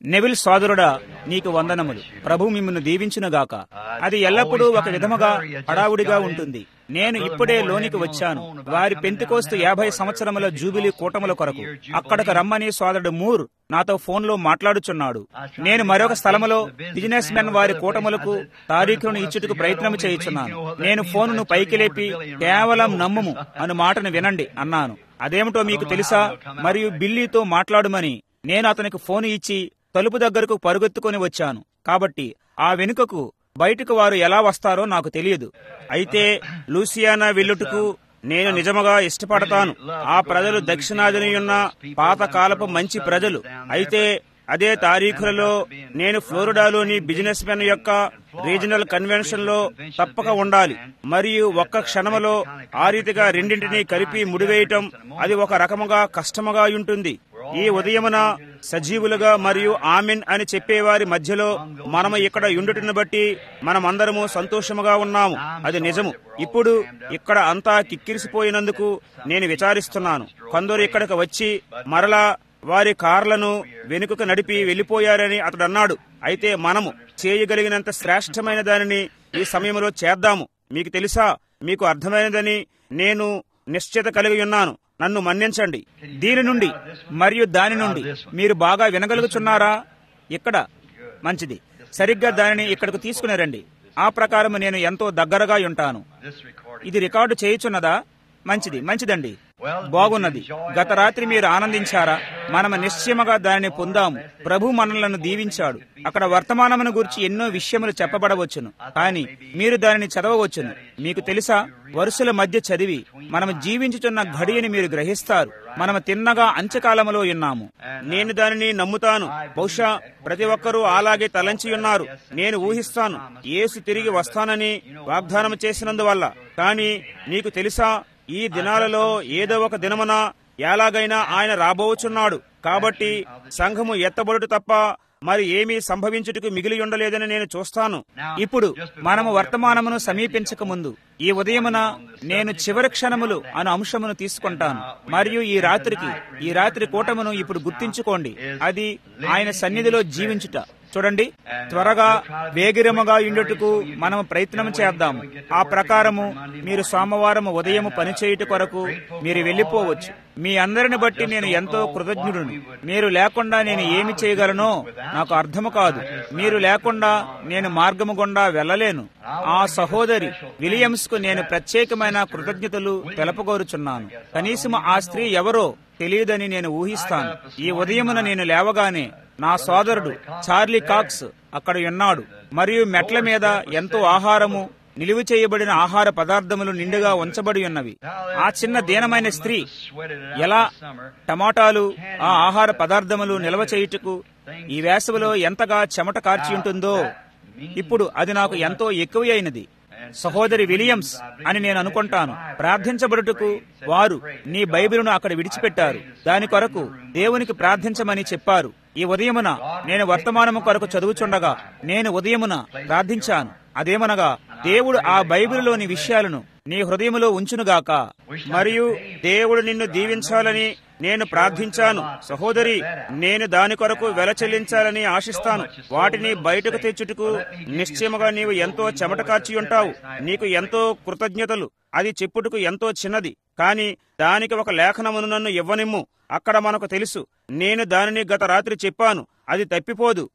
Neville సోదరుడా నీకు వందనములు ప్రభు మిమ్మల్ని దీవించునుగాక అది ఎల్లప్పుడూ ఒక విధముగా హడావుడిగా ఉంటుంది నేను ఇప్పుడే లోనికి వచ్చాను వారి పెంతికోస్తు యాభై సంవత్సరముల జూబిలీ కూటముల కొరకు అక్కడకు రమ్మని సోదరుడు మూర్ నాతో ఫోన్లో మాట్లాడుచున్నాడు నేను మరొక స్థలములో బిజినెస్ మెన్ వారి కూటములకు తారీఖులను ఇచ్చుటకు ప్రయత్నం చేయుచున్నాను నేను ఫోనును పైకి లేపి కేవలం నమ్ముము అను మాటను వినండి అన్నాను అదేమిటో మీకు తెలుసా మరియు బిల్లీతో మాట్లాడుమని నేను అతనికి ఫోన్ ఇచ్చి తలుపు దగ్గరకు పరుగెత్తుకొని వచ్చాను కాబట్టి ఆ వెనుకకు బయటకు వారు ఎలా వస్తారో నాకు తెలియదు అయితే లూసియానా వెళ్ళుటకు నేను నిజముగా ఇష్టపడతాను ఆ ప్రజలు దక్షిణాదిని ఉన్న పాతకాలపు మంచి ప్రజలు అయితే అదే తారీఖులలో నేను ఫ్లోరిడాలోని బిజినెస్ మెన్ యొక్క రీజనల్ కన్వెన్షన్ లో తప్పక ఉండాలి మరియు ఒక్క క్షణములో ఆ రీతిగా రెండింటినీ కలిపి ముడివేయటం అది ఒక రకముగా కష్టముగా ఉంటుంది ఈ ఉదయమున సజీవులుగా మరియు ఆమెన్ అని చెప్పేవారి మధ్యలో మనము ఇక్కడ ఉండుటను బట్టి మనమందరము సంతోషముగా ఉన్నాము అది నిజము ఇప్పుడు ఇక్కడ అంతా కిక్కిరిసిపోయినందుకు నేను విచారిస్తున్నాను కొందరు ఇక్కడికి వచ్చి మరలా వారి కార్లను వెనుకకు నడిపి వెళ్లిపోయారని అతడు అన్నాడు అయితే మనము చేయగలిగినంత శ్రేష్టమైన దానిని ఈ సమయంలో చేద్దాము మీకు తెలుసా మీకు అర్థమైనదని నేను నిశ్చిత కలిగి ఉన్నాను నన్ను మన్నించండి దీని నుండి మరియు దాని నుండి మీరు బాగా వినగలుగుచున్నారా ఇక్కడ మంచిది సరిగ్గా దానిని ఇక్కడకు తీసుకుని రండి ఆ ప్రకారం నేను ఎంతో దగ్గరగా ఉంటాను ఇది రికార్డు చేయుచున్నదా మంచిది మంచిదండి బాగున్నది గత రాత్రి మీరు ఆనందించారా మనము నిశ్చయముగా దానిని పొందాము ప్రభు మనలను దీవించాడు అక్కడ వర్తమానమును గురించి ఎన్నో విషయములు చెప్పబడవచ్చును కానీ మీరు దానిని చదవవచ్చును మీకు తెలుసా వరుసల మధ్య చదివి మనము జీవించుచున్న ఘడియని మీరు గ్రహిస్తారు మనము తిన్నగా అంత్యకాలములో ఉన్నాము నేను దానిని నమ్ముతాను బహుశా ప్రతి ఒక్కరూ అలాగే తలంచి ఉన్నారు నేను ఊహిస్తాను యేసు తిరిగి వస్తానని వాగ్దానం చేసినందువల్ల కానీ నీకు తెలుసా ఈ దినాలలో ఏదో ఒక దినమున ఎలాగైనా ఆయన రాబోచున్నాడు కాబట్టి సంఘము ఎత్తబడుట తప్ప మరి ఏమీ సంభవించుటకు మిగిలి ఉండలేదని నేను చూస్తాను ఇప్పుడు మనము వర్తమానమును సమీపించక ముందు ఈ ఉదయమున నేను చివరి క్షణములు అను అంశమును తీసుకుంటాను మరియు ఈ రాత్రికి ఈ రాత్రి కూటమును ఇప్పుడు గుర్తించుకోండి అది ఆయన సన్నిధిలో జీవించుట చూడండి త్వరగా వేగిరముగా ఉండుటకు మనము ప్రయత్నం చేద్దాము ఆ ప్రకారము మీరు సోమవారం ఉదయం పనిచేయుట కొరకు మీరు వెళ్ళిపోవచ్చు మీ అందరిని బట్టి నేను ఎంతో కృతజ్ఞుడును మీరు లేకుండా నేను ఏమి చేయగలనో నాకు అర్థము కాదు మీరు లేకుండా నేను మార్గము గుండా వెళ్ళలేను ఆ సహోదరి విలియమ్స్ కు నేను ప్రత్యేకమైన కృతజ్ఞతలు తెలపగోరుచున్నాను కనీసం ఆ స్త్రీ ఎవరో తెలియదని నేను ఊహిస్తాను ఈ ఉదయమున నేను లేవగానే నా సోదరుడు చార్లీ కాక్స్ అక్కడ ఉన్నాడు మరియు మెట్ల మీద ఎంతో ఆహారము నిలువ చేయబడిన ఆహార పదార్థములు నిండుగా ఉంచబడి ఉన్నవి ఆ చిన్న దీనమైన స్త్రీ ఎలా టమాటాలు ఆ ఆహార పదార్థములు నిల్వ చేయుటకు ఈ వేసవిలో ఎంతగా చెమట కార్చి ఉంటుందో ఇప్పుడు అది నాకు ఎంతో ఎక్కువ అయినది సహోదరి విలియమ్స్ అని నేను అనుకుంటాను ప్రార్థించబడుటకు వారు నీ బైబిలును అక్కడ విడిచిపెట్టారు దాని కొరకు దేవునికి ప్రార్థించమని చెప్పారు ఈ ఉదయమున నేను వర్తమానము కొరకు చదువుచుండగా నేను ఉదయమున ప్రార్థించాను అదేమనగా దేవుడు ఆ బైబిలులోని విషయాలను నీ హృదయములో ఉంచునుగాక మరియు దేవుడు నిన్ను దీవించాలని నేను ప్రార్థించాను సహోదరి నేను దాని కొరకు వెల చెల్లించాలని ఆశిస్తాను వాటిని బయటకు తెచ్చుటకు నిశ్చయముగా నీవు ఎంతో చెమట కార్చి ఉంటావు నీకు ఎంతో కృతజ్ఞతలు అది చెప్పుటకు ఎంతో చిన్నది కాని దానికి ఒక లేఖనమును నన్ను ఇవ్వనిమ్ము అక్కడ మనకు తెలుసు నేను దానిని గత రాత్రి చెప్పాను అది తప్పిపోదు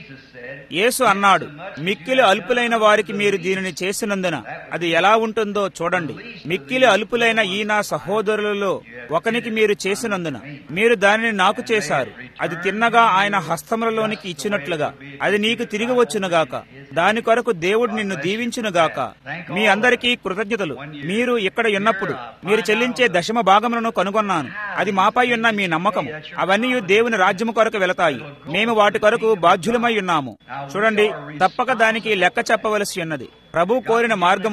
యేసు అన్నాడు మిక్కిలి అల్పులైన వారికి మీరు దీనిని చేసినందున అది ఎలా ఉంటుందో చూడండి మిక్కిలి అల్పులైన ఈ నా సహోదరులలో ఒకనికి మీరు చేసినందున మీరు దానిని నాకు చేశారు అది తిన్నగా ఆయన హస్తములలోనికి ఇచ్చినట్లుగా అది నీకు తిరిగి వచ్చునుగాక దాని కొరకు దేవుడు నిన్ను దీవించునుగాక మీ అందరికీ కృతజ్ఞతలు మీరు ఇక్కడ ఉన్నప్పుడు మీరు చెల్లించే దశమ భాగములను కనుగొన్నాను అది మాపై ఉన్న మీ నమ్మకం అవన్నీ దేవుని రాజ్యము కొరకు వెళతాయి మేము వాటి కొరకు బాధ్యులమై ఉన్నాము చూడండి తప్పక దానికి లెక్క చెప్పవలసి ఉన్నది ప్రభు కోరిన మార్గములో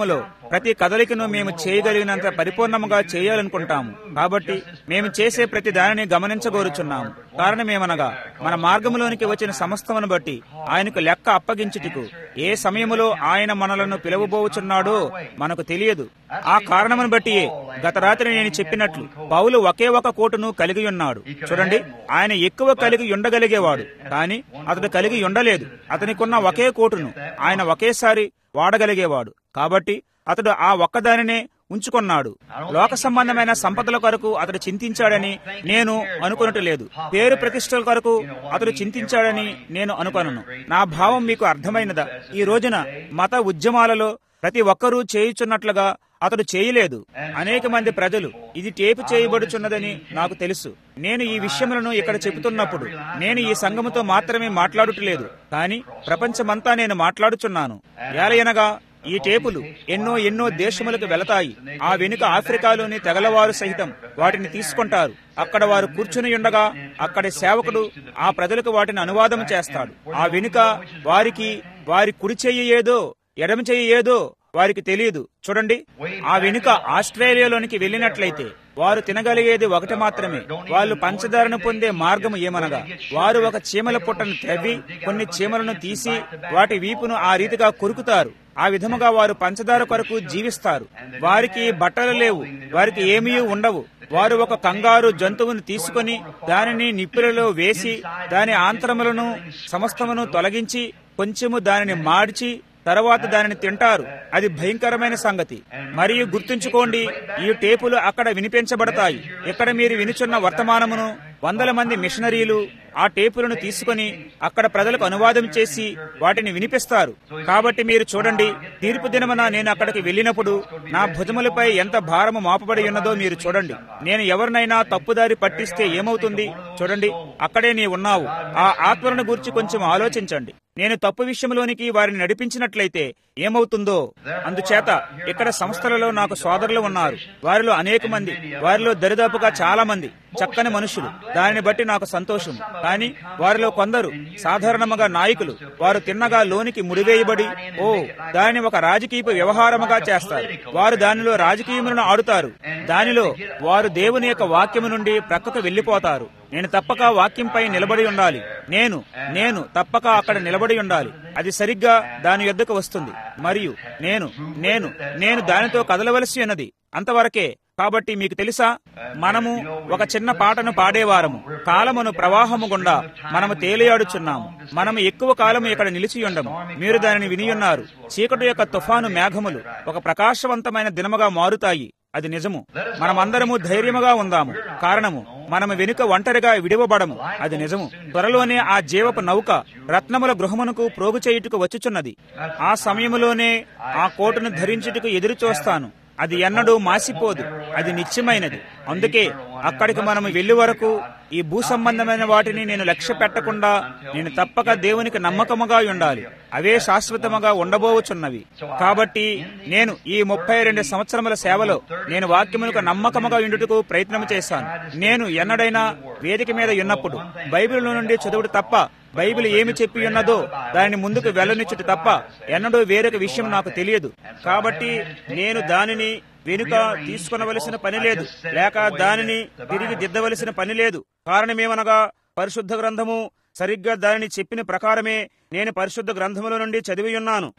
ప్రతి కదలికను మేము చేయగలిగినంత పరిపూర్ణముగా చేయాలనుకుంటాము కాబట్టి మేము చేసే ప్రతి దానిని గమనించగోరుచున్నాము కారణమేమనగా మన మార్గంలోనికి వచ్చిన సమస్తమును బట్టి ఆయనకు లెక్క అప్పగించుటకు ఏ సమయములో ఆయన మనలను పిలువబోచున్నాడో మనకు తెలియదు ఆ కారణమును బట్టి గత రాత్రి నేను చెప్పినట్లు పౌలు ఒకే ఒక కోటును కలిగి ఉన్నాడు చూడండి ఆయన ఎక్కువ కలిగి ఉండగలిగేవాడు కానీ అతడు కలిగి ఉండలేదు అతనికున్న ఒకే కోటును ఆయన ఒకేసారి వాడగలిగేవాడు కాబట్టి అతడు ఆ ఒక్కదానినే ఉంచుకున్నాడు లోక సంబంధమైన సంపదల కొరకు అతడు చింతించాడని నేను అనుకునట్లేదు పేరు ప్రతిష్టల కొరకు అతడు చింతించాడని నేను అనుకొనను నా భావం మీకు అర్థమైనదా ఈ రోజున మత ఉద్యమాలలో ప్రతి ఒక్కరూ చేయుచున్నట్లుగా అతడు చేయలేదు అనేక మంది ప్రజలు ఇది టేపు చేయబడుచున్నదని నాకు తెలుసు నేను ఈ విషయములను ఇక్కడ చెబుతున్నప్పుడు నేను ఈ సంఘముతో మాత్రమే మాట్లాడుటలేదు కానీ ప్రపంచమంతా నేను మాట్లాడుచున్నాను ఏలయనగా ఈ టేపులు ఎన్నో ఎన్నో దేశములకు వెళతాయి ఆ వెనుక ఆఫ్రికాలోని తెగలవారు సహితం వాటిని తీసుకుంటారు అక్కడ వారు కూర్చుని ఉండగా అక్కడి సేవకుడు ఆ ప్రజలకు వాటిని అనువాదం చేస్తాడు ఆ వెనుక వారికి వారి కుడి చెయ్యి ఏదో ఎడమ చెయ్యి ఏదో వారికి తెలియదు చూడండి ఆ వెనుక ఆస్ట్రేలియాలోనికి వెళ్ళినట్లయితే వారు తినగలిగేది ఒకటి మాత్రమే వాళ్ళు పంచదారను పొందే మార్గం ఏమనగా వారు ఒక చీమల పుట్టను త్రవ్వి కొన్ని చీమలను తీసి వాటి వీపును ఆ రీతిగా కొరుకుతారు ఆ విధముగా వారు పంచదార కొరకు జీవిస్తారు వారికి బట్టలు లేవు వారికి ఏమీ ఉండవు వారు ఒక కంగారు జంతువును తీసుకుని దానిని నిప్పులలో వేసి దాని ఆంతరములను సమస్తమును తొలగించి కొంచెము దానిని మార్చి తర్వాత దానిని తింటారు అది భయంకరమైన సంగతి మరియు గుర్తుంచుకోండి ఈ టేపులు అక్కడ వినిపించబడతాయి ఇక్కడ మీరు వినుచున్న వర్తమానమును వందల మంది మిషనరీలు ఆ టేపులను తీసుకుని అక్కడ ప్రజలకు అనువాదం చేసి వాటిని వినిపిస్తారు కాబట్టి మీరు చూడండి తీర్పు దినమున నేను అక్కడికి వెళ్ళినప్పుడు నా భుజములపై ఎంత భారము మాపబడి ఉన్నదో మీరు చూడండి నేను ఎవరినైనా తప్పుదారి పట్టిస్తే ఏమవుతుంది చూడండి అక్కడే నీ ఉన్నావు ఆ ఆత్మలను గురించి కొంచెం ఆలోచించండి నేను తప్పు విషయంలోనికి వారిని నడిపించినట్లయితే ఏమవుతుందో అందుచేత ఇక్కడ సంస్థలలో నాకు సోదరులు ఉన్నారు వారిలో అనేక మంది వారిలో దరిదాపుగా చాలా మంది చక్కని మనుషులు దానిని బట్టి నాకు సంతోషం కానీ వారిలో కొందరు సాధారణముగా నాయకులు వారు తిన్నగా లోనికి ముడివేయబడి ఓ దానిని ఒక రాజకీయ వ్యవహారముగా చేస్తారు వారు దానిలో రాజకీయములను ఆడుతారు దానిలో వారు దేవుని యొక్క వాక్యము నుండి ప్రక్కకు వెళ్లిపోతారు నేను తప్పక వాక్యంపై నిలబడి ఉండాలి నేను నేను తప్పక అక్కడ నిలబడి ఉండాలి అది సరిగ్గా దాని యొద్దకు వస్తుంది మరియు నేను నేను నేను దానితో కదలవలసి ఉన్నది అంతవరకే కాబట్టి మీకు తెలుసా మనము ఒక చిన్న పాటను పాడేవారము కాలమును ప్రవాహము గుండా మనము తేలియాడుచున్నాము మనము ఎక్కువ కాలము ఇక్కడ నిలిచి ఉండము మీరు దానిని వినియున్నారు చీకటి యొక్క తుఫాను మేఘములు ఒక ప్రకాశవంతమైన దినముగా మారుతాయి అది నిజము మనమందరము ధైర్యముగా ఉందాము కారణము మనము వెనుక ఒంటరిగా విడివబడము అది నిజము త్వరలోనే ఆ జీవపు నౌక రత్నముల గృహమునకు ప్రోగు చేయుటకు వచ్చుచున్నది ఆ సమయములోనే ఆ కోటును ధరించుటకు ఎదురు చూస్తాను అది ఎన్నడూ మాసిపోదు అది నిత్యమైనది అందుకే అక్కడికి మనం వెళ్లి వరకు ఈ భూ సంబంధమైన వాటిని నేను లక్ష్య పెట్టకుండా నేను తప్పక దేవునికి నమ్మకముగా ఉండాలి అవే శాశ్వతముగా ఉండబోచున్నవి కాబట్టి నేను ఈ ముప్పై రెండు సంవత్సరముల సేవలో నేను వాక్యములకు నమ్మకముగా ఉండుటకు ప్రయత్నం చేశాను నేను ఎన్నడైనా వేదిక మీద ఉన్నప్పుడు బైబిల్ నుండి చదువుడు తప్ప బైబిల్ ఏమి చెప్పి ఉన్నదో దానిని ముందుకు వెళ్ళనిచ్చుట తప్ప ఎన్నడూ వేరొక విషయం నాకు తెలియదు కాబట్టి నేను దానిని వెనుక తీసుకునవలసిన పని లేదు లేక దానిని తిరిగి దిద్దవలసిన పని లేదు కారణమేమనగా పరిశుద్ధ గ్రంథము సరిగ్గా దానిని చెప్పిన ప్రకారమే నేను పరిశుద్ధ గ్రంథముల నుండి చదివి ఉన్నాను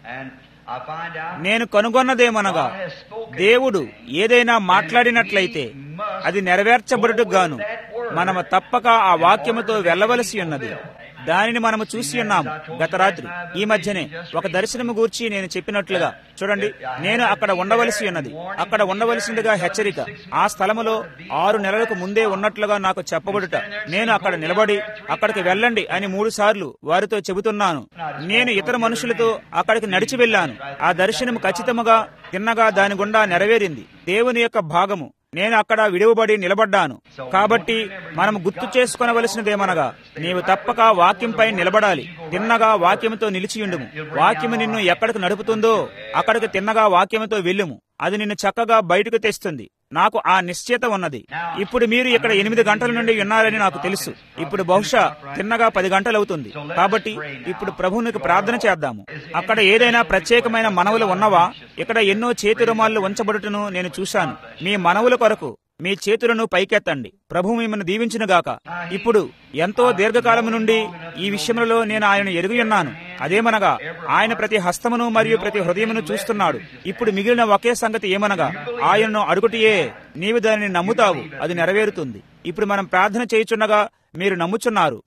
నేను కనుగొన్నదేమనగా దేవుడు ఏదైనా మాట్లాడినట్లయితే అది నెరవేర్చబడుటకు గాను మనము తప్పక ఆ వాక్యముతో వెళ్ళవలసి ఉన్నది దానిని మనము చూసి ఉన్నాము గత రాత్రి ఈ మధ్యనే ఒక దర్శనము గూర్చి నేను చెప్పినట్లుగా చూడండి నేను అక్కడ ఉండవలసి ఉన్నది అక్కడ ఉండవలసిందిగా హెచ్చరిక ఆ స్థలములో ఆరు నెలలకు ముందే ఉన్నట్లుగా నాకు చెప్పబడుట నేను అక్కడ నిలబడి అక్కడికి వెళ్ళండి అని మూడు సార్లు వారితో చెబుతున్నాను నేను ఇతర మనుషులతో అక్కడికి నడిచి వెళ్ళాను ఆ దర్శనము ఖచ్చితముగా తిన్నగా దాని గుండా నెరవేరింది దేవుని యొక్క భాగము నేను అక్కడ విడువబడి నిలబడ్డాను కాబట్టి మనం గుర్తు చేసుకునవలసినదేమనగా నీవు తప్పక వాక్యంపై నిలబడాలి తిన్నగా వాక్యముతో నిలిచియుండుము వాక్యము నిన్ను ఎక్కడికి నడుపుతుందో అక్కడికి తిన్నగా వాక్యముతో వెళ్ళుము అది నిన్ను చక్కగా బయటకు తెస్తుంది నాకు ఆ నిశ్చయత ఉన్నది ఇప్పుడు మీరు ఇక్కడ ఎనిమిది గంటల నుండి ఉన్నారని నాకు తెలుసు ఇప్పుడు బహుశా తిన్నగా పది గంటలవుతుంది కాబట్టి ఇప్పుడు ప్రభువునికి ప్రార్థన చేద్దాము అక్కడ ఏదైనా ప్రత్యేకమైన మనవులు ఉన్నవా ఇక్కడ ఎన్నో చేతి రుమాళ్ళు ఉంచబడుటను నేను చూశాను మీ మనవుల కొరకు మీ చేతులను పైకెత్తండి ప్రభు మిమ్మల్ని దీవించునుగాక ఇప్పుడు ఎంతో దీర్ఘకాలం నుండి ఈ విషయంలో నేను ఆయన ఎరుగున్నాను అదేమనగా ఆయన ప్రతి హస్తమును మరియు ప్రతి హృదయమును చూస్తున్నాడు ఇప్పుడు మిగిలిన ఒకే సంగతి ఏమనగా ఆయనను అడుగుటియే నీవు దానిని నమ్ముతావు అది నెరవేరుతుంది ఇప్పుడు మనం ప్రార్థన చేయుచున్నగా మీరు నమ్ముచున్నారు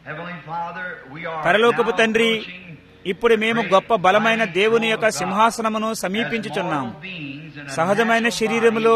పరలోకపు తండ్రి ఇప్పుడు మేము గొప్ప బలమైన దేవుని యొక్క సింహాసనమును సమీపించుచున్నాము సహజమైన శరీరములో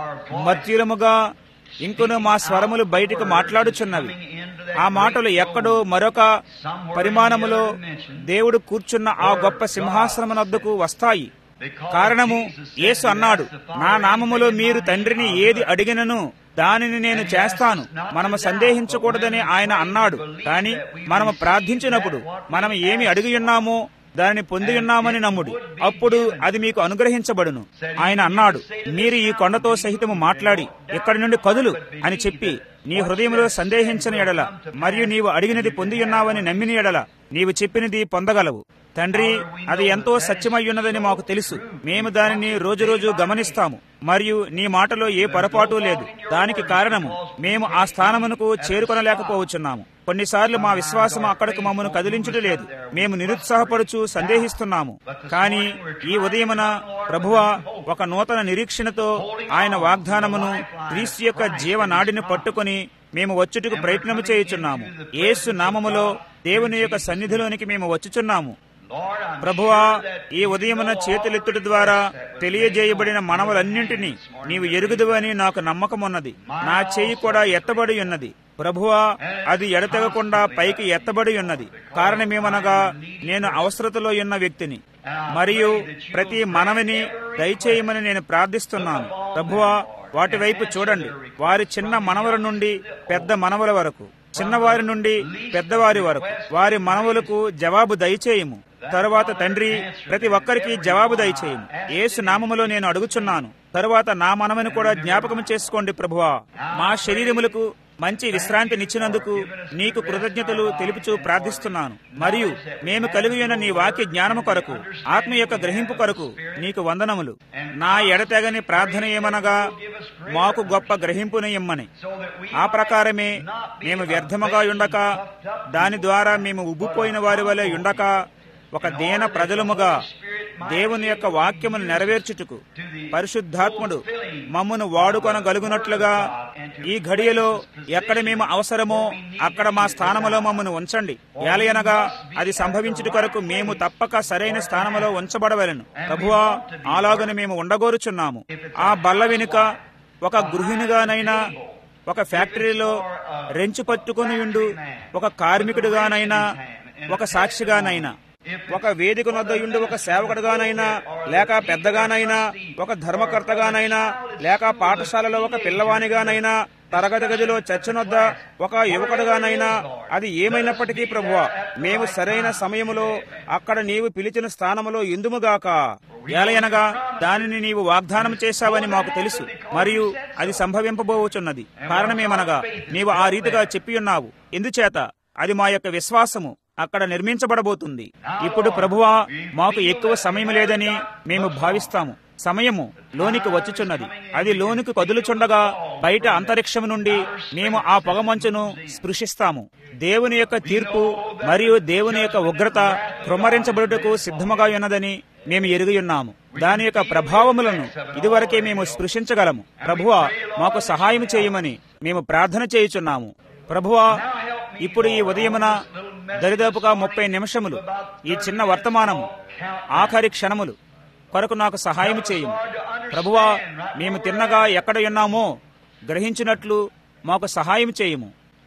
మధ్యులముగా ఇంకొను మా స్వరములు బయటకు మాట్లాడుచున్నవి ఆ మాటలు ఎక్కడో మరొక పరిమాణములో దేవుడు కూర్చున్న ఆ గొప్ప సింహాసనమునద్దకు వస్తాయి కారణము యేసు అన్నాడు నా నామములో మీరు తండ్రిని ఏది అడిగినను దానిని నేను చేస్తాను మనము సందేహించకూడదని ఆయన అన్నాడు కానీ మనము ప్రార్థించినప్పుడు మనం ఏమి అడిగి ఉన్నామో దానిని పొంది ఉన్నామని నమ్ముడి అప్పుడు అది మీకు అనుగ్రహించబడును ఆయన అన్నాడు మీరు ఈ కొండతో సహితము మాట్లాడి ఇక్కడి నుండి కదులు అని చెప్పి నీ హృదయంలో సందేహించని ఎడల మరియు నీవు అడిగినది పొంది ఉన్నావని నమ్మిన ఎడల నీవు చెప్పినది పొందగలవు తండ్రి అది ఎంతో సత్యమయ్యున్నదని మాకు తెలుసు మేము దానిని రోజు రోజు గమనిస్తాము మరియు నీ మాటలో ఏ పొరపాటు లేదు దానికి కారణము మేము ఆ స్థానమునకు చేరుకొనలేకపోవచ్చున్నాము కొన్నిసార్లు మా విశ్వాసం అక్కడకు మమ్మను కదిలించుట లేదు మేము నిరుత్సాహపడుచు సందేహిస్తున్నాము కానీ ఈ ఉదయమున ప్రభువ ఒక నూతన నిరీక్షణతో ఆయన వాగ్దానమును క్రీస్తు యొక్క జీవనాడిని పట్టుకొని మేము వచ్చుటకు ప్రయత్నము చేయుచున్నాము యేసు నామములో దేవుని యొక్క సన్నిధిలోనికి మేము వచ్చుచున్నాము ప్రభువా ఈ ఉదయమున చేతులెత్తుట ద్వారా తెలియజేయబడిన మనవలన్నింటినీ నీవు ఎరుగుదువని నాకు నమ్మకమున్నది నా చేయి కూడా ఎత్తబడి ఉన్నది ప్రభువా అది ఎడతెగకుండా పైకి ఎత్తబడి ఉన్నది కారణమేమనగా నేను అవసరతలో ఉన్న వ్యక్తిని మరియు ప్రతి మనవిని దయచేయమని నేను ప్రార్థిస్తున్నాను ప్రభువా వాటి వైపు చూడండి వారి చిన్న మనవల నుండి పెద్ద మనవల వరకు చిన్నవారి నుండి పెద్దవారి వరకు వారి మనవులకు జవాబు దయచేయము తరువాత తండ్రి ప్రతి ఒక్కరికి జవాబు దయచేయము ఏసు నామములో నేను అడుగుచున్నాను తరువాత నా మనమని కూడా జ్ఞాపకం చేసుకోండి ప్రభువా మా శరీరములకు మంచి విశ్రాంతినిచ్చినందుకు నీకు కృతజ్ఞతలు తెలుపుచూ ప్రార్థిస్తున్నాను మరియు మేము కలిగి ఉన్న నీ వాక్య జ్ఞానము కొరకు ఆత్మ యొక్క గ్రహింపు కొరకు నీకు వందనములు నా ఎడతెగని ప్రార్థన ఏమనగా మాకు గొప్ప గ్రహింపును ఇమ్మని ఆ ప్రకారమే మేము వ్యర్థముగా ఉండక దాని ద్వారా మేము ఉబ్బిపోయిన వారి వలె ఉండక ఒక దీన ప్రజలముగా దేవుని యొక్క వాక్యమును నెరవేర్చుటకు పరిశుద్ధాత్ముడు మమ్మను వాడుకొనగలుగునట్లుగా ఈ ఘడియలో ఎక్కడ మేము అవసరమో అక్కడ మా స్థానములో మమ్మను ఉంచండి ఏలయనగా అది సంభవించుట కొరకు మేము తప్పక సరైన స్థానములో ఉంచబడవలను ప్రభువా అలాగని మేము ఉండగోరుచున్నాము ఆ బల్ల వెనుక ఒక గృహిణిగానైనా ఒక ఫ్యాక్టరీలో రెంచు పట్టుకుని ఉండు ఒక కార్మికుడిగానైనా ఒక సాక్షిగానైనా ఒక వేదిక వద్ద ఉండి ఒక సేవకుడుగానైనా లేక పెద్దగానైనా ఒక ధర్మకర్తగానైనా లేక పాఠశాలలో ఒక పిల్లవానిగానైనా తరగతి గదిలో చర్చనొద్ద ఒక యువకుడుగానైనా అది ఏమైనప్పటికీ ప్రభువ మేము సరైన సమయములో అక్కడ నీవు పిలిచిన స్థానములో ఎందుముగాక ఏలయనగా దానిని నీవు వాగ్దానం చేశావని మాకు తెలుసు మరియు అది సంభవింపబోచున్నది కారణమేమనగా నీవు ఆ రీతిగా చెప్పి ఉన్నావు ఎందుచేత అది మా యొక్క విశ్వాసము అక్కడ నిర్మించబడబోతుంది ఇప్పుడు ప్రభువా మాకు ఎక్కువ సమయం లేదని మేము భావిస్తాము సమయము లోనికి వచ్చుచున్నది అది లోనికి కదులుచుండగా బయట అంతరిక్షం నుండి మేము ఆ పొగమంచును స్పృశిస్తాము దేవుని యొక్క తీర్పు మరియు దేవుని యొక్క ఉగ్రత కృమ్మరించబడుటకు సిద్ధముగా ఉన్నదని మేము ఎరిగి ఉన్నాము దాని యొక్క ప్రభావములను ఇదివరకే మేము స్పృశించగలము ప్రభువా మాకు సహాయం చేయమని మేము ప్రార్థన చేయుచున్నాము ప్రభువా ఇప్పుడు ఈ ఉదయమున దరిదాపుగా ముప్పై నిమిషములు ఈ చిన్న వర్తమానము ఆఖరి క్షణములు కొరకు నాకు సహాయం చేయము ప్రభువా మేము తిన్నగా ఎక్కడ ఉన్నామో గ్రహించినట్లు మాకు సహాయం చేయము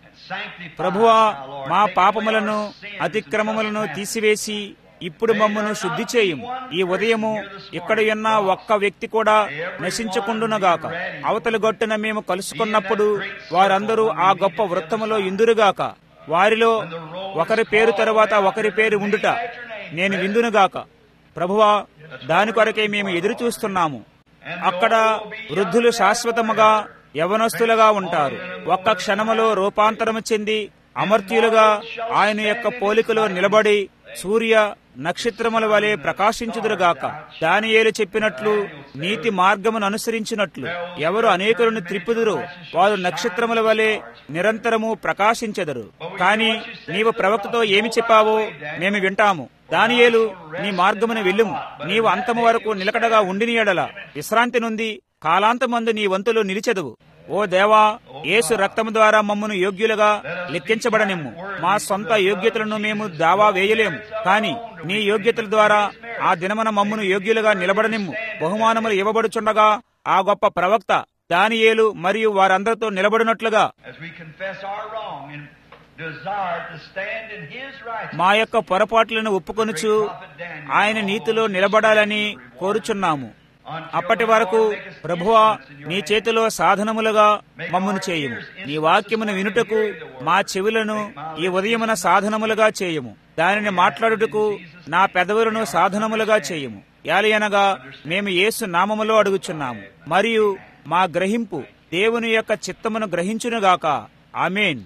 ప్రభువా మా పాపములను అతిక్రమములను తీసివేసి ఇప్పుడు మమ్మను శుద్ధి చేయుము ఈ ఉదయము ఇక్కడ ఉన్న ఒక్క వ్యక్తి కూడా నశించకుండునగాక అవతలి గట్టున మేము కలుసుకున్నప్పుడు వారందరూ ఆ గొప్ప వృత్తములో ఇందురుగాక వారిలో ఒకరి పేరు తరువాత ఒకరి పేరు ఉండుట నేను విందునుగాక ప్రభువా దాని కొరకే మేము ఎదురు చూస్తున్నాము అక్కడ వృద్ధులు శాశ్వతముగా యవనస్తులుగా ఉంటారు ఒక్క క్షణములో రూపాంతరము చెంది అమర్త్యులుగా ఆయన యొక్క పోలికలో నిలబడి సూర్య నక్షత్రముల వలె ప్రకాశించుదురుగాక దానియేలు చెప్పినట్లు నీతి మార్గమును అనుసరించినట్లు ఎవరు అనేకులను త్రిప్పుదురో వారు నక్షత్రముల వలె నిరంతరము ప్రకాశించెదరు కాని నీవు ప్రవక్తతో ఏమి చెప్పావో మేము వింటాము దానియేలు నీ మార్గమును వెళ్ళుము నీవు అంతము వరకు నిలకడగా ఉండిని ఎడల విశ్రాంతి నుండి కాలాంతమందు నీ వంతులో నిలిచెదవు ఓ దేవా యేసు రక్తము ద్వారా మమ్మను యోగ్యులుగా లెక్కించబడనిమ్ము మా సొంత యోగ్యతలను మేము దావా వేయలేము కాని నీ యోగ్యతల ద్వారా ఆ దినమన మమ్మను యోగ్యులుగా నిలబడనిమ్ము బహుమానములు ఇవ్వబడుచుండగా ఆ గొప్ప ప్రవక్త దానియేలు మరియు వారందరితో నిలబడినట్లుగా As we confess our wrong and desire to stand in His righteousness. మా యొక్క పొరపాట్లను ఒప్పుకొనుచు ఆయన నీతిలో నిలబడాలని కోరుచున్నాము అప్పటి వరకు ప్రభువా నీ చేతిలో సాధనములుగా మమ్మను చేయుము నీ వాక్యమును వినుటకు మా చెవులను ఈ ఉదయమున సాధనములుగా చేయము దానిని మాట్లాడుటకు నా పెదవులను సాధనములుగా చేయము యాలయనగా మేము యేసు నామములో అడుగుచున్నాము మరియు మా గ్రహింపు దేవుని యొక్క చిత్తమును గ్రహించునుగాక amen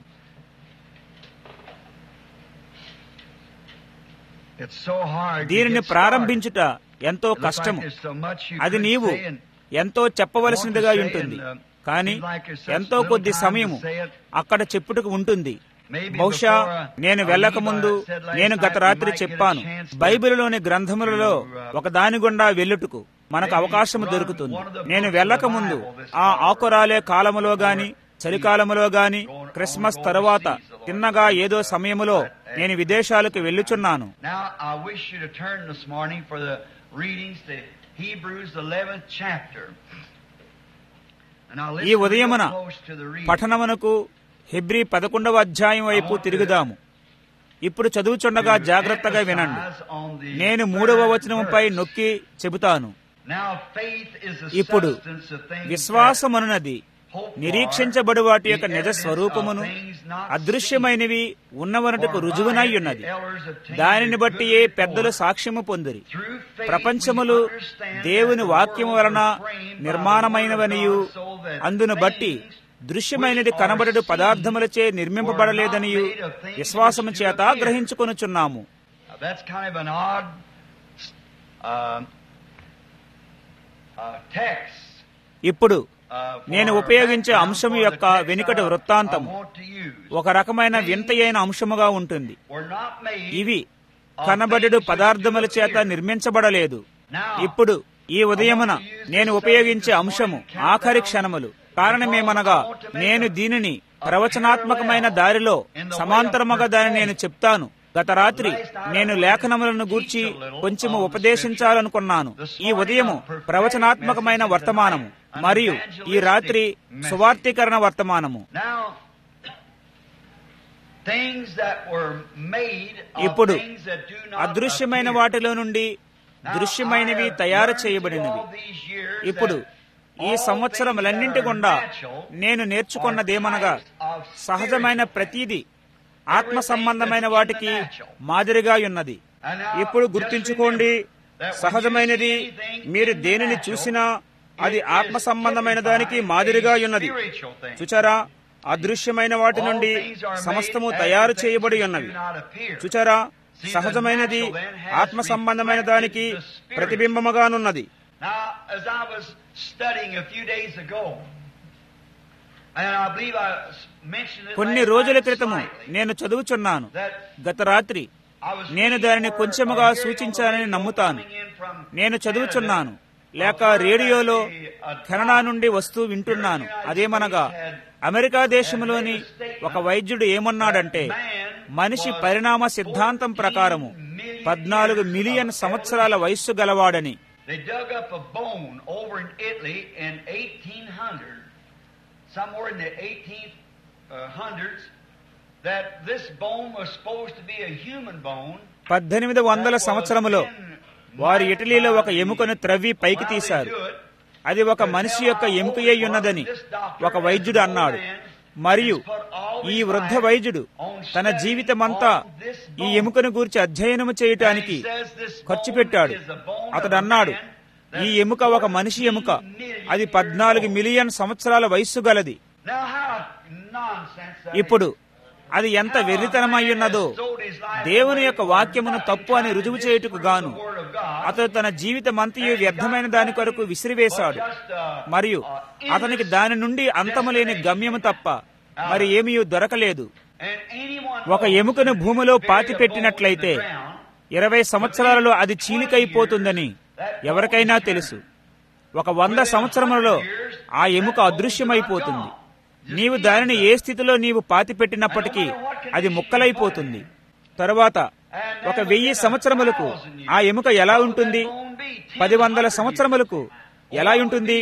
It's so hard to దీనిని get ప్రారంభించుట ఎంతో started. Looks like కష్టము there's so much you అది could నీవు say and ఎంతో చెప్పవలసినదిగా ఉంటుంది కానీ ఎంతో కొద్ది సమయము అక్కడ చెప్పుటకు ఉంటుంది బహుశా నేను వెళ్ళక ముందు నేను గత రాత్రి చెప్పాను బైబిలులోని గ్రంథములలో ఒక దాని గుండా వెళ్ళుటకు మనకు అవకాశం దొరుకుతుంది నేను వెళ్ళక ముందు ఆ ఆకురాలే కాలములో గాని చలికాలములో గాని క్రిస్మస్ తరువాత తిన్నగా ఏదో సమయములో నేను విదేశాలకు వెళ్ళుచున్నాను Now, I wish you to turn this morning for the readings to Hebrews 11th chapter. And I'll ఈ listen ఉదయమున real close to the reading. పఠనమునకు హెబ్రీ పదకొండవ అధ్యాయం వైపు తిరుగుదాము ఇప్పుడు చదువుచుండగా జాగ్రత్తగా వినండి నేను మూడవ వచనముపై నొక్కి చెబుతాను Now, faith is the ఇప్పుడు substance of things విశ్వాసమనున్నది నిరీక్షించబడు వాటి యొక్క నిజ స్వరూపమును అదృశ్యమైనవి ఉన్నవనటకు రుజువునై ఉన్నది దానిని బట్టి ఏ పెద్దలు సాక్ష్యము పొందిరి ప్రపంచములు దేవుని వాక్యము వలన నిర్మాణమైనవనియు అందును బట్టి దృశ్యమైనది కనబడడు పదార్థములచే నిర్మింపబడలేదనియు విశ్వాసము చేత గ్రహించుకొనుచున్నాము Now, that's kind of an odd uh, uh, text. ఇప్పుడు uh, for నేను our ఉపయోగించే background అంశము for the యొక్క text వెనుకటి I- వృత్తాంతము I want to use. ఒక రకమైన వింతయైన అంశముగా ఉంటుంది Were not made ఇవి కనబడడు పదార్థముల చేత నిర్మించబడలేదు ఇప్పుడు ఈ ఉదయమున నేను ఉపయోగించే అంశము ఆఖరి క్షణములు కారణమేమనగా నేను దీనిని ప్రవచనాత్మకమైన దారిలో సమాంతరముగా దాన్ని నేను చెప్తాను గత రాత్రి నేను లేఖనములను గూర్చి కొంచెము ఉపదేశించాలనుకున్నాను ఈ ఉదయము ప్రవచనాత్మకమైన వర్తమానము మరియు ఈ రాత్రి సువార్తీకరణ వర్తమానము Now, things that were made of ఇప్పుడు things that do not అదృశ్యమైన appear. వాటిలో నుండి Now, దృశ్యమైనవి I have తయారు learned చేయబడినవి through all these years ఇప్పుడు that ఈ all సంవత్సరములన్నింటి things that గుండా are natural నేను నేర్చుకున్నదేమనగా are types of సహజమైన spiritual ప్రతిదీ ఆత్మ సంబంధమైన వాటికి మాదిరిగా ఉన్నది ఇప్పుడు గుర్తుంచుకోండి సహజమైనది మీరు దేనిని చూసినా అది ఆత్మ సంబంధమైన దానికి మాదిరిగా ఉన్నది చూచారా అదృశ్యమైన వాటి నుండి సమస్తము తయారు చేయబడి ఉన్నవి చూచారా సహజమైనది ఆత్మ సంబంధమైన దానికి ప్రతిబింబముగానున్నది Now, as I was studying a few days ago, and I believe I s- mentioned it కొన్ని last రోజుల night క్రితము slightly, నేను చదువుచున్నాను that గత రాత్రి I was నేను reading దానిని or- కొంచెముగా or hearing on the సూచించాలని radio నమ్ముతాను coming in from నేను చదువుచున్నాను Canada, లేక I heard రేడియోలో that a- a కెనడా నుండి వస్తూ వింటున్నాను అదేమనగా అమెరికా దేశంలోని ఒక వైద్యుడు ఏమన్నాడంటే మనిషి పరిణామ సిద్ధాంతం ప్రకారము పద్నాలుగు మిలియన్ సంవత్సరాల వయస్సు గలవాడని They dug up a bone over in Italy in 1800, somewhere in the 1800s, that this bone was supposed to be a human bone. పద్దెనిమిది వందల సంవత్సరములో వారు ఇటలీలో ఒక ఎముకను త్రవ్వి పైకి తీశారు అది ఒక మనిషి యొక్క ఎముకయ్య ఉన్నదని ఒక వైద్యుడు అన్నాడు మరియు ఈ వృద్ధ వైద్యుడు తన జీవితమంతా ఈ ఎముకను గూర్చి అధ్యయనము చేయటానికి ఖర్చు పెట్టాడు అతడు అన్నాడు ఈ ఎముక ఒక మనిషి ఎముక అది పద్నాలుగు మిలియన్ సంవత్సరాల వయస్సు గలది Now how nonsense that ఇప్పుడు అది ఎంత వెర్రితనమై ఉన్నదో దేవుని యొక్క వాక్యమును తప్పు అని రుజువు చేయుటకు గాను Word of God. అతడు తన జీవితమంతయు వ్యర్థమైన దాని కొరకు విసిరివేశాడు మరియు అతనికి దాని నుండి అంతము లేని గమ్యము తప్ప మరి ఏమీ దొరకలేదు And anyone ఒక ఎముకను భూమిలో పాతిపెట్టినట్లయితే ఇరవై సంవత్సరాలలో అది చీలికైపోతుందని ఎవరికైనా తెలుసు ఒక వంద సంవత్సరములలో ఆ ఎముక అదృశ్యమైపోతుంది నీవు దానిని ఏ స్థితిలో నీవు పాతిపెట్టినప్పటికీ అది ముక్కలైపోతుంది తరువాత ఒక వెయ్యి సంవత్సరములకు ఆ ఎముక ఎలా ఉంటుంది పది వందల సంవత్సరములకు ఎలా ఉంటుంది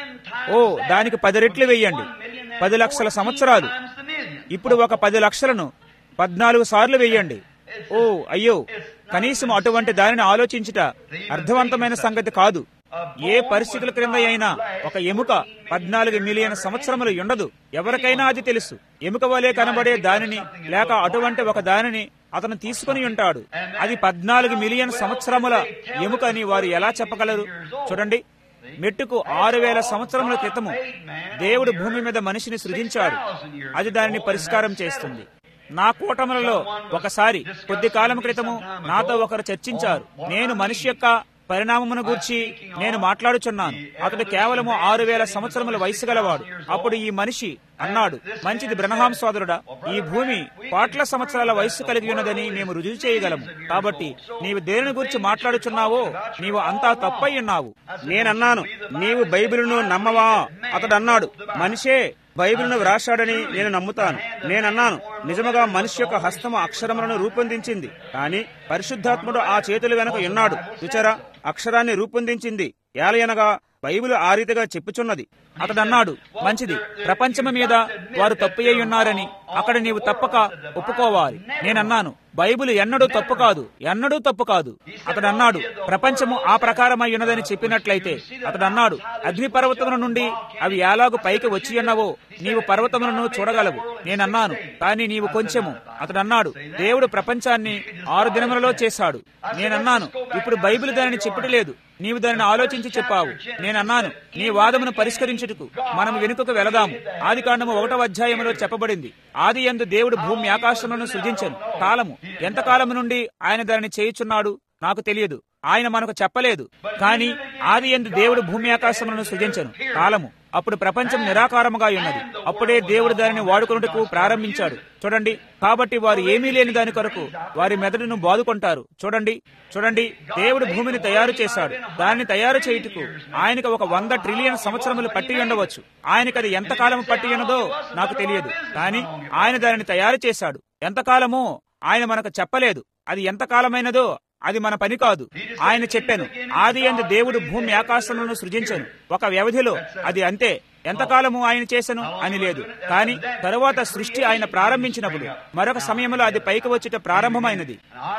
ఓ దానికి పది రెట్లు వెయ్యండి పది లక్షల సంవత్సరాలు ఇప్పుడు ఒక పది లక్షలను పద్నాలుగు సార్లు వెయ్యండి ఓ అయ్యో కనీసం అటువంటి దానిని ఆలోచించుట అర్థవంతమైన సంగతి కాదు ఏ పరిస్థితుల క్రింద అయినా ఒక ఎముక పద్నాలుగు మిలియన్ సంవత్సరములు ఉండదు ఎవరికైనా అది తెలుసు ఎముక వలె కనబడే దానిని లేక అటువంటి ఒక దానిని అతను తీసుకుని ఉంటాడు అది పద్నాలుగు మిలియన్ సంవత్సరముల ఎముక అని వారు ఎలా చెప్పగలరు చూడండి మెట్టుకు ఆరు వేల సంవత్సరముల క్రితము దేవుడు భూమి మీద మనిషిని సృజించాడు అది దానిని పరిష్కారం చేస్తుంది నా కూటములలో ఒకసారి కొద్ది కాలం క్రితము నాతో ఒకరు చర్చించారు నేను మనిషి యొక్క పరిణామమును గూర్చి నేను మాట్లాడుచున్నాను అతడు కేవలము ఆరు వేల సంవత్సరముల వయసు గలవాడు అప్పుడు ఈ మనిషి అన్నాడు మంచిది బ్రహ్మహాం సోదరుడా ఈ భూమి కోట్ల సంవత్సరాల వయస్సు కలిగి ఉన్నదని మేము రుజువు చేయగలము కాబట్టి నీవు దేనిని గురించి మాట్లాడుచున్నావో నీవు అంతా తప్పై ఉన్నావు నేనన్నాను నీవు బైబిలును నమ్మవా అతడు అన్నాడు మనిషే బైబిల్ను వ్రాశాడని నేను నమ్ముతాను నేనన్నాను నిజముగా మనిషి యొక్క హస్తము అక్షరములను రూపొందించింది కానీ పరిశుద్ధాత్ముడు ఆ చేతుల వెనుక ఉన్నాడు చూచారా అక్షరాన్ని రూపొందించింది ఏలయనగా బైబిల్ ఆ రీతిగా చెప్పుచున్నది అతడు అన్నాడు మంచిది ప్రపంచము మీద వారు తప్పు అయి ఉన్నారని అక్కడ నీవు తప్పక ఒప్పుకోవాలి నేనన్నాను బైబిల్ ఎన్నడూ తప్పు కాదు ఎన్నడూ తప్పు కాదు అతడు అన్నాడు ప్రపంచము ఆ ప్రకారమై ఉన్నదని చెప్పినట్లయితే అతడు అన్నాడు అగ్ని పర్వతముల నుండి అవి ఎలాగు పైకి వచ్చి ఉన్నవో నీవు పర్వతములను చూడగలవు నేనన్నాను కానీ నీవు కొంచెము అతడు అన్నాడు దేవుడు ప్రపంచాన్ని ఆరు దినములలో చేశాడు నేనన్నాను ఇప్పుడు బైబిల్ దానిని చెప్పటలేదు నీవు దానిని ఆలోచించి చెప్పావు నేనన్నాను నీ వాదమును పరిష్కరించుటకు మనం వెనుకకు వెళదాము ఆది కాండము ఒకటవ అధ్యాయములో చెప్పబడింది ఆది ఎందు దేవుడు భూమి ఆకాశములను సృజించను కాలము ఎంత కాలము నుండి ఆయన దానిని చేయుచున్నాడు నాకు తెలియదు ఆయన మనకు చెప్పలేదు కానీ ఆది ఎందు దేవుడు భూమి ఆకాశములను సృజించను కాలము అప్పుడు ప్రపంచం నిరాకారముగా ఉన్నది అప్పుడే దేవుడు దానిని వాడుకొనుటకు ప్రారంభించాడు చూడండి కాబట్టి వారు ఏమీ లేని దాని కొరకు వారి మెదడును బాదుకుంటారు చూడండి చూడండి దేవుడు భూమిని తయారు చేశాడు దాన్ని తయారు చేయుటకు ఆయనకు ఒక వంద ట్రిలియన్ సంవత్సరములు పట్టి ఉండవచ్చు ఆయనకు అది ఎంతకాలం పట్టి ఉన్నదో నాకు తెలియదు కానీ ఆయన దానిని తయారు చేశాడు ఎంతకాలమో ఆయన మనకు చెప్పలేదు అది ఎంతకాలమైనదో అది మన పని కాదు ఆయన చెప్పాను ఆది ఎందు దేవుడు భూమి ఆకాశములను సృజించను ఒక వ్యవధిలో అది అంతే ఎంతకాలము ఆయన చేసను అని లేదు కానీ తరువాత సృష్టి ఆయన ప్రారంభించినప్పుడు మరొక సమయంలో అది పైకి వచ్చుట ప్రారంభమైనది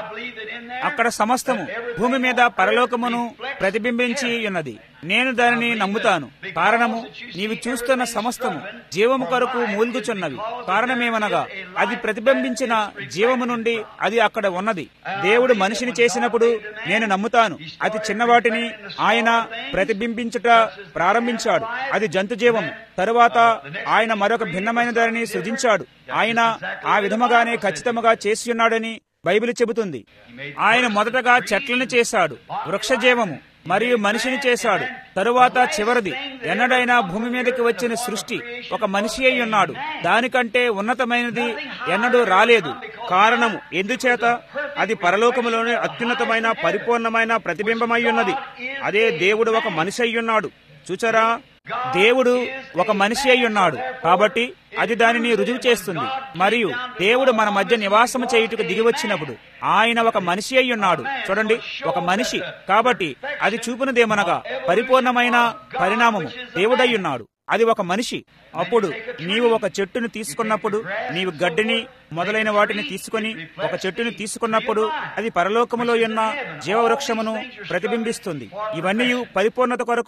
అక్కడ సమస్తము భూమి మీద పరలోకమును ప్రతిబింబించి ఉన్నది నేను దానిని నమ్ముతాను కారణము నీవు చూస్తున్న సమస్తము జీవము కొరకు మూల్గుచున్నవి కారణమేమనగా అది ప్రతిబింబించిన జీవము నుండి అది అక్కడ ఉన్నది దేవుడు మనిషిని చేసినప్పుడు నేను నమ్ముతాను అతి చిన్నవాటిని ఆయన ప్రతిబింబించుట ప్రారంభించాడు అది జంతు జీవము తరువాత ఆయన మరొక భిన్నమైన దానిని సృజించాడు ఆయన ఆ విధముగానే ఖచ్చితముగా చేసి ఉన్నాడని బైబిల్ చెబుతుంది ఆయన మొదటగా చెట్లను చేశాడు వృక్షజీవము మరియు మనిషిని చేశాడు తరువాత చివరిది ఎన్నడైనా భూమి మీదకి వచ్చిన సృష్టి ఒక మనిషి అయి ఉన్నాడు దానికంటే ఉన్నతమైనది ఎన్నడూ రాలేదు కారణము ఎందుచేత అది పరలోకములోని అత్యున్నతమైన పరిపూర్ణమైన ప్రతిబింబమై ఉన్నది అదే దేవుడు ఒక మనిషి అయ్యున్నాడు చూచారా దేవుడు ఒక మనిషి అయి ఉన్నాడు కాబట్టి అది దానిని రుజువు చేస్తుంది మరియు దేవుడు మన మధ్య నివాసము చేయుటకు దిగి వచ్చినప్పుడు ఆయన ఒక మనిషి అయి ఉన్నాడు చూడండి ఒక మనిషి కాబట్టి అది చూపునదేమనగా పరిపూర్ణమైన పరిణామము దేవుడై ఉన్నాడు అది ఒక మనిషి అప్పుడు నీవు ఒక చెట్టును తీసుకున్నప్పుడు నీవు గడ్డిని మొదలైన వాటిని తీసుకొని ఒక చెట్టును తీసుకున్నప్పుడు అది పరలోకములో ఉన్న జీవవృక్షమును ప్రతిబింబిస్తుంది ఇవన్నీ పరిపూర్ణత కొరకు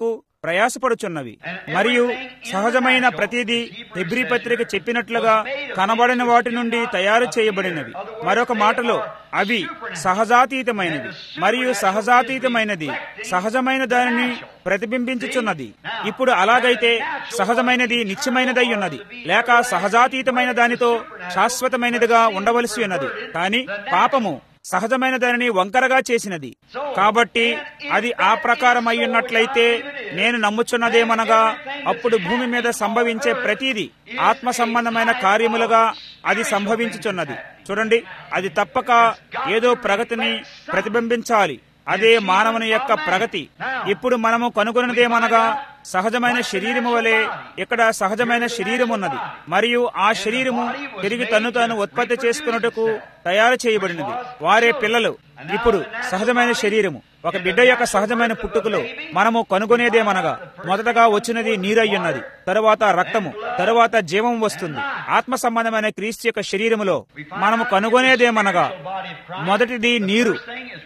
ప్రయాసపడుచున్నవి మరియు సహజమైన ప్రతిదీ హెబ్రీ పత్రిక చెప్పినట్లుగా కనబడిన వాటి నుండి తయారు చేయబడినవి మరొక మాటలో అవి సహజాతీతమైనవి మరియు సహజాతీతమైనది సహజమైన దానిని ప్రతిబింబించుచున్నది ఇప్పుడు అలాగైతే సహజమైనది నిత్యమైనదై ఉన్నది లేక సహజాతీతమైన దానితో శాశ్వతమైనదిగా ఉండవలసి ఉన్నది కానీ పాపము సహజమైన దానిని వంకరగా చేసినది కాబట్టి అది ఆ ప్రకారం అయ్యున్నట్లయితే నేను నమ్ముచున్నదేమనగా అప్పుడు భూమి మీద సంభవించే ప్రతిదీ ఆత్మ సంబంధమైన కార్యములుగా అది సంభవించుచున్నది చూడండి అది తప్పక ఏదో ప్రగతిని ప్రతిబింబించాలి అదే మానవుని యొక్క ప్రగతి ఇప్పుడు మనము కనుగొన్నదేమనగా సహజమైన శరీరము వలె ఇక్కడ సహజమైన శరీరం ఉన్నది మరియు ఆ శరీరము తిరిగి తన్ను తాను ఉత్పత్తి చేసుకున్నట్టుకు తయారు చేయబడినది వారే పిల్లలు ఇప్పుడు సహజమైన శరీరము ఒక బిడ్డ యొక్క సహజమైన పుట్టుకలో మనము కనుగొనేదేమనగా మొదటగా వచ్చినది నీరయ్యున్నది తరువాత రక్తము తరువాత జీవం వస్తుంది ఆత్మ సంబంధమైన క్రీస్తు యొక్క శరీరములో మనము కనుగొనేదేమనగా మొదటిది నీరు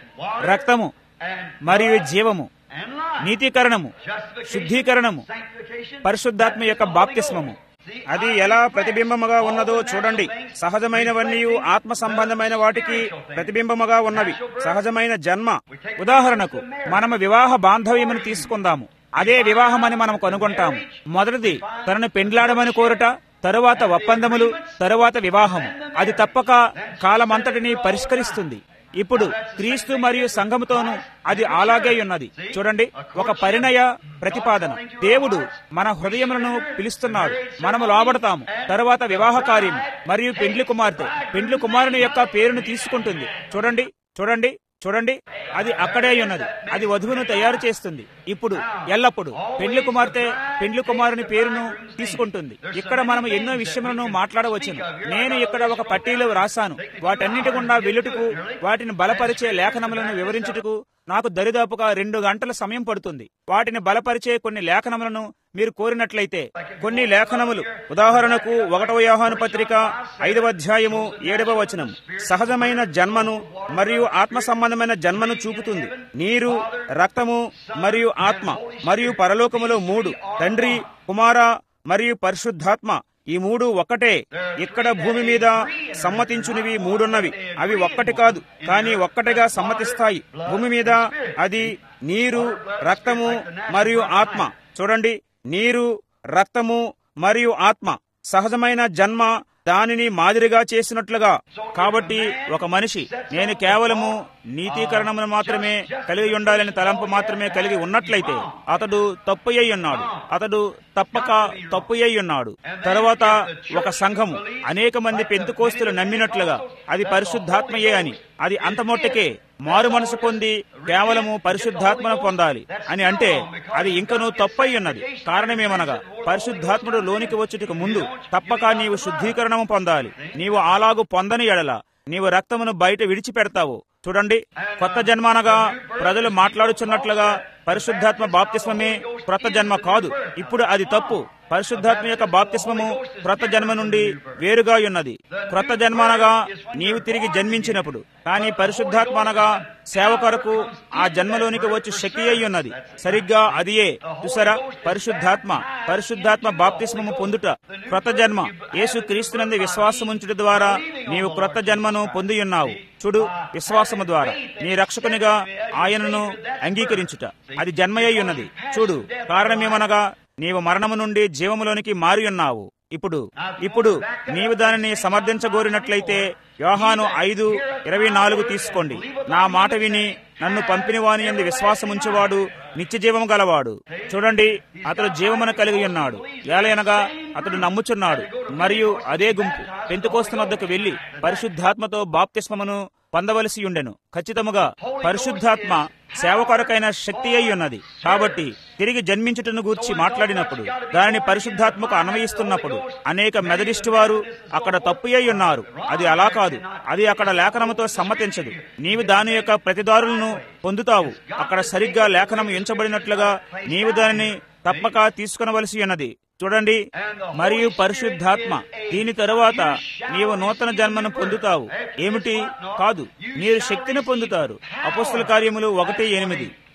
రక్తము మరియు జీవము నీతీకరణము శుద్ధీకరణము పరిశుద్ధాత్మ యొక్క బాప్తిస్మము అది ఎలా ప్రతిబింబముగా ఉన్నదో చూడండి సహజమైనవన్నీ ఆత్మ సంబంధమైన వాటికి ప్రతిబింబముగా ఉన్నవి సహజమైన జన్మ ఉదాహరణకు మనము వివాహ బాంధవ్యమును తీసుకుందాము అదే వివాహమని మనం కనుగొంటాము మొదటిది తనను పెండ్లాడమని కోరట తరువాత ఒప్పందములు తరువాత వివాహము అది తప్పక కాలమంతటిని పరిష్కరిస్తుంది ఇప్పుడు క్రీస్తు మరియు సంఘముతోనూ అది అలాగే ఉన్నది చూడండి ఒక పరిణయ ప్రతిపాదన దేవుడు మన హృదయములను పిలుస్తున్నాడు మనము లోబడతాము తరువాత వివాహ కార్యం మరియు పెండ్లి కుమార్తె పెండ్లి కుమారుని యొక్క పేరును తీసుకుంటుంది చూడండి చూడండి చూడండి అది అక్కడే ఉన్నది అది వధువును తయారు చేస్తుంది ఇప్పుడు ఎల్లప్పుడు పెండ్లి కుమార్తె పెండ్లి కుమారుని పేరును తీసుకుంటుంది ఇక్కడ మనం ఎన్నో విషయములను మాట్లాడవచ్చును నేను ఇక్కడ ఒక పట్టీలో రాశాను వాటన్నిటి గుండా వెలుటకు వాటిని బలపరిచే లేఖనములను వివరించుటకు నాకు దరిదాపుగా రెండు గంటల సమయం పడుతుంది వాటిని బలపరిచే కొన్ని లేఖనములను మీరు కోరినట్లయితే కొన్ని లేఖనములు ఉదాహరణకు ఒకటవ యోహాను పత్రిక ఐదవ అధ్యాయము ఏడవ వచనం సహజమైన జన్మను మరియు ఆత్మ సంబంధమైన జన్మను చూపుతుంది నీరు రక్తము మరియు ఆత్మ మరియు పరలోకములో మూడు తండ్రి కుమార మరియు పరిశుద్ధాత్మ ఈ మూడు ఒక్కటే ఇక్కడ భూమి మీద సమ్మతించునివి మూడున్నవి అవి ఒక్కటి కాదు కానీ ఒక్కటిగా సమ్మతిస్తాయి భూమి మీద అది నీరు రక్తము మరియు ఆత్మ చూడండి నీరు రక్తము మరియు ఆత్మ సహజమైన జన్మ దానిని మాదిరిగా చేసినట్లుగా కాబట్టి ఒక మనిషి నేను కేవలము నీతీకరణమును మాత్రమే కలిగి ఉండాలని తలంపు మాత్రమే కలిగి ఉన్నట్లయితే అతడు తప్పు అయి ఉన్నాడు అతడు తప్పక తప్పు అయి ఉన్నాడు తరువాత ఒక సంఘము అనేక మంది పెంతుకోస్తులు నమ్మినట్లుగా అది పరిశుద్ధాత్మయే అని అది అంతమొట్టకే మారు మనసు పొంది కేవలము పరిశుద్ధాత్మను పొందాలి అని అంటే అది ఇంకనూ తప్పై ఉన్నది కారణమేమనగా పరిశుద్ధాత్ముడు లోనికి వచ్చుటకు ముందు తప్పక నీవు శుద్ధీకరణము పొందాలి నీవు అలాగు పొందని ఎడల నీవు రక్తమును బయట విడిచిపెడతావు చూడండి కొత్త జన్మానగా ప్రజలు మాట్లాడుచున్నట్లుగా పరిశుద్ధాత్మ బాప్తిస్మమే క్రొత్త జన్మ కాదు ఇప్పుడు అది తప్పు పరిశుద్ధాత్మ యొక్క బాప్తిస్మము క్రొత్త జన్మ నుండి వేరుగా ఉన్నది క్రొత్త జన్మానగా నీవు తిరిగి జన్మించినప్పుడు కానీ పరిశుద్ధాత్మ అనగా సేవ కొరకు ఆ జన్మలోనికి వచ్చి శక్తి అయి ఉన్నది సరిగ్గా అదియే చూసారా పరిశుద్ధాత్మ పరిశుద్ధాత్మ బాప్తిస్మము పొందుట క్రొత్త జన్మ యేసు క్రీస్తునంది విశ్వాసముంచుట ద్వారా నీవు క్రొత్త జన్మను పొంది ఉన్నావు చూడు విశ్వాసము ద్వారా నీ రక్షకునిగా ఆయనను అంగీకరించుట అది జన్మయ్యి ఉన్నది చూడు కారణమేమనగా నీవు మరణము నుండి జీవములోనికి మారి ఉన్నావు ఇప్పుడు ఇప్పుడు నీవు దానిని సమర్థించగోరినట్లయితే యోహాను ఐదు ఇరవై నాలుగు తీసుకోండి నా మాట విని నన్ను పంపిన వాని ఎందు విశ్వాసముంచువాడు నిత్య జీవము గలవాడు చూడండి అతడు జీవమును కలిగి ఉన్నాడు ఏలయనగా అతడు నమ్ముచున్నాడు మరియు అదే గుంపు పెంతుకోస్తు వద్దకు వెళ్లి పరిశుద్ధాత్మతో బాప్తిస్మమును పొందవలసి ఉండెను ఖచ్చితముగా పరిశుద్ధాత్మ సేవ కొరకైన శక్తి అయి ఉన్నది కాబట్టి తిరిగి జన్మించుటను గూర్చి మాట్లాడినప్పుడు దానిని పరిశుద్ధాత్మకు అన్వయిస్తున్నప్పుడు అనేక మెదడిస్టు వారు అక్కడ తప్పు అయి ఉన్నారు అది అలా కాదు అది అక్కడ లేఖనముతో సమ్మతించదు నీవు దాని యొక్క ప్రతిదారులను పొందుతావు అక్కడ సరిగ్గా లేఖనం ఎంచబడినట్లుగా నీవు దానిని తప్పక తీసుకునవలసి ఉన్నది చూడండి మరియు పరిశుద్ధాత్మ దీని తరువాత నీవు నూతన జన్మను పొందుతావు ఏమిటి కాదు మీరు శక్తిని పొందుతారు అపుస్తుల కార్యములు ఒకటి ఎనిమిది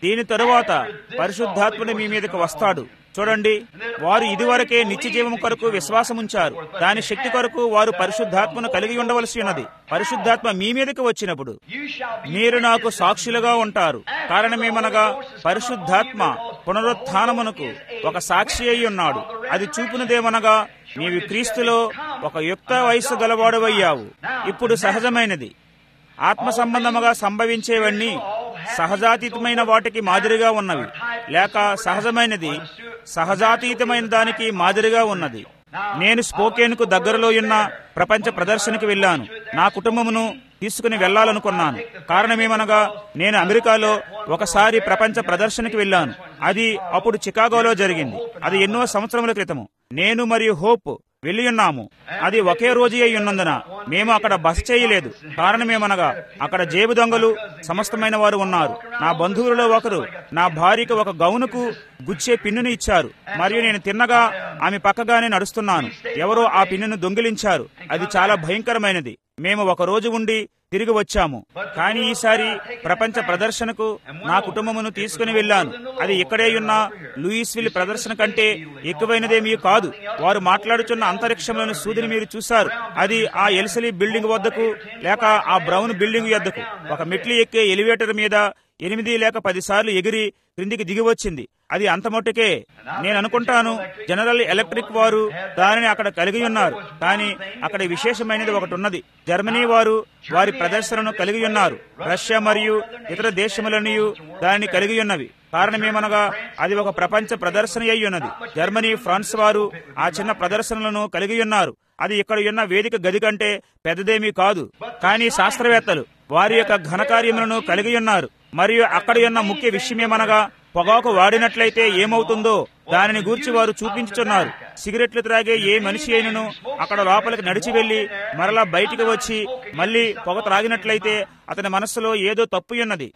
దీని తరువాత పరిశుద్ధాత్ముడు మీ మీదకి వస్తాడు చూడండి వారు ఇదివరకే నిత్య జీవం కొరకు విశ్వాసం ఉంచారు దాని శక్తి కొరకు వారు పరిశుద్ధాత్మను కలిగి ఉండవలసి ఉన్నది పరిశుద్ధాత్మ మీ మీదకి వచ్చినప్పుడు మీరు నాకు సాక్షులుగా ఉంటారు కారణమేమనగా పరిశుద్ధాత్మ పునరుత్నమునకు ఒక సాక్షి అయి ఉన్నాడు అది చూపునదేమనగా నీవు క్రీస్తులో ఒక యుక్త వయస్సు గలవాడవయ్యావు ఇప్పుడు సహజమైనది ఆత్మ సంబంధముగా సంభవించేవన్నీ సహజాతీతమైన వాటికి మాదిరిగా ఉన్నవి లేక సహజమైనది సహజాతీతమైన దానికి మాదిరిగా ఉన్నది నేను స్పోకేన్కు దగ్గరలో ఉన్న ప్రపంచ ప్రదర్శనకి వెళ్ళాను నా కుటుంబమును తీసుకుని వెళ్లాలనుకున్నాను కారణమేమనగా నేను అమెరికాలో ఒకసారి ప్రపంచ ప్రదర్శనకి వెళ్ళాను అది అప్పుడు చికాగోలో జరిగింది అది ఎన్నో సంవత్సరముల క్రితము నేను మరియు హోప్ వెళ్ళి ఉన్నాము అది ఒకే రోజు అయి ఉన్నందున మేము అక్కడ బస చేయలేదు కారణమేమనగా అక్కడ జేబు దొంగలు సమస్తమైన వారు ఉన్నారు నా బంధువులలో ఒకరు నా భార్యకు ఒక గౌనుకు గుచ్చే పిన్నును ఇచ్చారు మరియు నేను తిన్నగా ఆమె పక్కగానే నడుస్తున్నాను ఎవరో ఆ పిన్నును దొంగిలించారు అది చాలా భయంకరమైనది మేము ఒక రోజు ఉండి తిరిగి వచ్చాము కానీ ఈసారి ప్రపంచ ప్రదర్శనకు నా కుటుంబమును తీసుకుని వెళ్ళాను అది ఇక్కడే ఉన్న లూయిస్విల్ ప్రదర్శన కంటే ఎక్కువైనదేమీ కాదు వారు మాట్లాడుచున్న అంతరిక్షంలోని సూదిని మీరు చూశారు అది ఆ ఎల్సలి బిల్డింగ్ వద్దకు లేక ఆ బ్రౌన్ బిల్డింగ్ వద్దకు ఒక మెట్లు ఎక్కే ఎలివేటర్ మీద ఎనిమిది లేక పది సార్లు ఎగిరి క్రిందికి దిగి వచ్చింది అది అంత మట్టుకే నేను అనుకుంటాను జనరల్ ఎలక్ట్రిక్ వారు దానిని అక్కడ కలిగి ఉన్నారు కానీ అక్కడ విశేషమైనది ఒకటి ఉన్నది జర్మనీ వారు వారి ప్రదర్శనను కలిగి ఉన్నారు రష్యా మరియు ఇతర దేశములనియు దానిని కలిగి ఉన్నవి కారణమేమనగా అది ఒక ప్రపంచ ప్రదర్శన అయి ఉన్నది జర్మనీ ఫ్రాన్స్ వారు ఆ చిన్న ప్రదర్శనలను కలిగి ఉన్నారు అది ఇక్కడ ఉన్న వేదిక గది కంటే పెద్దదేమీ కాదు కానీ శాస్త్రవేత్తలు వారి యొక్క ఘనకార్యములను కలిగి ఉన్నారు మరియు అక్కడ ఉన్న ముఖ్య విషయమేమనగా పొగాకు వాడినట్లయితే ఏమవుతుందో దానిని గూర్చి వారు చూపించుచున్నారు సిగరెట్లు త్రాగే ఏ మనిషి అయినను అక్కడ లోపలికి నడిచి వెళ్లి మరలా బయటికి వచ్చి మళ్ళీ పొగ త్రాగినట్లయితే అతని మనస్సులో ఏదో తప్పు ఉన్నది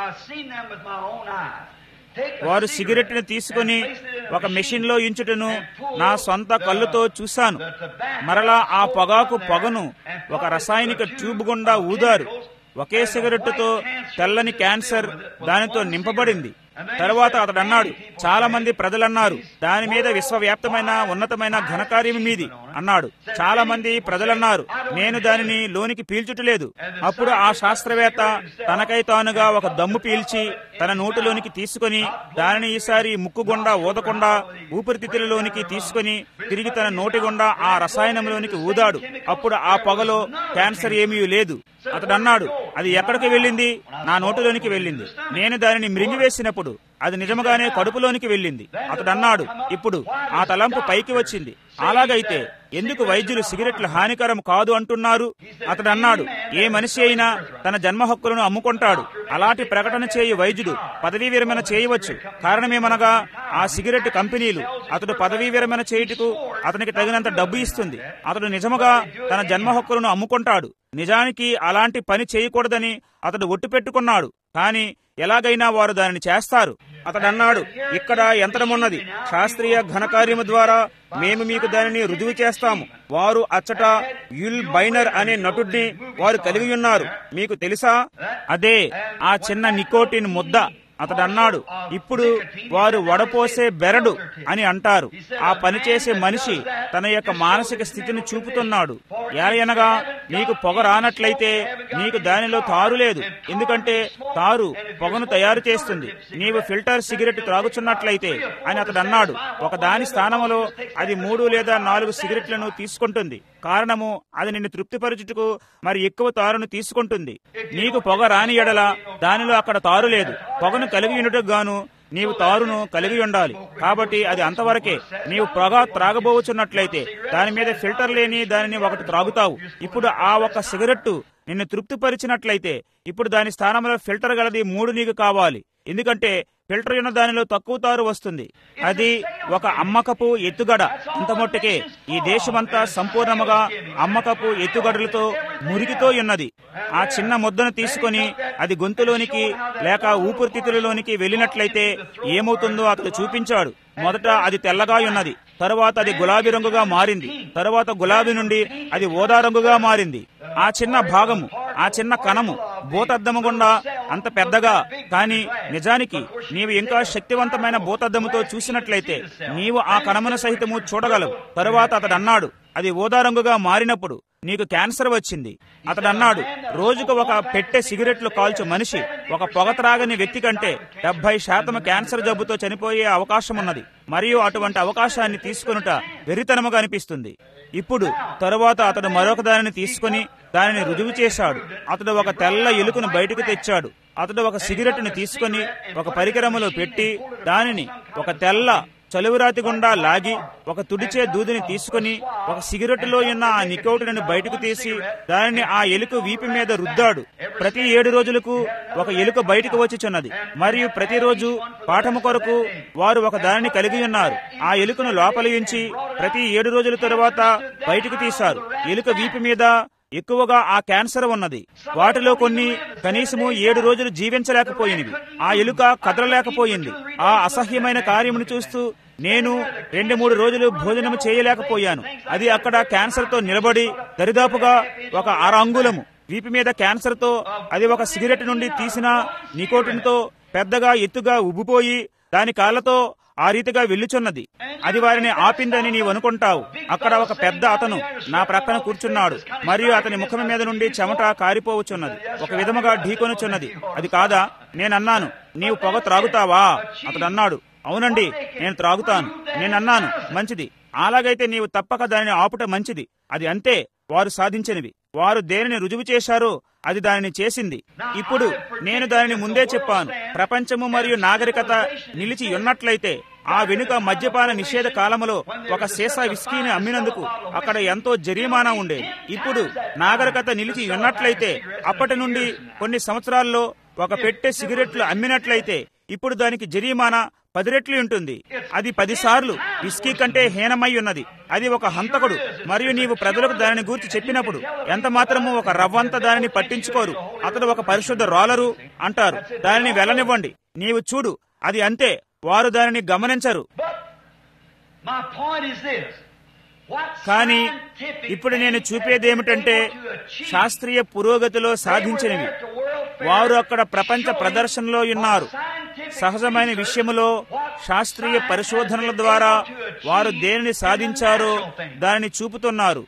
వారు సిగరెట్ను తీసుకుని ఒక మెషిన్ లో ఇంచుటను నా సొంత కళ్ళుతో చూశాను మరలా ఆ పొగాకు పొగను ఒక రసాయనిక ట్యూబ్ గుండా ఊదారు ఒకే సిగరెట్టుతో తెల్లని క్యాన్సర్ దానితో నింపబడింది తరువాత అతడు అన్నాడు చాలా మంది ప్రజలన్నారు దాని మీద విశ్వవ్యాప్తమైన ఉన్నతమైన ఘనకార్యం మీది అన్నాడు చాలా మంది ప్రజలన్నారు నేను దానిని లోనికి పీల్చుటలేదు అప్పుడు ఆ శాస్త్రవేత్త తనకై తానుగా ఒక దమ్ము పీల్చి తన నోటిలోనికి తీసుకుని దానిని ఈసారి ముక్కు గుండా ఊదకుండా ఊపిరితిత్తులలోనికి తీసుకుని తిరిగి తన నోటి గుండా ఆ రసాయనంలోనికి ఊదాడు అప్పుడు ఆ పొగలో క్యాన్సర్ ఏమీ లేదు అతడు అన్నాడు అది ఎక్కడికి వెళ్ళింది నా నోటిలోనికి వెళ్ళింది నేను దానిని మృంగివేసినప్పుడు అది నిజముగానే కడుపులోనికి వెళ్ళింది అతడు అన్నాడు ఇప్పుడు ఆ తలంపు పైకి వచ్చింది అలాగైతే ఎందుకు వైద్యులు సిగరెట్లు హానికరం కాదు అంటున్నారు అతడు అన్నాడు ఏ మనిషి అయినా తన జన్మ హక్కులను అమ్ముకుంటాడు అలాంటి ప్రకటన చేయి వైద్యుడు పదవీ విరమణ చేయవచ్చు కారణమేమనగా ఆ సిగరెట్ కంపెనీలు అతడు పదవీ విరమణ చేయుటకు అతనికి తగినంత డబ్బు ఇస్తుంది అతడు నిజముగా తన జన్మ హక్కులను అమ్ముకుంటాడు నిజానికి అలాంటి పని చేయకూడదని అతడు ఒట్టు పెట్టుకున్నాడు కానీ ఎలాగైనా వారు దానిని చేస్తారు అతడు అన్నాడు ఇక్కడ యంత్రమున్నది శాస్త్రీయ ఘనకార్యము ద్వారా మేము మీకు దానిని రుజువు చేస్తాము వారు అచ్చట యుల్ బైనర్ అనే నటుడిని వారు కలిగి ఉన్నారు మీకు తెలుసా అదే ఆ చిన్న నికోటిన్ ముద్ద అతడు అన్నాడు ఇప్పుడు వారు వడపోసే బెరడు అని అంటారు ఆ పని చేసే మనిషి తన యొక్క మానసిక స్థితిని చూపుతున్నాడు ఏలయనగా నీకు పొగ రానట్లయితే నీకు దానిలో తారు లేదు ఎందుకంటే తారు పొగను తయారు చేస్తుంది నీవు ఫిల్టర్ సిగరెట్ త్రాగుచున్నట్లయితే అని అతడు అన్నాడు ఒక దాని స్థానంలో అది మూడు లేదా నాలుగు సిగరెట్లను తీసుకుంటుంది కారణము అది నిన్ను తృప్తిపరచుటకు మరి ఎక్కువ తారును తీసుకుంటుంది నీకు పొగ రాని ఎడల దానిలో అక్కడ తారు లేదు పొగను కలిగి ఉండుటకు గాను నీవు తారును కలిగి ఉండాలి కాబట్టి అది అంతవరకే నీవు పొగ త్రాగబోచున్నట్లయితే దాని మీద ఫిల్టర్ లేని దానిని ఒకటి త్రాగుతావు ఇప్పుడు ఆ ఒక్క సిగరెట్టు నిన్ను తృప్తిపరిచినట్లయితే ఇప్పుడు దాని స్థానంలో ఫిల్టర్ గలది మూడు నీకు కావాలి ఎందుకంటే ఫిల్టర్ ఉన్న దానిలో తక్కువ తారు వస్తుంది అది ఒక అమ్మకపు ఎత్తుగడ అంతమొట్టకే ఈ దేశమంతా సంపూర్ణముగా అమ్మకపు ఎత్తుగడలతో మురికితో ఉన్నది ఆ చిన్న ముద్దను తీసుకొని అది గొంతులోనికి లేక ఊపిరితిత్తులలోనికి వెళ్ళినట్లయితే ఏమవుతుందో అతడు చూపించాడు మొదట అది తెల్లగా ఉన్నది తరువాత అది గులాబీ రంగుగా మారింది తరువాత గులాబీ నుండి అది ఓదా రంగుగా మారింది ఆ చిన్న భాగము ఆ చిన్న కణము భూతద్దము గుండా అంత పెద్దగా కానీ నిజానికి నీవు ఇంకా శక్తివంతమైన భూతద్దముతో చూసినట్లయితే నీవు ఆ కణమున సహితము చూడగలవు తరువాత అతడు అన్నాడు అది ఊదా రంగుగా మారినప్పుడు నీకు క్యాన్సర్ వచ్చింది అతడు అన్నాడు రోజుకు ఒక పెట్టె సిగరెట్లు కాల్చు మనిషి ఒక పొగ త్రాగని వ్యక్తి కంటే డెబ్బై శాతం క్యాన్సర్ జబ్బుతో చనిపోయే అవకాశం ఉన్నది మరియు అటువంటి అవకాశాన్ని తీసుకొనుట వెరితనముగా అనిపిస్తుంది ఇప్పుడు తరువాత అతడు మరొక దానిని తీసుకుని దానిని రుజువు చేశాడు అతడు ఒక తెల్ల ఎలుకను బయటకు తెచ్చాడు అతడు ఒక సిగరెట్ను తీసుకుని ఒక పరికరములో పెట్టి దానిని ఒక తెల్ల చలువురాతి గుండా లాగి ఒక తుడిచే దూదిని తీసుకుని ఒక సిగరెట్టులో ఉన్న ఆ నికోటిని బయటకు తీసి దానిని ఆ ఎలుక వీపు మీద రుద్దాడు ప్రతి ఏడు రోజులకు ఒక ఎలుక బయటకు వచ్చిచున్నది మరియు ప్రతిరోజు పాఠము కొరకు వారు ఒక దానిని కలిగి ఉన్నారు ఆ ఎలుకను లోపలి ఉంచి ప్రతి ఏడు రోజుల తరువాత బయటకు తీశారు ఎలుక వీపు మీద ఎక్కువగా ఆ క్యాన్సర్ ఉన్నది వాటిలో కొన్ని కనీసము ఏడు రోజులు జీవించలేకపోయినవి ఆ ఎలుక కదలలేకపోయింది ఆ అసహ్యమైన కార్యమును చూస్తూ నేను రెండు మూడు రోజులు భోజనం చేయలేకపోయాను అది అక్కడ క్యాన్సర్ తో నిలబడి దరిదాపుగా ఒక అర అంగుళము వీపు మీద క్యాన్సర్ తో అది ఒక సిగరెట్ నుండి తీసిన నికోటిన్ తో పెద్దగా ఎత్తుగా ఉబ్బిపోయి దాని కాళ్లతో ఆ రీతిగా వెళ్ళుచున్నది అది వారిని ఆపిందని నీవు అనుకుంటావు అక్కడ ఒక పెద్ద అతను నా ప్రక్కన కూర్చున్నాడు మరియు అతని ముఖం మీద నుండి చెమట కారిపోవచ్చున్నది ఒక విధముగా ఢీకొనుచున్నది అది కాదా నేనన్నాను నీవు పొగ త్రాగుతావా అతడు అన్నాడు అవునండి నేను త్రాగుతాను నేనన్నాను మంచిది అలాగైతే నీవు తప్పక దానిని ఆపుట మంచిది అది అంతే వారు సాధించినవి వారు దేనిని రుజువు చేశారో అది దానిని చేసింది ఇప్పుడు నేను దానిని ముందే చెప్పాను ప్రపంచము మరియు నాగరికత నిలిచి ఉన్నట్లయితే ఆ వెనుక మద్యపాన నిషేధ కాలములో ఒక సీసా విస్కీని అమ్మినందుకు అక్కడ ఎంతో జరిమానా ఉండేది ఇప్పుడు నాగరికత నిలిచి ఉన్నట్లయితే అప్పటి నుండి కొన్ని సంవత్సరాల్లో ఒక పెట్టె సిగరెట్లు అమ్మినట్లయితే ఇప్పుడు దానికి జరిమానా పది రెట్లు ఉంటుంది అది పదిసార్లు విస్కీ కంటే హీనమై ఉన్నది అది ఒక హంతకుడు మరియు నీవు ప్రజలకు దానిని గూర్చి చెప్పినప్పుడు ఎంత మాత్రము ఒక రవ్వంత దానిని పట్టించుకోరు అతడు ఒక పరిశుద్ధ రోలరు అంటారు దానిని వెళ్ళనివ్వండి నీవు చూడు అది అంతే వారు దానిని గమనించరు My point is this. What కానీ scientific ఇప్పుడు నేను things చూపేది have ఏమిటంటే been able to achieve? శాస్త్రీయ పురోగతిలో సాధించినవి వారు అక్కడ ప్రపంచ ప్రదర్శనలో ఉన్నారు సహజమైన విషయములో శాస్త్రీయ పరిశోధనల ద్వారా వారు దేనిని సాధించారో దానిని చూపుతున్నారు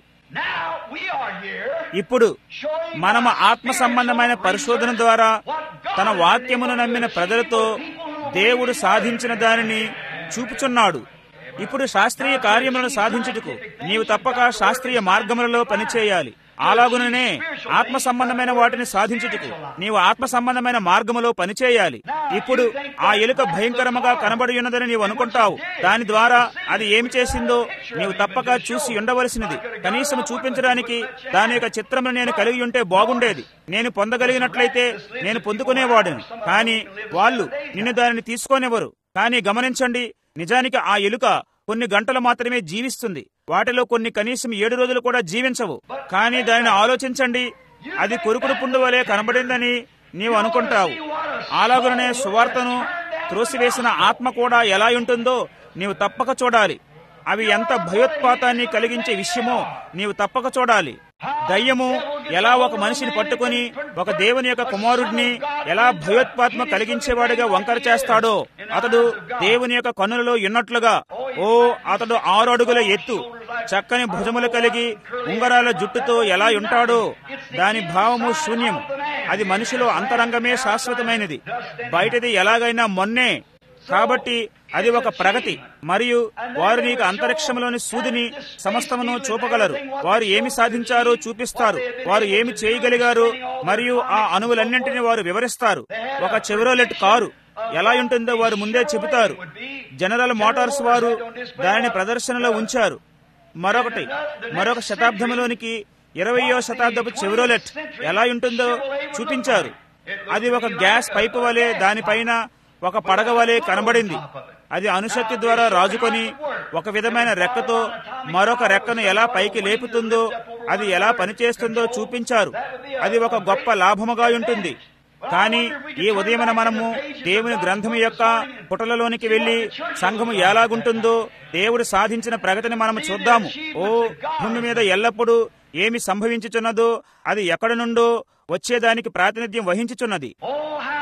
ఇప్పుడు మనము ఆత్మ సంబంధమైన పరిశోధన ద్వారా తన వాక్యమును నమ్మిన ప్రజలతో దేవుడు సాధించిన దానిని చూపుచున్నాడు ఇప్పుడు శాస్త్రీయ కార్యములను సాధించుటకు నీవు తప్పక శాస్త్రీయ మార్గములలో పనిచేయాలి అలాగుననే ఆత్మ సంబంధమైన వాటిని సాధించుటకు నీవు ఆత్మ సంబంధమైన మార్గములో పనిచేయాలి ఇప్పుడు ఆ ఎలుక భయంకరముగా కనబడి ఉన్నదని నీవు అనుకుంటావు దాని ద్వారా అది ఏమి చేసిందో నీవు తప్పక చూసి ఉండవలసినది కనీసం చూపించడానికి దాని యొక్క చిత్రమును నేను కలిగి ఉంటే బాగుండేది నేను పొందగలిగినట్లయితే నేను పొందుకునేవాడిని కానీ వాళ్ళు నిన్ను దానిని తీసుకోనివ్వరు కానీ గమనించండి నిజానికి ఆ ఎలుక కొన్ని గంటలు మాత్రమే జీవిస్తుంది వాటిలో కొన్ని కనీసం ఏడు రోజులు కూడా జీవించవు కానీ దానిని ఆలోచించండి అది కొరుకుడు పుండు వలె కనబడిందని నీవు అనుకుంటావు అలాగనే సువార్తను త్రోసివేసిన ఆత్మ కూడా ఎలా ఉంటుందో నీవు తప్పక చూడాలి అవి ఎంత భయోత్పాతాన్ని కలిగించే విషయమో నీవు తప్పక చూడాలి దయ్యము ఎలా ఒక మనిషిని పట్టుకుని ఒక దేవుని యొక్క కుమారుడిని ఎలా భయోత్పాత్మ కలిగించేవాడిగా వంకర చేస్తాడో అతడు దేవుని యొక్క కన్నులలో ఉన్నట్లుగా ఓ అతడు ఆరు అడుగుల ఎత్తు చక్కని భుజములు కలిగి ఉంగరాల జుట్టుతో ఎలా ఉంటాడో దాని భావము శూన్యము అది మనిషిలో అంతరంగమే శాశ్వతమైనది బయటది ఎలాగైనా మొన్నే కాబట్టి అది ఒక ప్రగతి మరియు వారు నీకు అంతరిక్షంలోని సూదిని సమస్తమును చూపగలరు వారు ఏమి సాధించారో చూపిస్తారు వారు ఏమి చేయగలిగారో మరియు ఆ అణువులన్నింటినీ వారు వివరిస్తారు ఒక చెవరోలెట్ కారు ఎలా ఉంటుందో వారు ముందే చెబుతారు జనరల్ మోటార్స్ వారు దానిని ప్రదర్శనలో ఉంచారు మరొకటి మరొక శతాబ్దంలోనికి ఇరవయో శతాబ్దపు చెవరోలెట్ ఎలా ఉంటుందో చూపించారు అది ఒక గ్యాస్ పైపు వలె దానిపైన ఒక పడగ వలె కనబడింది అది అణుశక్తి ద్వారా రాజుకొని ఒక విధమైన రెక్కతో మరొక రెక్కను ఎలా పైకి లేపుతుందో అది ఎలా పనిచేస్తుందో చూపించారు అది ఒక గొప్ప లాభముగా ఉంటుంది కానీ ఈ ఉదయమున మనము దేవుని గ్రంథము యొక్క పుటలలోనికి వెళ్లి సంఘము ఎలాగుంటుందో దేవుడు సాధించిన ప్రగతిని మనము చూద్దాము ఓ భూమి మీద ఎల్లప్పుడూ ఏమి సంభవించుచున్నదో అది ఎక్కడి నుండో వచ్చేదానికి ప్రాతినిధ్యం వహించుచున్నది Oh, how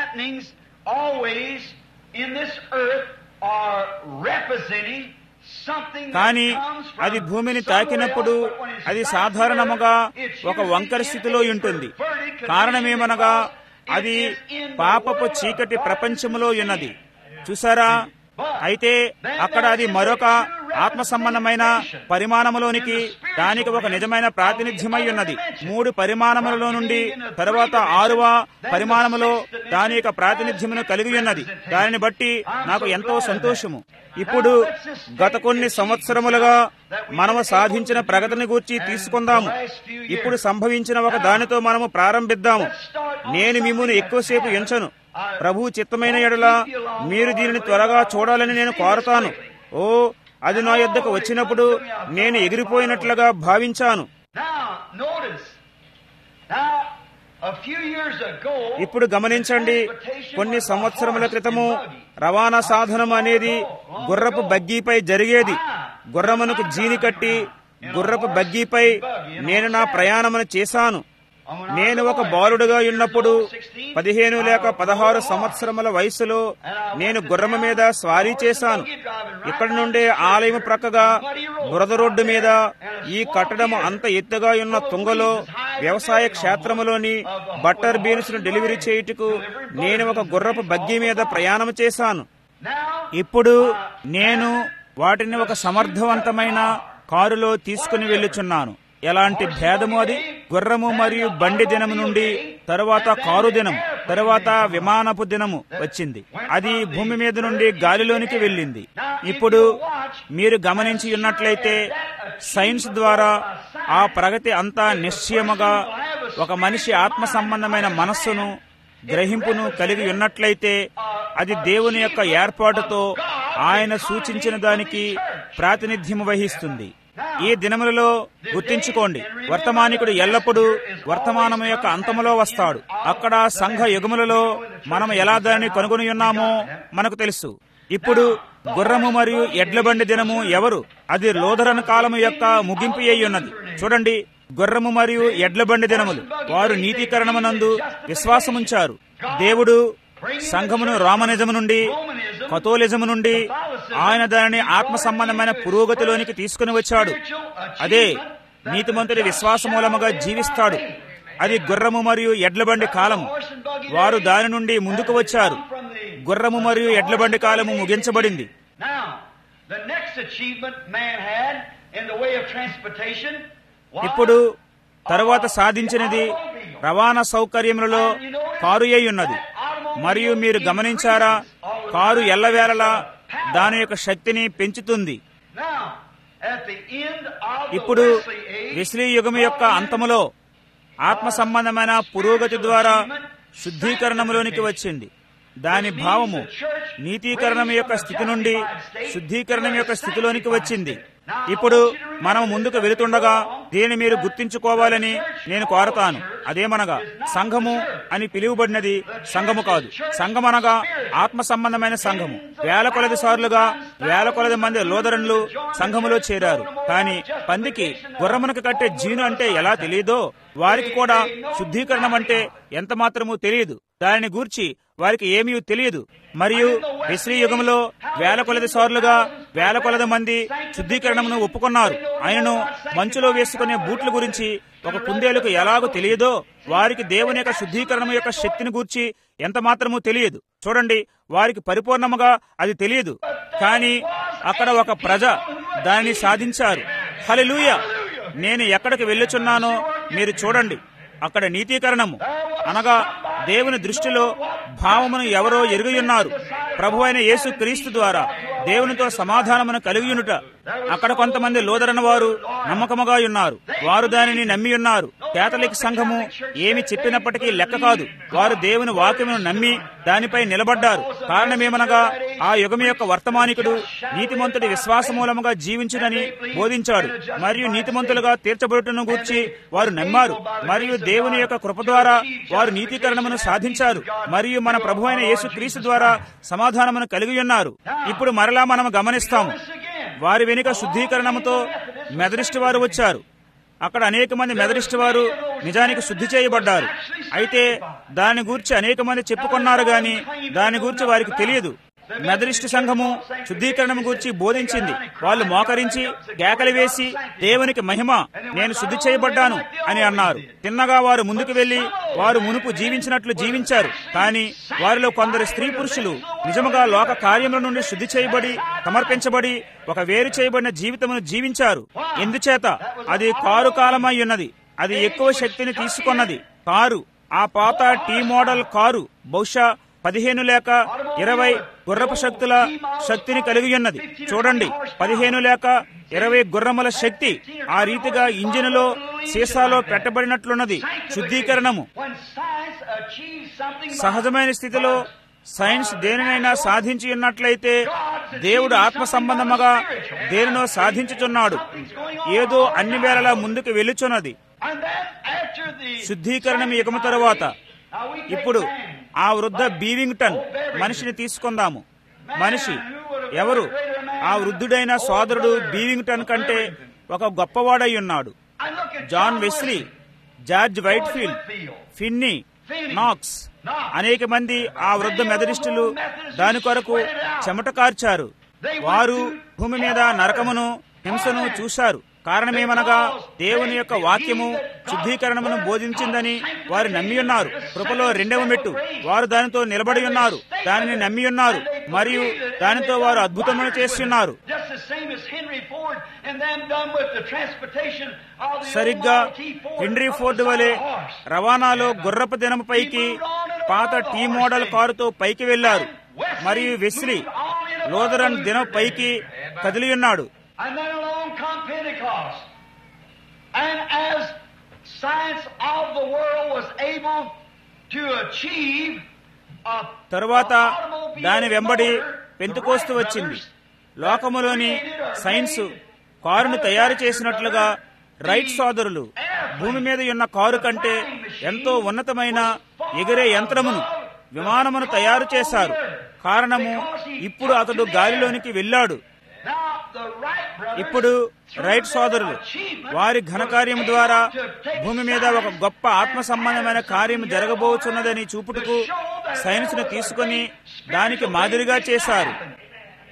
happenings always in this earth are representing something that కానీ comes from అది భూమిని somewhere తాకినప్పుడు else, but when it's అది striking సాధారణముగా the earth, it's ఒక usually వంకర in స్థితిలో a ఉంటుంది perverted condition కారణమేమనగా because అది it is in the పాపపు world of చీకటి darkness ప్రపంచములో and sin. ఉన్నది చూసారా అయితే అక్కడ అది మరొక ఆత్మ సంబంధమైన పరిమాణములోనికి దానికి ఒక నిజమైన ప్రాతినిధ్యమై ఉన్నది మూడు పరిమాణములలో నుండి తరువాత ఆరవ పరిమాణములో దాని యొక్క ప్రాతినిధ్యమును కలిగి ఉన్నది దానిని బట్టి నాకు ఎంతో సంతోషము ఇప్పుడు గత కొన్ని సంవత్సరములుగా మనము సాధించిన ప్రగతిని గూర్చి తీసుకుందాము ఇప్పుడు సంభవించిన ఒక దానితో మనము ప్రారంభిద్దాము నేను మిమ్మును ఎక్కువసేపు ఎంచను ప్రభు చిత్తమైన ఎడల మీరు దీనిని త్వరగా చూడాలని నేను కోరతాను ఓ అది నా యొద్దకు వచ్చినప్పుడు నేను ఎగిరిపోయినట్లుగా భావించాను Now, notice. Now, a few years ago, ఇప్పుడు గమనించండి కొన్ని సంవత్సరముల క్రితము రవాణా సాధనం అనేది గుర్రపు బగ్గీపై జరిగేది గుర్రమునకు జీని కట్టి గుర్రపు బగ్గీపై నేను నా ప్రయాణమును చేశాను నేను ఒక బాలుడుగా ఉన్నప్పుడు పదిహేను లేక పదహారు సంవత్సరముల వయసులో నేను గుర్రము మీద స్వారీ చేశాను ఇక్కడి నుండే ఆలయం ప్రక్కగా బురద రోడ్డు మీద ఈ కట్టడము అంత ఎత్తుగా ఉన్న తుంగలో వ్యవసాయ క్షేత్రములోని బట్టర్ బీన్స్ ను డెలివరీ చేయుటకు నేను ఒక గుర్రపు బగ్గీ మీద ప్రయాణం చేశాను ఇప్పుడు నేను వాటిని ఒక సమర్థవంతమైన కారులో తీసుకుని వెళ్ళుచున్నాను ఎలాంటి భేదము అది గుర్రము మరియు బండి దినము నుండి తరువాత కారు దినం తరువాత విమానపు దినము వచ్చింది అది భూమి మీద నుండి గాలిలోనికి వెళ్ళింది ఇప్పుడు మీరు గమనించి ఉన్నట్లయితే సైన్స్ ద్వారా ఆ ప్రగతి అంతా నిశ్చయముగా ఒక మనిషి ఆత్మ సంబంధమైన మనస్సును గ్రహింపును కలిగి ఉన్నట్లయితే అది దేవుని యొక్క ఏర్పాటుతో ఆయన సూచించిన దానికి ప్రాతినిధ్యం వహిస్తుంది ఈ దినములలో గుర్తించుకోండి వర్తమానికుడు ఎల్లప్పుడూ వర్తమానము యొక్క అంతములో వస్తాడు అక్కడ సంఘ యుగములలో మనం ఎలా దాన్ని కనుగొని ఉన్నామో మనకు తెలుసు ఇప్పుడు గుర్రము మరియు ఎడ్లబండి దినము ఎవరు అది లోదరన కాలము యొక్క ముగింపు అయి ఉన్నది చూడండి గుర్రము మరియు ఎడ్లబండి దినములు వారు నీతీకరణమునందు విశ్వాసముంచారు దేవుడు సంఘమును రామనిజము నుండి కథోలిజము నుండి ఆయన దానిని ఆత్మ సంబంధమైన పురోగతిలోనికి తీసుకుని వచ్చాడు అదే నీతిమంతుడి విశ్వాస మూలముగా జీవిస్తాడు అది గుర్రము మరియు ఎడ్లబండి కాలము వారు దాని నుండి ముందుకు వచ్చారు గుర్రము మరియు ఎడ్లబండి కాలము ముగించబడింది Now, the next achievement man had in the way of transportation was ఇప్పుడు తరువాత సాధించినది రవాణా సౌకర్యములలో కారు అయి ఉన్నది మరియు మీరు గమనించారా కారు ఎల్లవేళలా దాని యొక్క శక్తిని పెంచుతుంది Now, at the end of the ఇప్పుడు Wesley age, వెస్లీ యుగము యొక్క అంతములో ఆత్మ సంబంధమైన పురోగతి ద్వారా శుద్ధీకరణములోనికి వచ్చింది దాని భావము నీతీకరణం యొక్క స్థితి నుండి శుద్ధీకరణం యొక్క స్థితిలోనికి వచ్చింది ఇప్పుడు మనం ముందుకు వెళుతుండగా దీనిని మీరు గుర్తించుకోవాలని నేను కోరతాను అదేమనగా సంఘము అని పిలువబడినది సంఘము కాదు సంఘం అనగా ఆత్మ సంబంధమైన సంఘము వేల కొలది సార్లుగా వేల కొలది మంది లోదరన్లు సంఘములో చేరారు కానీ పందికి గుర్రమునకు కట్టే జీను అంటే ఎలా తెలియదో వారికి కూడా శుద్ధీకరణం అంటే ఎంత మాత్రమూ తెలియదు దానిని గూర్చి వారికి ఏమీ తెలియదు మరియు విశ్రీ యుగంలో వేల కొలది సార్లుగా వేల కొలది మంది శుద్ధీకరణమును ఒప్పుకున్నారు ఆయనను మంచులో వేసుకునే బూట్ల గురించి ఒక కుందేలుకు ఎలాగో తెలియదో వారికి దేవుని యొక్క శుద్ధీకరణం యొక్క శక్తిని గూర్చి ఎంత మాత్రమూ తెలియదు చూడండి వారికి పరిపూర్ణముగా అది తెలియదు కానీ అక్కడ ఒక ప్రజ దానిని సాధించారు హల్లెలూయా నేను ఎక్కడికి వెళ్ళుచున్నానో మీరు చూడండి అక్కడ నీతీకరణము అనగా దేవుని దృష్టిలో భావమును ఎవరో ఎరుగుయున్నారు ప్రభు అయిన యేసు క్రీస్తు ద్వారా దేవునితో సమాధానమును కలిగియునుట అక్కడ కొంతమంది లోదరన వారు నమ్మకముగా ఉన్నారు వారు దానిని నమ్మి ఉన్నారు కేథలిక్ సంఘము ఏమి చెప్పినప్పటికీ లెక్క కాదు వారు దేవుని వాక్యమును నమ్మి దానిపై నిలబడ్డారు కారణమేమనగా ఆ యుగం యొక్క వర్తమానికుడు నీతిమంతుడి విశ్వాస మూలముగా జీవించునని బోధించాడు మరియు నీతిమంతులుగా తీర్చబడుటను గూర్చి వారు నమ్మారు మరియు దేవుని యొక్క కృప ద్వారా వారు నీతీకరణమును సాధించారు మరియు మన ప్రభు అయిన యేసు క్రీస్తు ద్వారా సమాధానమును కలిగి ఉన్నారు ఇప్పుడు మరలా మనం గమనిస్తాము వారి వెనుక శుద్ధీకరణముతో మెదరిస్ట్ వారు వచ్చారు అక్కడ అనేక మంది మెదరిస్ట్ వారు నిజానికి శుద్ధి చేయబడ్డారు అయితే దాని గురించి అనేక మంది చెప్పుకున్నారు గాని దాని గురించి వారికి తెలియదు మెదరిస్ట్ సంఘము శుద్ధీకరణం గురించి బోధించింది వాళ్ళు మోకరించి కేకలు వేసి దేవునికి మహిమ నేను శుద్ధి చేయబడ్డాను అని అన్నారు తిన్నగా వారు ముందుకు వెళ్లి వారు మునుపు జీవించినట్లు జీవించారు కానీ వారిలో కొందరు స్త్రీ పురుషులు నిజముగా లోక కార్యముల నుండి శుద్ధి చేయబడి సమర్పించబడి ఒక వేరు చేయబడిన జీవితమును జీవించారు ఎందుచేత అది కారు కాలమై ఉన్నది అది ఎక్కువ శక్తిని తీసుకున్నది కారు ఆ పాత టీ మోడల్ కారు బహుశా పదిహేను లేక ఇరవై గుర్రపు శక్తుల శక్తిని కలిగి ఉన్నది చూడండి పదిహేను లేక ఇరవై గుర్రముల శక్తి ఆ రీతిగా ఇంజిన్లో సీసాలో పెట్టబడినట్లున్నది శుద్ధీకరణము When science achieves something by సహజమైన స్థితిలో సైన్స్ దేనినైనా సాధించి ఉన్నట్లయితే దేవుడు ఆత్మ సంబంధముగా దేనినో సాధించుచున్నాడు ఏదో అన్ని వేళలా ముందుకు వెళ్ళుచున్నది And then after the శుద్ధీకరణం యుగము తరువాత Now we take ఇప్పుడు man. ఆ వృద్ధ బీవింగ్టన్ మనిషిని తీసుకుందాము మనిషి ఎవరు ఆ వృద్ధుడైన సోదరుడు బీవింగ్టన్ కంటే ఒక గొప్పవాడై ఉన్నాడు I look at John John Wesley Wesley. George Whitefield Finney Knox అనేక మంది ఆ వృద్ధ మెదరిస్టులు దాని కొరకు చెమట కార్చారు వారు భూమి మీద నరకమును హింసను చూశారు కారణమేమనగా దేవుని యొక్క వాక్యము శుద్ధీకరణమును బోధించిందని వారు నమ్మి ఉన్నారు కృపలో రెండవ మెట్టు వారు దానితో నిలబడి ఉన్నారు దానిని నమ్మి ఉన్నారు మరియు దానితో వారు అద్భుతములు చేస్తున్నారు Just the same as Henry Ford and them done with the transportation of the సరిగ్గా old Model T Ford Henry up Ford the side వలె of a horse. రవాణాలో గుర్రపు దినం పైకి పాత టీ మోడల్ కారుతో పైకి వెళ్లారు మరియు వెస్లీ లోదరన్ దినం పైకి కదిలి ఉన్నాడు And then along come Pentecost. And as science of the world was able to achieve a తరువాత a automobile దాని వెంబడి motor, పెంతుకోస్తు the Wright వచ్చింది brothers లోకములోని సైన్స్ కారును తయారు చేసినట్లుగా రైట్ సోదరులు భూమి మీద ఉన్న కారు కంటే ఎంతో ఉన్నతమైన ఎగిరే యంత్రమును విమానమును తయారు చేశారు కారణము ఇప్పుడు అతడు గాలిలోనికి వెళ్ళాడు Now, the Wright brothers, ఇప్పుడు through రైట్ their సోదరులు achievement, వారి ఘన కార్యము ద్వారా was able to take భూమి మీద ఒక science గొప్ప ఆత్మ and సంబంధమైన add కార్యం something జరగబోచున్నదని to చూపుటకు show that సైన్స్ ను there was a తీసుకొని great దానికి spiritual మాదిరిగా thing చేశారు happening.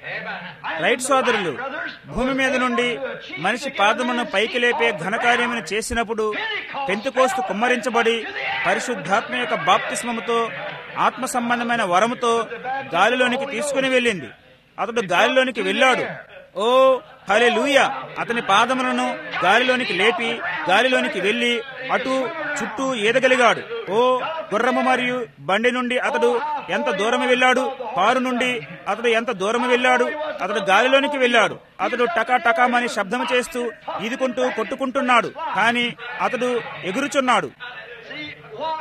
And రైట్ the సోదరులు Wright brothers భూమి మీద was నుండి able to achieve మనిషి to get a పాదమును man's పైకి feet లేపే off the ఘనకార్యమును ground. చేసినప్పుడు పెంతుకోస్తు కుమ్మరించబడి పరిశుద్ధాత్మ యొక్క బాప్తిస్మముతో ఆత్మ సంబంధమైన వరముతో గాలిలోనికి తీసుకుని వెళ్ళింది అతడు గాలిలోనికి వెళ్ళాడు ఓ హలే అతని పాదములను గాలిలోనికి లేపి గాలిలోనికి వెళ్లి అటు చుట్టూ ఈదగలిగాడు ఓ గుర్రము మరియు బండి నుండి అతడు ఎంత దూరం వెళ్ళాడు కారు నుండి అతడు ఎంత దూరం వెళ్ళాడు అతడు గాలిలోనికి వెళ్ళాడు అతడు టకా టకామని శబ్దం చేస్తూ ఈదుకుంటూ కొట్టుకుంటున్నాడు కానీ అతడు ఎగురుచున్నాడు See what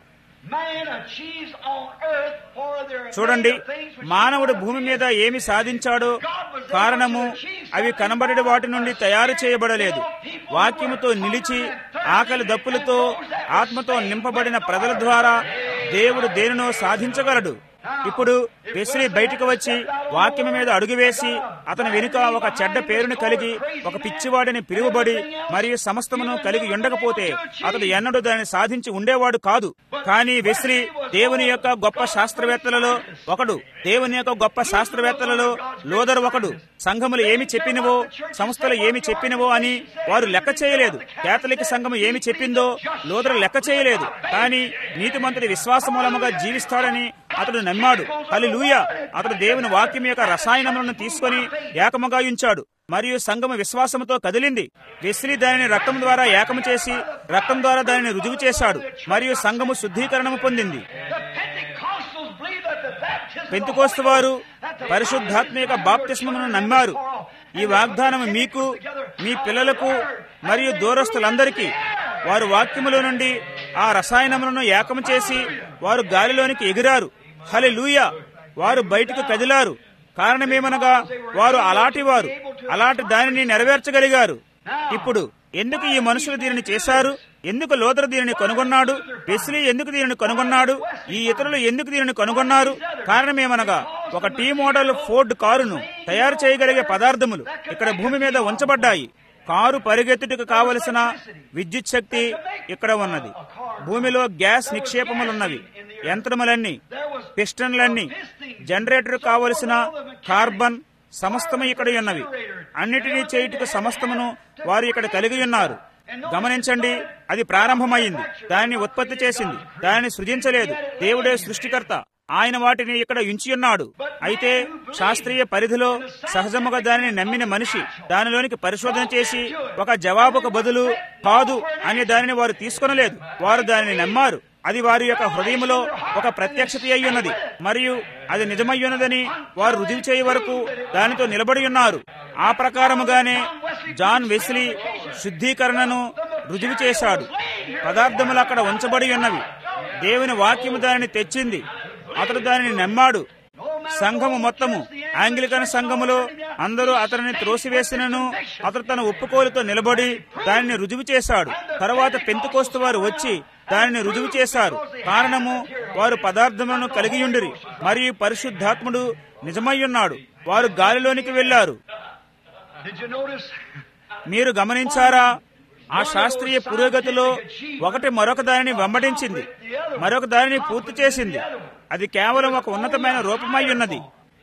man achieves on earth for their చూడండి greater things which మానవుడు భూమి మీద ఏమి సాధించాడో కారణము అవి కనబడే వాటి నుండి తయారు చేయబడలేదు వాక్యముతో నిలిచి ఆకలి దప్పులతో ఆత్మతో నింపబడిన ప్రజల ద్వారా దేవుడు దేనినో సాధించగలడు ఇప్పుడు వెస్లీ బయటకు వచ్చి వాక్యం మీద అడుగు వేసి అతని వెనుక ఒక చెడ్డ పేరును కలిగి ఒక పిచ్చివాడిని పిలువబడి మరియు సమస్తమును కలిగి ఉండకపోతే అతడు ఎన్నడూ దాన్ని సాధించి ఉండేవాడు కాదు కానీ వెస్లీ దేవుని యొక్క గొప్ప శాస్త్రవేత్తలలో ఒకడు దేవుని యొక్క గొప్ప శాస్త్రవేత్తలలో లోదర్ ఒకడు సంఘములు ఏమి చెప్పినవో సంస్థలు ఏమి చెప్పినవో అని వారు లెక్క చేయలేదు కేథలిక్ సంఘం ఏమి చెప్పిందో లోదరు లెక్క చేయలేదు కానీ నీతిమంతుడి విశ్వాస మూలముగా జీవిస్తాడని అతడు నమ్మాడు హల్లెలూయ అతడు దేవుని వాక్యం యొక్క రసాయనములను తీసుకొని ఏకముగా ఉంచాడు మరియు సంఘము విశ్వాసముతో కదిలింది వెస్లీ దానిని రక్తం ద్వారా ఏకము చేసి రక్తం ద్వారా దానిని రుజువు చేశాడు మరియు సంఘము శుద్ధీకరణము పొందింది The Pentecostals believe that the baptism of the పెంతుకోస్తు Holy వారు Ghost, that the పరిశుద్ధాత్మ యొక్క promise of బాప్తిస్మమును your నమ్మారు children ఈ వాగ్దానం మీకు మీ పిల్లలకు మరియు దూరస్తులందరికీ వారు వాక్యములో నుండి ఆ రసాయనములను ఏకము చేసి వారు గాలిలోనికి ఎగిరారు హలి వారు బయటకు కదిలారు కారణమేమనగా వారు అలాంటి వారు అలాంటి దానిని నెరవేర్చగలిగారు ఇప్పుడు ఎందుకు ఈ మనుషులు దీనిని చేశారు ఎందుకు లోదరు దీనిని కనుగొన్నాడు వెస్లీ ఎందుకు దీనిని కనుగొన్నాడు ఈ ఇతరులు ఎందుకు దీనిని కనుగొన్నారు కారణమేమనగా ఒక టీ మోడల్ ఫోర్డ్ కారును తయారు చేయగలిగే పదార్థములు ఇక్కడ భూమి మీద ఉంచబడ్డాయి కారు పరిగెత్తుటకు కావలసిన విద్యుత్ శక్తి ఇక్కడ ఉన్నది భూమిలో గ్యాస్ నిక్షేపములున్నవి యంత్రములన్నీ పిస్టన్లన్నీ జనరేటర్ కావలసిన కార్బన్ సమస్తము ఇక్కడ ఉన్నవి అన్నిటినీ చేయుటకు సమస్తమును వారు ఇక్కడ కలిగి ఉన్నారు గమనించండి అది ప్రారంభమైంది దానిని ఉత్పత్తి చేసింది దానిని సృజించలేదు దేవుడే సృష్టికర్త ఆయన వాటిని ఇక్కడ ఉంచి ఉన్నాడు అయితే శాస్త్రీయ పరిధిలో సహజముగా దానిని నమ్మిన మనిషి దానిలోనికి పరిశోధన చేసి ఒక జవాబుకు బదులు కాదు అనే దానిని వారు తీసుకొనలేదు వారు దానిని నమ్మారు అది వారి యొక్క హృదయములో ఒక ప్రత్యక్షత అయి ఉన్నది మరియు అది నిజమై ఉన్నదని వారు రుజువు చేయ వరకు దానితో నిలబడి ఉన్నారు ఆ ప్రకారముగానే జాన్ వెస్లీ శుద్ధీకరణను రుజువు చేశాడు పదార్థములు అక్కడ ఉంచబడి ఉన్నవి దేవుని వాక్యము దానిని తెచ్చింది అతడు దానిని నమ్మాడు సంఘము మొత్తము ఆంగ్లికన్ సంఘములో అందరూ అతనిని త్రోసివేసినను అతడు తన ఒప్పుకోలుతో నిలబడి దానిని రుజువు చేశాడు తర్వాత పెంతుకోస్తు వారు వచ్చి దానిని రుజువు చేశారు కారణము వారు పదార్థములను కలిగి ఉండిరి మరియు పరిశుద్ధాత్ముడు నిజమై ఉన్నాడు వారు గాలిలోనికి వెళ్లారు Did you notice? మీరు గమనించారా ఆ శాస్త్రీయ పురోగతిలో ఒకటి మరొక దానిని వెంబడించింది మరొక దానిని పూర్తి చేసింది అది కేవలం ఒక ఉన్నతమైన రూపమై ఉన్నది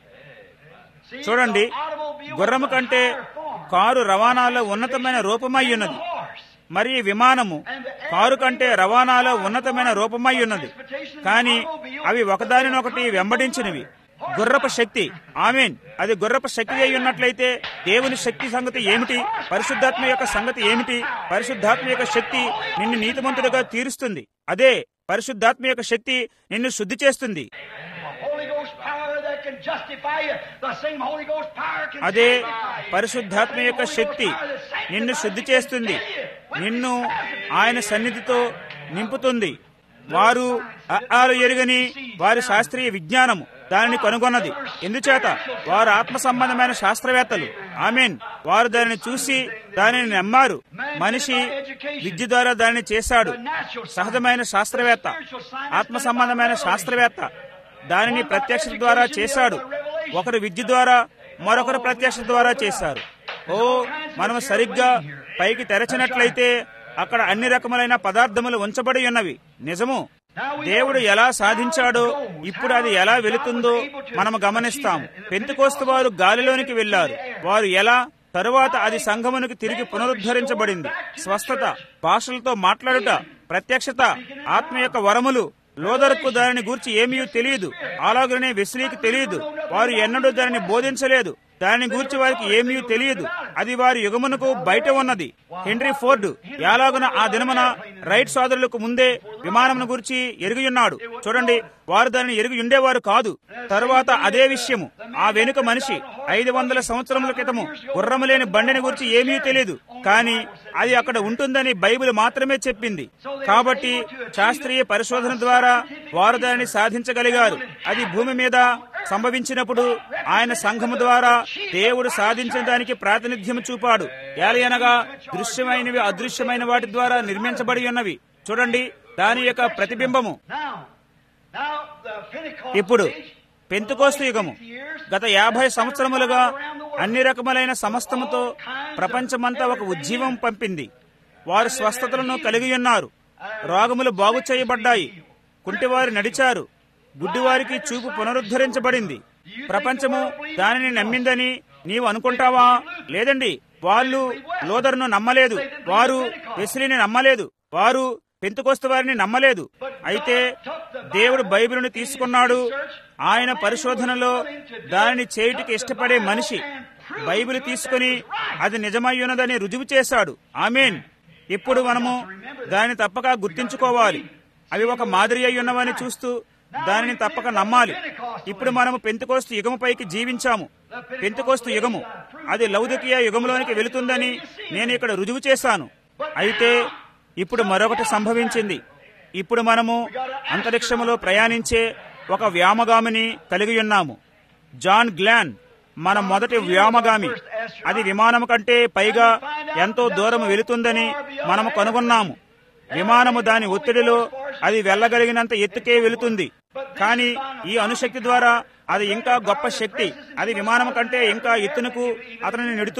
See, చూడండి the automobile గుర్రము was a కంటే higher form. కారు రవాణాలో ఉన్నతమైన రూపమై ఉన్నది Horse. మరియు విమానము కారు కంటే రవాణాలో ఉన్నతమైన రూపమై ఉన్నది కానీ అవి ఒకదానినొకటి వెంబడించినవి గుర్రపు శక్తి ఆమెన్ అది గుర్రపు శక్తి అయి ఉన్నట్లయితే దేవుని శక్తి సంగతి ఏమిటి పరిశుద్ధాత్మ యొక్క సంగతి ఏమిటి పరిశుద్ధాత్మ యొక్క శక్తి నిన్ను నీతిమంతుడిగా తీరుస్తుంది అదే పరిశుద్ధాత్మ యొక్క శక్తి నిన్ను శుద్ధి చేస్తుంది Holy Ghost power that can justify you. The same Holy Ghost power can అదే sanctify you. పరిశుద్ధాత్మ యొక్క శక్తి నిన్ను శుద్ధి చేస్తుంది నిన్ను ఆయన సన్నిధితో నింపుతుంది వారు అఆలు ఎరుగని వారి శాస్త్రీయ విజ్ఞానము దానిని కనుగొన్నది ఎందుచేత వారు ఆత్మ సంబంధమైన శాస్త్రవేత్తలు ఆమెన్ వారు దానిని చూసి దానిని నమ్మారు మనిషి విద్య ద్వారా దానిని చేశాడు సహజమైన శాస్త్రవేత్త ఆత్మ సంబంధమైన శాస్త్రవేత్త దానిని ప్రత్యక్షత ద్వారా చేశాడు ఒకరు విద్య ద్వారా మరొకరు ప్రత్యక్షత ద్వారా చేశారు ఓ మనం సరిగ్గా పైకి తెరచినట్లయితే అక్కడ అన్ని రకములైన పదార్థములు ఉంచబడి ఉన్నవి నిజము దేవుడు ఎలా సాధించాడో ఇప్పుడు అది ఎలా వెళుతుందో మనము గమనిస్తాం పెంతుకోస్తు వారు గాలిలోనికి వెళ్లారు వారు ఎలా తరువాత అది సంఘమునికి తిరిగి పునరుద్ధరించబడింది స్వస్థత భాషలతో మాట్లాడుట ప్రత్యక్షత ఆత్మ యొక్క వరములు లోదర్కు దానిని గూర్చి ఏమీ తెలియదు అలాగనే వెస్లీకి తెలియదు వారు ఎన్నడూ దానిని బోధించలేదు దానిని గూర్చి వారికి ఏమీ తెలియదు అది వారి యుగమునకు బయట ఉన్నది హెన్రీ ఫోర్డ్ ఎలాగున ఆ దినమున రైట్ సోదరులకు ముందే విమానమును గురించి ఎరిగి ఉన్నాడు చూడండి వారు దానిని ఎరిగి ఉండేవారు కాదు తరువాత అదే విషయము ఆ వెనుక మనిషి ఐదు వందల సంవత్సరముల క్రితము గుర్రము లేని బండిని గురించి ఏమీ తెలియదు కానీ అది అక్కడ ఉంటుందని బైబిల్ మాత్రమే చెప్పింది కాబట్టి శాస్త్రీయ పరిశోధన ద్వారా వారు దానిని సాధించగలిగారు అది భూమి మీద సంభవించినప్పుడు ఆయన సంఘము ద్వారా దేవుడు సాధించిన దానికి ప్రాతినిధ్యం చూపాడు ఏలయనగా దృశ్యమైనవి అదృశ్యమైన వాటి ద్వారా నిర్మించబడి ఉన్నవి చూడండి దాని యొక్క ప్రతిబింబము Now, now the Pentecost ఇప్పుడు age, పెంతుకోస్తు యుగము గత యాభై సంవత్సరములుగా అన్ని రకములైన సమస్తముతో ప్రపంచమంతా ఒక ఉజ్జీవం పంపింది వారు స్వస్థతలను కలిగి ఉన్నారు రోగములు బాగు చేయబడ్డాయి కుంటివారు నడిచారు గుడ్డివారికి చూపు పునరుద్ధరించబడింది ప్రపంచము దానిని నమ్మిందని నీవు అనుకుంటావా లేదండి వాళ్ళు లోదరును నమ్మలేదు వారు వెస్లీని నమ్మలేదు వారు పెంతుకొస్తు వారిని నమ్మలేదు అయితే దేవుడు బైబిలును తీసుకున్నాడు ఆయన పరిశోధనలో దానిని చేయుటికి ఇష్టపడే మనిషి బైబిల్ తీసుకుని అది నిజమయ్యున్నదని రుజువు చేశాడు ఆమెన్ ఇప్పుడు మనము దానిని తప్పక గుర్తించుకోవాలి అవి ఒక మాదిరి అయి ఉన్నవని చూస్తూ దానిని తప్పక నమ్మాలి ఇప్పుడు మనము పెంతుకోస్తు యుగముపైకి జీవించాము పెంతుకోస్తు యుగము అది లౌదికీయ యుగంలోనికి వెళుతుందని నేను ఇక్కడ రుజువు చేశాను అయితే ఇప్పుడు మరొకటి సంభవించింది ఇప్పుడు మనము అంతరిక్షములో ప్రయాణించే ఒక వ్యామగామిని కలిగి ఉన్నాము జాన్ గ్లాన్ మన మొదటి వ్యోమగామి అది విమానము కంటే పైగా ఎంతో దూరం వెళుతుందని మనము కనుగొన్నాము విమానము దాని ఒత్తిడిలో అది వెళ్ళగలిగినంత ఎత్తుకే వెళుతుంది కానీ ఈ అణుశక్తి ద్వారా అది ఇంకా గొప్ప శక్తి అది విమానం కంటే ఇంకా ఎత్తునకు అతనిని నెడుతుంది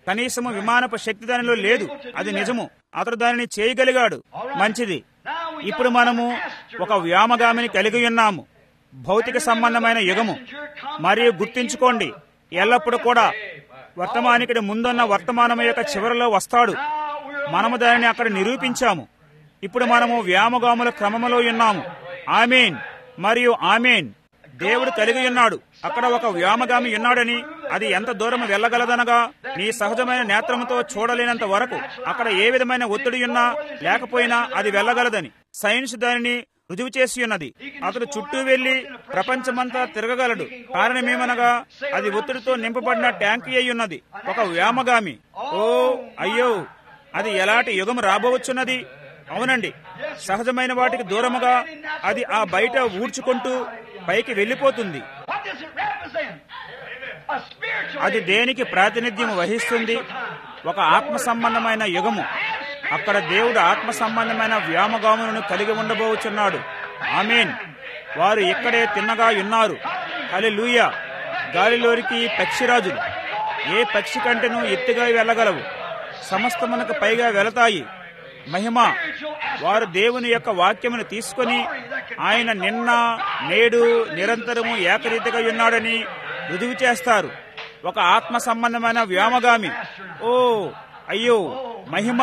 కనీసము విమానపు శక్తి దానిలో లేదు అది నిజము అతడు దానిని చేయగలిగాడు మంచిది ఇప్పుడు మనము ఒక వ్యామగామిని కలిగి ఉన్నాము భౌతిక సంబంధమైన యుగము మరియు గుర్తించుకోండి ఎల్లప్పుడూ కూడా వర్తమానికుడి ముందున్న వర్తమానం యొక్క చివరిలో వస్తాడు మనము దానిని అక్కడ నిరూపించాము ఇప్పుడు మనము వ్యామగాముల క్రమములో ఉన్నాము ఆమెన్ మరియు ఆమెన్ దేవుడు కలిగి ఉన్నాడు అక్కడ ఒక వ్యామగామి ఉన్నాడని అది ఎంత దూరం వెళ్ళగలదనగా నీ సహజమైన నేత్రముతో చూడలేనంత వరకు అక్కడ ఏ విధమైన ఒత్తిడి ఉన్నా లేకపోయినా అది వెళ్ళగలదని సైన్స్ దానిని రుజువు చేసి ఉన్నది అతడు చుట్టూ వెళ్లి ప్రపంచమంతా తిరగగలడు కారణమేమనగా అది ఒత్తిడితో నింపబడిన ట్యాంక్ అయి ఉన్నది ఒక వ్యామగామి ఓ అయ్యో అది ఎలాంటి యుగం రాబోవచ్చున్నది అవునండి సహజమైన వాటికి దూరముగా అది ఆ బయట ఊడ్చుకుంటూ పైకి వెళ్ళిపోతుంది What does it represent? A spiritual అది age. దేనికి ప్రాతినిధ్యం వహిస్తుంది ఒక ఆత్మ సంబంధమైన యుగము అక్కడ దేవుడు ఆత్మ సంబంధమైన వ్యామగాములను కలిగి ఉండబోచున్నాడు ఆమెన్ వారు ఇక్కడే తిన్నగా ఉన్నారు హల్లెలూయ గాలిలోనికి పక్షిరాజులు ఏ పక్షి కంటేనూ ఎత్తుగా వెళ్ళగలవు సమస్తమునకు పైగా వెళతాయి మహిమ వారు దేవుని యొక్క వాక్యమును తీసుకొని ఆయన నిన్న నేడు నిరంతరము ఏకరీతిగా ఉన్నాడని రుజువు చేస్తారు ఒక ఆత్మ సంబంధమైన వ్యామగామి ఓ అయ్యో మహిమ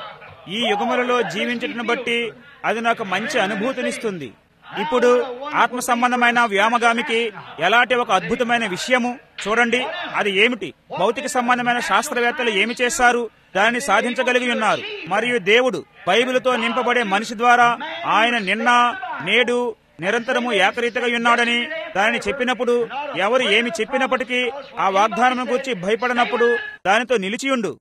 ఈ యుగములలో జీవించటను బట్టి అది నాకు మంచి అనుభూతినిస్తుంది ఇప్పుడు ఆత్మ సంబంధమైన వ్యామగామికి ఎలాంటి ఒక అద్భుతమైన విషయము చూడండి అది ఏమిటి భౌతిక సంబంధమైన శాస్త్రవేత్తలు ఏమి చేశారు దానిని సాధించగలిగి ఉన్నారు మరియు దేవుడు బైబిలుతో నింపబడే మనిషి ద్వారా ఆయన నిన్న నేడు నిరంతరము ఏకరీతిగా ఉన్నాడని దానిని చెప్పినప్పుడు ఎవరు ఏమి చెప్పినప్పటికీ ఆ వాగ్దానం గురించి భయపడినప్పుడు దానితో నిలిచియుండు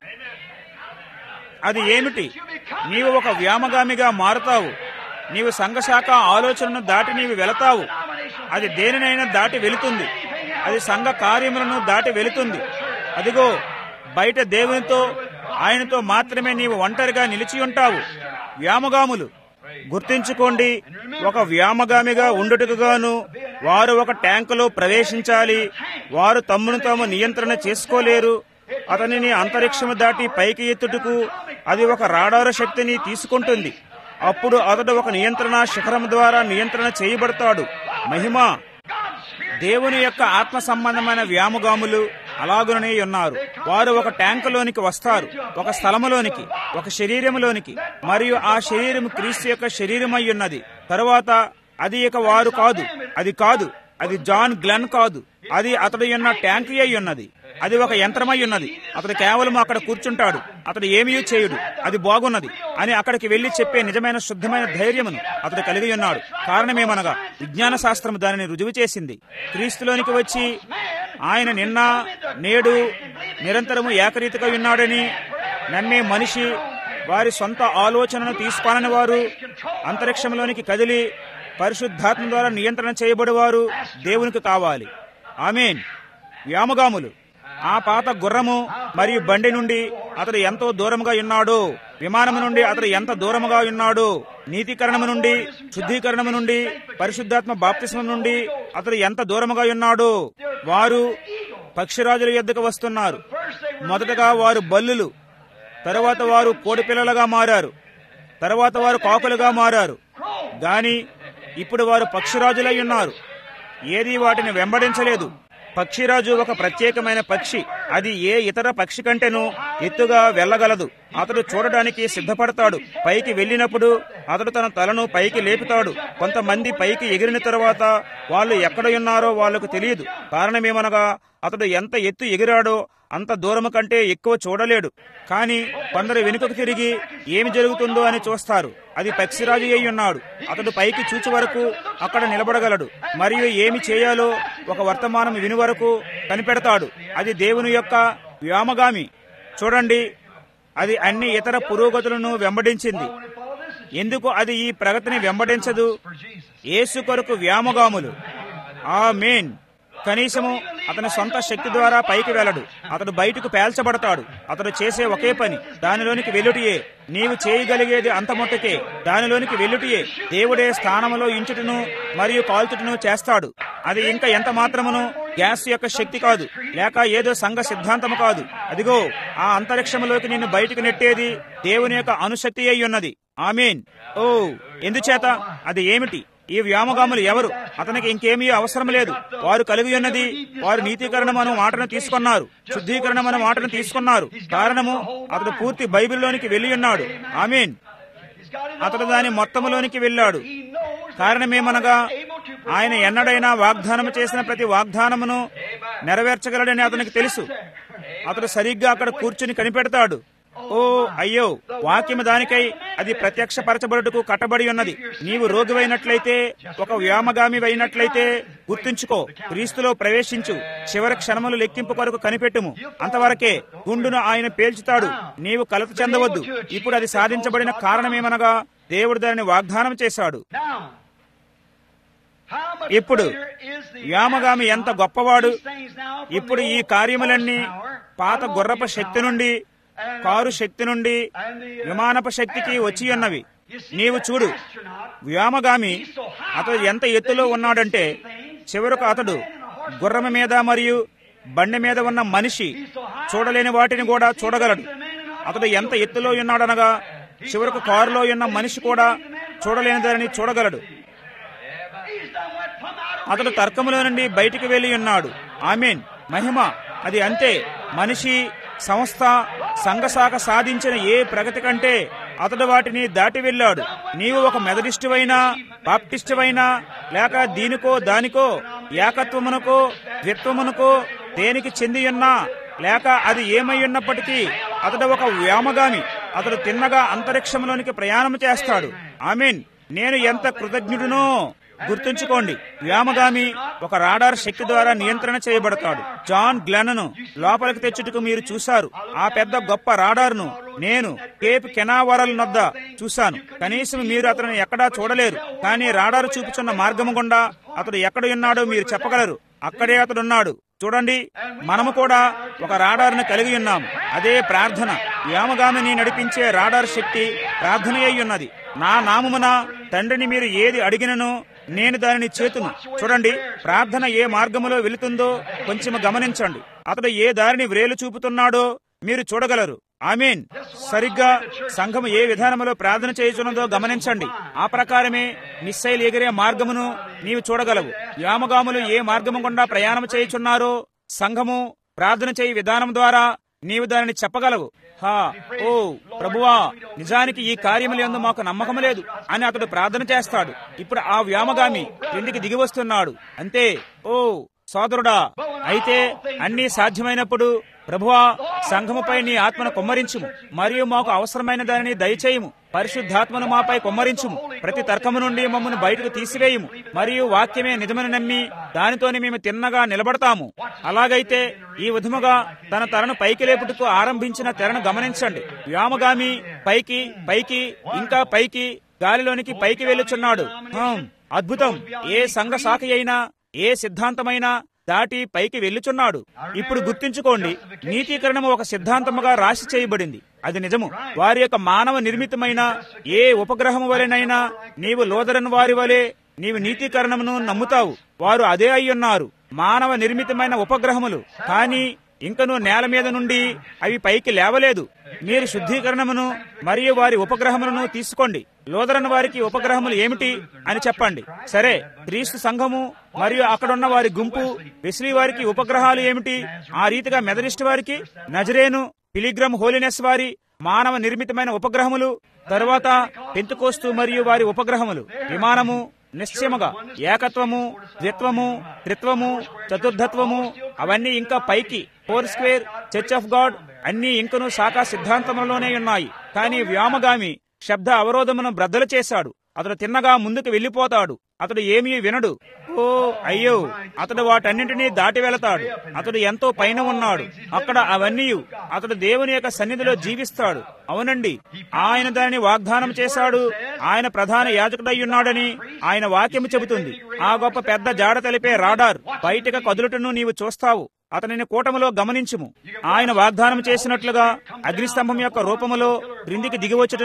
అది ఏమిటి నీవు ఒక వ్యామగామిగా మారుతావు నీవు సంఘశాఖ ఆలోచనను దాటి నీవు వెళతావు అది దేనినైనా దాటి వెళుతుంది అది సంఘ కార్యములను దాటి వెళుతుంది అదిగో బయట దేవునితో ఆయనతో మాత్రమే నీవు ఒంటరిగా నిలిచి ఉంటావు వ్యామగాములు గుర్తించుకోండి ఒక వ్యామగామిగా ఉండుటకుగాను వారు ఒక ట్యాంకులో ప్రవేశించాలి వారు తమ్మును తాము నియంత్రణ చేసుకోలేరు అతనిని అంతరిక్షము దాటి పైకి ఎత్తుటకు అది ఒక రాడారు శక్తిని తీసుకుంటుంది అప్పుడు అతడు ఒక నియంత్రణ శిఖరం ద్వారా నియంత్రణ చేయబడతాడు మహిమ దేవుని యొక్క ఆత్మ సంబంధమైన వ్యాముగాములు అలాగుననే ఉన్నారు వారు ఒక ట్యాంకులోనికి వస్తారు ఒక స్థలములోనికి ఒక శరీరములోనికి మరియు ఆ శరీరం క్రీస్తు యొక్క శరీరమై ఉన్నది తరువాత అది ఇక వారు కాదు అది కాదు అది జాన్ గ్లెన్ కాదు అది అతడు ఉన్న ట్యాంక్ అయి ఉన్నది అది ఒక యంత్రమై ఉన్నది అతడు కేవలం అక్కడ కూర్చుంటాడు అతడు ఏమీ చేయడు అది బాగున్నది అని అక్కడికి వెళ్లి చెప్పే నిజమైన శుద్ధమైన ధైర్యమును అతడు కలిగి ఉన్నాడు కారణమేమనగా విజ్ఞాన శాస్త్రం దానిని రుజువు చేసింది క్రీస్తులోనికి వచ్చి ఆయన నిన్న నేడు నిరంతరము ఏకరీతిగా ఉన్నాడని నమ్మే మనిషి వారి సొంత ఆలోచనను తీసుకోనని వారు అంతరిక్షంలోనికి కదిలి పరిశుద్ధాత్మ ద్వారా నియంత్రణ చేయబడేవారు దేవునికి కావాలి ఆమెన్ వ్యామగాములు ఆ పాత గుర్రము మరియు బండి నుండి అతడు ఎంతో దూరముగా ఉన్నాడు విమానము నుండి అతడు ఎంత దూరముగా ఉన్నాడు నీతికరణము నుండి శుద్ధీకరణము నుండి పరిశుద్ధాత్మ బాప్తిస్మం నుండి అతడు ఎంత దూరముగా ఉన్నాడు వారు పక్షిరాజుల యొద్దకు వస్తున్నారు మొదటగా వారు బల్లులు తరువాత వారు కోడిపిల్లలుగా మారారు తరువాత వారు కాకులుగా మారారు గాని ఇప్పుడు వారు పక్షిరాజులై ఉన్నారు ఏది వాటిని వెంబడించలేదు పక్షిరాజు ఒక ప్రత్యేకమైన పక్షి అది ఏ ఇతర పక్షి కంటేనూ ఎత్తుగా వెళ్ళగలదు అతడు చూడడానికి సిద్ధపడతాడు పైకి వెళ్ళినప్పుడు అతడు తన తలను పైకి లేపుతాడు కొంతమంది పైకి ఎగిరిన తరువాత వాళ్ళు ఎక్కడ ఉన్నారో వాళ్లకు తెలియదు కారణమేమనగా అతడు ఎంత ఎత్తు ఎగిరాడో అంత దూరము కంటే ఎక్కువ చూడలేడు కానీ కొందరు వెనుకకు తిరిగి ఏమి జరుగుతుందో అని చూస్తారు అది పక్షిరాజు అయి ఉన్నాడు అతడు పైకి చూచి వరకు అక్కడ నిలబడగలడు మరియు ఏమి చేయాలో ఒక వర్తమానం విని వరకు కనిపెడతాడు అది దేవుని యొక్క వ్యామగామి చూడండి అది అన్ని ఇతర పురోగతులను వెంబడించింది ఎందుకు అది ఈ ప్రగతిని వెంబడించదు యేసు కొరకు వ్యామగాములు ఆ మెయిన్ కనీసము అతని సొంత శక్తి ద్వారా పైకి వెళ్ళడు అతడు బయటకు పేల్చబడతాడు అతడు చేసే ఒకే పని దానిలోనికి వెల్లుటియే నీవు చేయగలిగేది అంత మట్టుకే దానిలోనికి వెల్లుటియే దేవుడే స్థానములో ఇంచుటను మరియు కాల్చుటను చేస్తాడు అది ఇంకా ఎంత మాత్రమును గ్యాస్ యొక్క శక్తి కాదు లేక ఏదో సంఘ సిద్ధాంతము కాదు అదిగో ఆ అంతరిక్షంలోకి నిన్ను బయటకు నెట్టేది దేవుని యొక్క అణుశక్తి అయి ఉన్నది ఆమెన్ ఓ ఎందుచేత అది ఏమిటి ఈ వ్యామగాములు ఎవరు అతనికి ఇంకేమీ అవసరం లేదు వారు కలిగి ఉన్నది వారు నీతీకరణం అను మాటను తీసుకున్నారు శుద్ధీకరణం అనే మాటను తీసుకున్నారు కారణము అతడు పూర్తి బైబిల్లోనికి వెళ్ళి ఉన్నాడు ఆమెన్ అతడు దాని మొత్తములోనికి వెళ్ళాడు కారణమేమనగా ఆయన ఎన్నడైనా వాగ్దానం చేసిన ప్రతి వాగ్దానమును నెరవేర్చగలడని అతనికి తెలుసు అతడు సరిగ్గా అక్కడ కూర్చుని కనిపెడతాడు ఓ అయ్యో వాక్యము దానికై అది ప్రత్యక్షపరచబడుటకు కట్టబడి ఉన్నది నీవు రోగివైనట్లయితే ఒక వ్యామగామి అయినట్లయితే గుర్తుంచుకో క్రీస్తులో ప్రవేశించు చివరి క్షణములు లెక్కింపు కొరకు కనిపెట్టుము అంతవరకే గుండును ఆయన పేల్చుతాడు నీవు కలత చెందవద్దు ఇప్పుడు అది సాధించబడిన కారణమేమనగా దేవుడు దానిని వాగ్దానం చేశాడు ఇప్పుడు వ్యామగామి ఎంత గొప్పవాడు ఇప్పుడు ఈ కార్యములన్నీ పాత గుర్రప శక్తి నుండి కారు శక్తి నుండి విమానప శక్తికి వచ్చి ఉన్నవి నీవు చూడు వ్యామగామి అతడు ఎంత ఎత్తులో ఉన్నాడంటే చివరకు అతడు గుర్రం మీద మరియు బండి మీద ఉన్న మనిషి చూడలేని వాటిని కూడా చూడగలడు అతడు ఎంత ఎత్తులో ఉన్నాడనగా చివరకు కారులో ఉన్న మనిషి కూడా చూడలేనిదని చూడగలడు అతడు తర్కములో నుండి బయటికి వెళ్లి ఉన్నాడు ఆమెన్ మహిమ అది అంతే మనిషి సంస్థ సంఘశాఖ సాధించిన ఏ ప్రగతి కంటే అతడు వాటిని దాటి వెళ్ళాడు నీవు ఒక మెదడిస్టువైనా బాప్టిస్టువైనా లేక దీనికో దానికో ఏకత్వమునకో ద్విత్వమునకో దేనికి చెంది ఉన్నా లేక అది ఏమై ఉన్నప్పటికీ అతడు ఒక వ్యామగామి అతడు తిన్నగా అంతరిక్షంలోనికి ప్రయాణం చేస్తాడు ఆమెన్ నేను ఎంత కృతజ్ఞుడునో గుర్తుంచుకోండి వ్యామగామి ఒక రాడార్ శక్తి ద్వారా నియంత్రణ చేయబడతాడు జాన్ గ్లెనను లోపలికి తెచ్చుటకు మీరు చూశారు ఆ పెద్ద గొప్ప రాడార్ను నేను కేప్ కెనావరల్ నొద్ద చూశాను కనీసం మీరు అతను ఎక్కడా చూడలేరు కానీ రాడార్ చూపుచున్న మార్గము గుండా అతడు ఎక్కడ ఉన్నాడో మీరు చెప్పగలరు అక్కడే అతడు ఉన్నాడు చూడండి మనము కూడా ఒక రాడార్ను కలిగి ఉన్నాము అదే ప్రార్థన వ్యామగామిని నడిపించే రాడార్ శక్తి ప్రార్థన అయి ఉన్నది నా నామమున తండ్రిని మీరు ఏది అడిగినను నేను దానిని చేతును చూడండి ప్రార్థన ఏ మార్గములో వెళుతుందో కొంచెం గమనించండి అతడు ఏ దారిని వ్రేలు చూపుతున్నాడో మీరు చూడగలరు ఆమెన్ సరిగ్గా సంఘము ఏ విధానములో ప్రార్థన చేయుచున్నదో గమనించండి ఆ ప్రకారమే మిస్సైల్ ఎగిరే మార్గమును నీవు చూడగలవు వ్యామగాములు ఏ మార్గము గుండా ప్రయాణం చేయుచున్నారో సంఘము ప్రార్థన చేయి విధానం ద్వారా నీవు దానిని చెప్పగలవు హా ఓ ప్రభువా నిజానికి ఈ కార్యములు ఎందు మాకు నమ్మకం లేదు అని అతడు ప్రార్థన చేస్తాడు ఇప్పుడు ఆ వ్యామగామి క్రిందికి దిగి వస్తున్నాడు అంతే ఓ సోదరుడా అయితే అన్నీ సాధ్యమైనప్పుడు ప్రభువా సంఘముపై నీ ఆత్మను కొమ్మరించుము మరియు మాకు అవసరమైన దానిని దయచేయము పరిశుద్ధాత్మను మాపై కొమ్మరించుము ప్రతి తర్కము నుండి మమ్మను బయటకు తీసివేయము మరియు వాక్యమే నిజమని నమ్మి దానితోనే మేము తిన్నగా నిలబడతాము అలాగైతే ఈ విధముగా తన తలను పైకి లేపుటకు ఆరంభించిన తెరను గమనించండి వ్యామగామి పైకి పైకి ఇంకా పైకి గాలిలోనికి పైకి వెళ్ళుచున్నాడు హం, అద్భుతం ఏ సంఘ శాఖ అయినా ఏ సిద్ధాంతమైనా దాటి పైకి వెళ్ళుచున్నాడు ఇప్పుడు గుర్తుంచుకోండి నీతీకరణము ఒక సిద్ధాంతముగా రాశి చేయబడింది అది నిజము వారి యొక్క మానవ నిర్మితమైన ఏ ఉపగ్రహము వలెనైనా నీవు లోదరని వారి వలె నీవు నీతీకరణమును నమ్ముతావు వారు అదే అయ్యున్నారు మానవ నిర్మితమైన ఉపగ్రహములు కానీ ఇంకను నేల మీద నుండి అవి పైకి లేవలేదు మీరు శుద్ధీకరణమును మరియు వారి ఉపగ్రహములను తీసుకోండి లోదరన వారికి ఉపగ్రహములు ఏమిటి అని చెప్పండి సరే క్రీస్తు సంఘము మరియు అక్కడున్న వారి గుంపు వెస్లీ వారికి ఉపగ్రహాలు ఏమిటి ఆ రీతిగా మెదరిస్ట్ వారికి నజరేను పిలిగ్రమ్ హోలినెస్ వారి మానవ నిర్మితమైన ఉపగ్రహములు తరువాత పెంతుకోస్తు మరియు వారి ఉపగ్రహములు విమానము నిశ్చయముగా ఏకత్వము ద్విత్వము త్రిత్వము చతుర్థత్వము అవన్నీ ఇంకా పైకి Four Square Church of God అన్ని ఇంకను శాఖా సిద్ధాంతములోనే ఉన్నాయి కానీ వ్యామగామి శబ్ద అవరోధమును బ్రద్దలు చేశాడు అతడు తిన్నగా ముందుకు వెళ్లిపోతాడు అతడు ఏమీ వినడు ఓ అయ్యో అతడు వాటన్నింటినీ దాటి వెళతాడు అతడు ఎంతో పైన ఉన్నాడు అక్కడ అవన్నీ అతడు దేవుని యొక్క సన్నిధిలో జీవిస్తాడు అవునండి ఆయన దానిని వాగ్దానం చేశాడు ఆయన ప్రధాన యాజకుడయ్యున్నాడని ఆయన వాక్యము చెబుతుంది ఆ గొప్ప పెద్ద జాడ తెలిపే రాడార్ బయటకు కదులుటను నీవు చూస్తావు అతనిని కూటములో గమనించుము ఆయన వాగ్దానం చేసినట్లుగా అగ్నిస్తంభం యొక్క రూపములో క్రిందికి దిగివచ్చుటను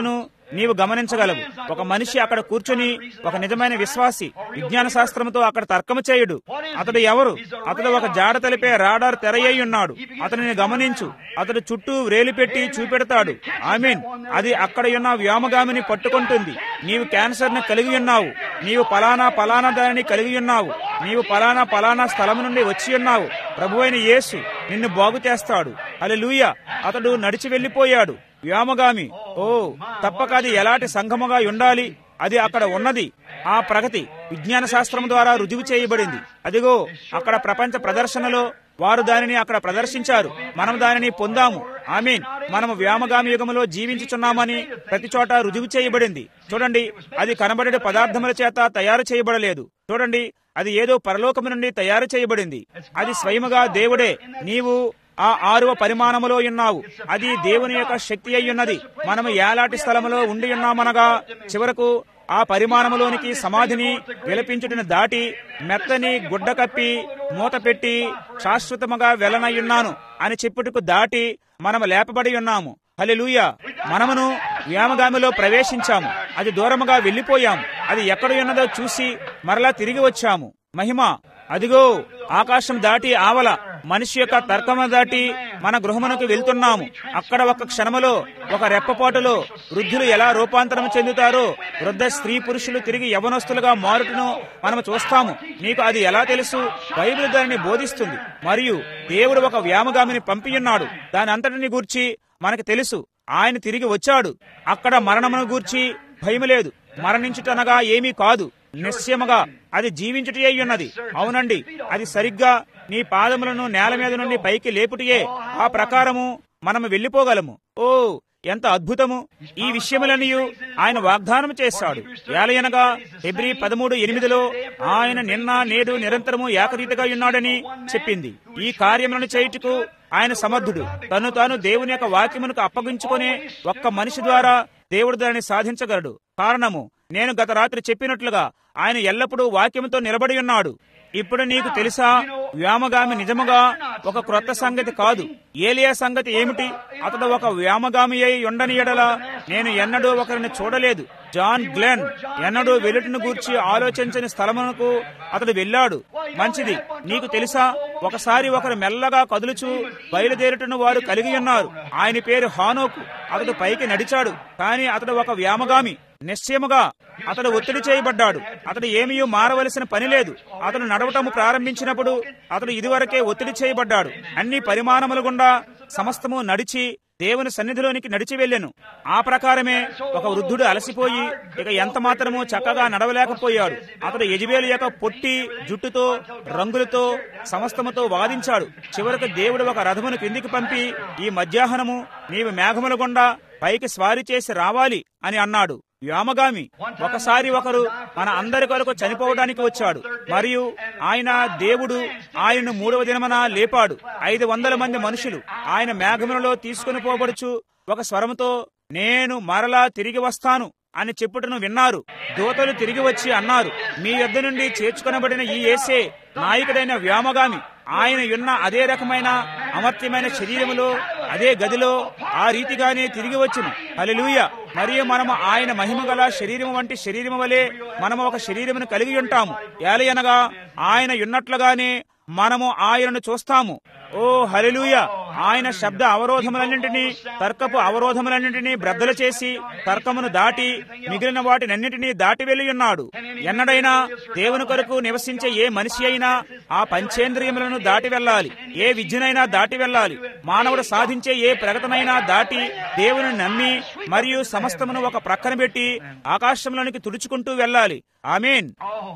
నీవు గమనించగలవు ఒక మనిషి అక్కడ కూర్చొని ఒక నిజమైన విశ్వాసి విజ్ఞాన శాస్త్రంతో అక్కడ తర్కము చేయుడు అతడు ఎవరు అతడు ఒక జాడ తెలిపే రాడార్ తెరయ్యి ఉన్నాడు అతనిని గమనించు అతడు చుట్టూ వ్రేలు పెట్టి చూపెడతాడు ఐ అది అక్కడ ఉన్న వ్యోమగామిని పట్టుకుంటుంది నీవు క్యాన్సర్ ని కలిగి ఉన్నావు నీవు పలానా పలానా దానిని కలిగి ఉన్నావు నీవు పలానా పలానా స్థలం నుండి వచ్చి ఉన్నావు ప్రభువైన యేసు నిన్ను బాగు చేస్తాడు అలెలుయ అతడు నడిచి వెళ్లిపోయాడు వ్యోమగామి ఓ తప్పక అది ఎలాంటి సంఘముగా ఉండాలి అది అక్కడ ఉన్నది ఆ ప్రగతి విజ్ఞాన శాస్త్రం ద్వారా రుజువు చేయబడింది అదిగో అక్కడ ప్రపంచ ప్రదర్శనలో వారు దానిని అక్కడ ప్రదర్శించారు మనం దానిని పొందాము ఐ మనము వ్యామగామి యుగములో జీవించుచున్నామని ప్రతి చోట రుజువు చేయబడింది చూడండి అది కనబడే పదార్థముల చేత తయారు చేయబడలేదు చూడండి అది ఏదో పరలోకము నుండి తయారు చేయబడింది అది స్వయముగా దేవుడే నీవు ఆ ఆరవ పరిమాణములో ఉన్నావు అది దేవుని యొక్క శక్తి అయి ఉన్నది మనము ఏలాంటి స్థలములో ఉండి ఉన్నామనగా చివరకు ఆ పరిమాణములోనికి సమాధిని విలపించుటను దాటి మెత్తని గుడ్డ కప్పి మూత పెట్టి శాశ్వతముగా వెలనయ్యున్నాను అని చెప్పుటకు దాటి మనము లేపబడి ఉన్నాము హలెలూయ మనమును వ్యామగామిలో ప్రవేశించాము అది దూరముగా వెళ్లిపోయాము అది ఎక్కడ ఉన్నదో చూసి మరలా తిరిగి వచ్చాము మహిమ అదిగో ఆకాశం దాటి ఆవల మనిషి యొక్క తర్కము దాటి మన గృహమునకు వెళ్తున్నాము అక్కడ ఒక క్షణములో ఒక రెప్పపాటులో వృద్ధులు ఎలా రూపాంతరం చెందుతారో వృద్ధ స్త్రీ పురుషులు తిరిగి యవనస్తులుగా మారుటను మనము చూస్తాము నీకు అది ఎలా తెలుసు బైబిల్ దానిని బోధిస్తుంది మరియు దేవుడు ఒక వ్యామగామిని పంపియున్నాడు దాని అంతటిని గూర్చి మనకు తెలుసు ఆయన తిరిగి వచ్చాడు అక్కడ మరణమును గూర్చి భయము లేదు మరణించుటనగా ఏమీ కాదు నిశ్చయముగా అది జీవించుటే ఉన్నది అవునండి అది సరిగ్గా నీ పాదములను నేల మీద నుండి పైకి లేపుటియే ఆ ప్రకారము మనము వెళ్లిపోగలము ఓ ఎంత అద్భుతము ఈ విషయములన్నీ ఆయన వాగ్దానం చేశాడు ఏలయనగా ఫిబ్రి పదమూడు ఎనిమిదిలో ఆయన నిన్న నేడు నిరంతరము ఏకరీతిగా ఉన్నాడని చెప్పింది ఈ కార్యములను చేయుటకు ఆయన సమర్థుడు తను తాను దేవుని యొక్క వాక్యమునకు అప్పగించుకునే ఒక్క మనిషి ద్వారా దేవుడు దానిని సాధించగలడు కారణము నేను గత రాత్రి చెప్పినట్లుగా ఆయన ఎల్లప్పుడూ వాక్యంతో నిలబడి ఉన్నాడు ఇప్పుడు నీకు తెలుసా వ్యామగామి నిజముగా ఒక క్రొత్త సంగతి కాదు ఏలియా సంగతి ఏమిటి అతడు ఒక వ్యామగామి అయి ఉండని ఎడల నేను ఎన్నడూ ఒకరిని చూడలేదు జాన్ గ్లెన్ ఎన్నడూ వెలుటిని గూర్చి ఆలోచించని స్థలమునకు అతడు వెళ్ళాడు మంచిది నీకు తెలుసా ఒకసారి ఒకరు మెల్లగా కదులుచు బయలుదేరుటను వారు కలిగి ఉన్నారు ఆయన పేరు హానోకు అతడు పైకి నడిచాడు కానీ అతడు ఒక వ్యామగామి నిశ్చయముగా అతడు ఒత్తిడి చేయబడ్డాడు అతడు ఏమీ మారవలసిన పని లేదు అతడు నడవటము ప్రారంభించినప్పుడు అతడు ఇదివరకే ఒత్తిడి చేయబడ్డాడు అన్ని పరిమాణముల గుండా సమస్తము నడిచి దేవుని సన్నిధిలోనికి నడిచి వెళ్ళెను ఆ ప్రకారమే ఒక వృద్ధుడు అలసిపోయి ఇక ఎంత మాత్రమూ చక్కగా నడవలేకపోయాడు అతడు యజబేలు యొక్క పొట్టి జుట్టుతో రంగులతో సమస్తముతో వాదించాడు చివరకు దేవుడు ఒక రథమును కిందికి పంపి ఈ మధ్యాహ్నము నీవు మేఘముల గుండా పైకి స్వారీ చేసి రావాలి అని అన్నాడు వ్యామగామి ఒకసారి ఒకరు మన అందరి కొరకు చనిపోవడానికి వచ్చాడు మరియు ఆయన దేవుడు ఆయనను మూడవ దినమన లేపాడు ఐదు వందల మంది మనుషులు ఆయన మేఘములలో తీసుకుని పోబడుచు ఒక స్వరముతో నేను మరలా తిరిగి వస్తాను అని చెప్పుటను విన్నారు దూతలు తిరిగి వచ్చి అన్నారు మీ యొద్ద నుండి చేర్చుకొనబడిన ఈ ఏసే నాయకుడైన వ్యామగామి ఆయన ఉన్న అదే రకమైన అమర్త్యమైన శరీరములో అదే గదిలో ఆ రీతిగానే తిరిగి వచ్చును హల్లెలూయ మరియు మనము ఆయన మహిమ గల శరీరము వంటి శరీరము వలె మనము ఒక శరీరమును కలిగి ఉంటాము ఏలయనగా ఆయన ఉన్నట్లుగానే మనము ఆయనను చూస్తాము ఓ హలెలూయ ఆయన శబ్ద అవరోధములన్నింటినీ తర్కపు అవరోధములన్నింటినీ బ్రద్దలు చేసి తర్కమును దాటి మిగిలిన వాటినన్నింటినీ దాటి వెళ్ళి ఉన్నాడు ఎన్నడైనా దేవుని కొరకు నివసించే ఏ మనిషి అయినా ఆ పంచేంద్రియములను దాటి వెళ్ళాలి ఏ విద్యనైనా దాటి వెళ్ళాలి మానవుడు సాధించే ఏ ప్రగతమైనా దాటి దేవుని నమ్మి మరియు సమస్తమును ఒక ప్రక్కన పెట్టి ఆకాశంలోనికి తుడుచుకుంటూ వెళ్ళాలి ఆమెన్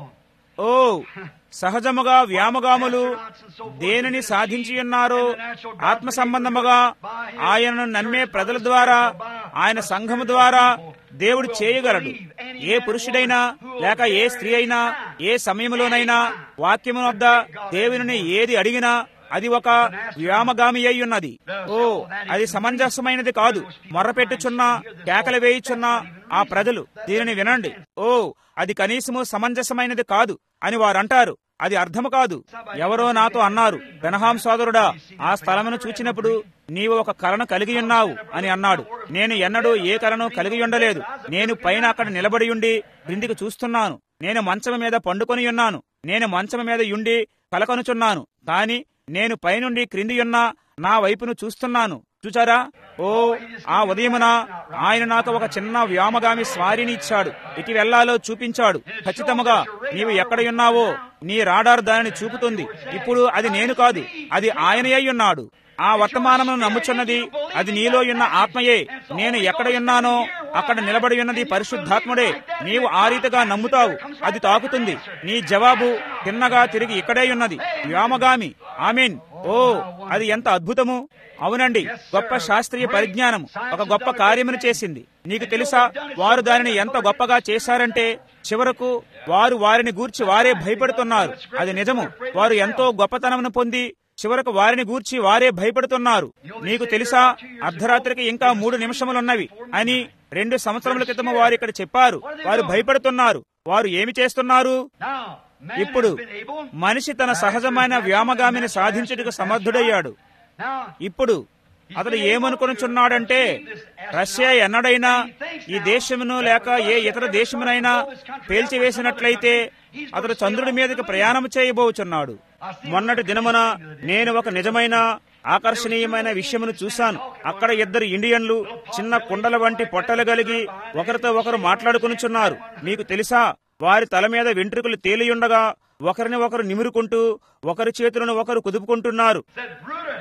ఓ సహజముగా వ్యామగాములు దేనిని సాధించి ఉన్నారో ఆత్మ సంబంధముగా ఆయనను నమ్మే ప్రజల ద్వారా ఆయన సంఘము ద్వారా దేవుడు చేయగలడు ఏ పురుషుడైనా లేక ఏ స్త్రీ అయినా ఏ సమయంలోనైనా వాక్యము వద్ద దేవుని ఏది అడిగినా అది ఒక వ్యామగామి అయి ఉన్నది ఓ అది సమంజసమైనది కాదు మొర్రపెట్టుచున్న కేకలు వేయుచున్న ఆ ప్రజలు దీనిని వినండి ఓ అది కనీసము సమంజసమైనది కాదు అని వారు అంటారు అది అర్థము కాదు ఎవరో నాతో అన్నారు బెనహాం సోదరుడా ఆ స్థలమును చూచినప్పుడు నీవు ఒక కళను కలిగి ఉన్నావు అని అన్నాడు నేను ఎన్నడూ ఏ కళను కలిగి ఉండలేదు నేను పైన అక్కడ నిలబడి ఉండి క్రిందికి చూస్తున్నాను నేను మంచం మీద పండుకొని ఉన్నాను నేను మంచం మీద ఉండి కలకొనుచున్నాను కాని నేను పైనుండి క్రింది ఉన్న నా వైపును చూస్తున్నాను చూచారా ఓ ఆ ఉదయమున ఆయన నాకు ఒక చిన్న వ్యామగామి స్వారిని ఇచ్చాడు ఇటు వెళ్లాలో చూపించాడు ఖచ్చితముగా నీవు ఎక్కడ ఉన్నావో నీ రాడార్ దానిని చూపుతుంది ఇప్పుడు అది నేను కాదు అది ఆయన అయి ఉన్నాడు ఆ వర్తమానమును నమ్ముచున్నది అది నీలో ఉన్న ఆత్మయే నేను ఎక్కడ ఉన్నానో అక్కడ నిలబడి ఉన్నది పరిశుద్ధాత్ముడే నీవు ఆ రీతిగా నమ్ముతావు అది తాకుతుంది నీ జవాబు తిన్నగా తిరిగి ఇక్కడే ఉన్నది వ్యామగామి ఆమీన్ ఓ అది ఎంత అద్భుతము అవునండి గొప్ప శాస్త్రీయ పరిజ్ఞానం ఒక గొప్ప కార్యమును చేసింది నీకు తెలుసా వారు దానిని ఎంత గొప్పగా చేశారంటే చివరకు వారు వారిని గూర్చి వారే భయపడుతున్నారు అది నిజము వారు ఎంతో గొప్పతనమును పొంది చివరకు వారిని గూర్చి వారే భయపడుతున్నారు నీకు తెలుసా అర్ధరాత్రికి ఇంకా మూడు నిమిషములున్నవి అని రెండు సంవత్సరముల క్రితం వారు ఇక్కడ చెప్పారు వారు భయపడుతున్నారు వారు ఏమి చేస్తున్నారు ఇప్పుడు మనిషి తన సహజమైన వ్యామగామిని సాధించుటకు సమర్థుడయ్యాడు ఇప్పుడు అతడు ఏమనుకొనుచున్నాడంటే రష్యా ఎన్నడైనా ఈ దేశమును లేక ఏ ఇతర దేశమునైనా పేల్చివేసినట్లయితే అతడు చంద్రుడి మీదకి ప్రయాణం చేయబోచున్నాడు మొన్నటి దినమున నేను ఒక నిజమైన ఆకర్షణీయమైన విషయమును చూశాను అక్కడ ఇద్దరు ఇండియన్లు చిన్న కుండల వంటి పొట్టలు కలిగి ఒకరితో ఒకరు మాట్లాడుకునిచున్నారు మీకు తెలుసా వారి తల మీద వెంట్రుకలు తేలియుండగా ఒకరిని ఒకరు నిమురుకుంటూ ఒకరి చేతులను ఒకరు కుదుపుకుంటున్నారు Said, Bruder,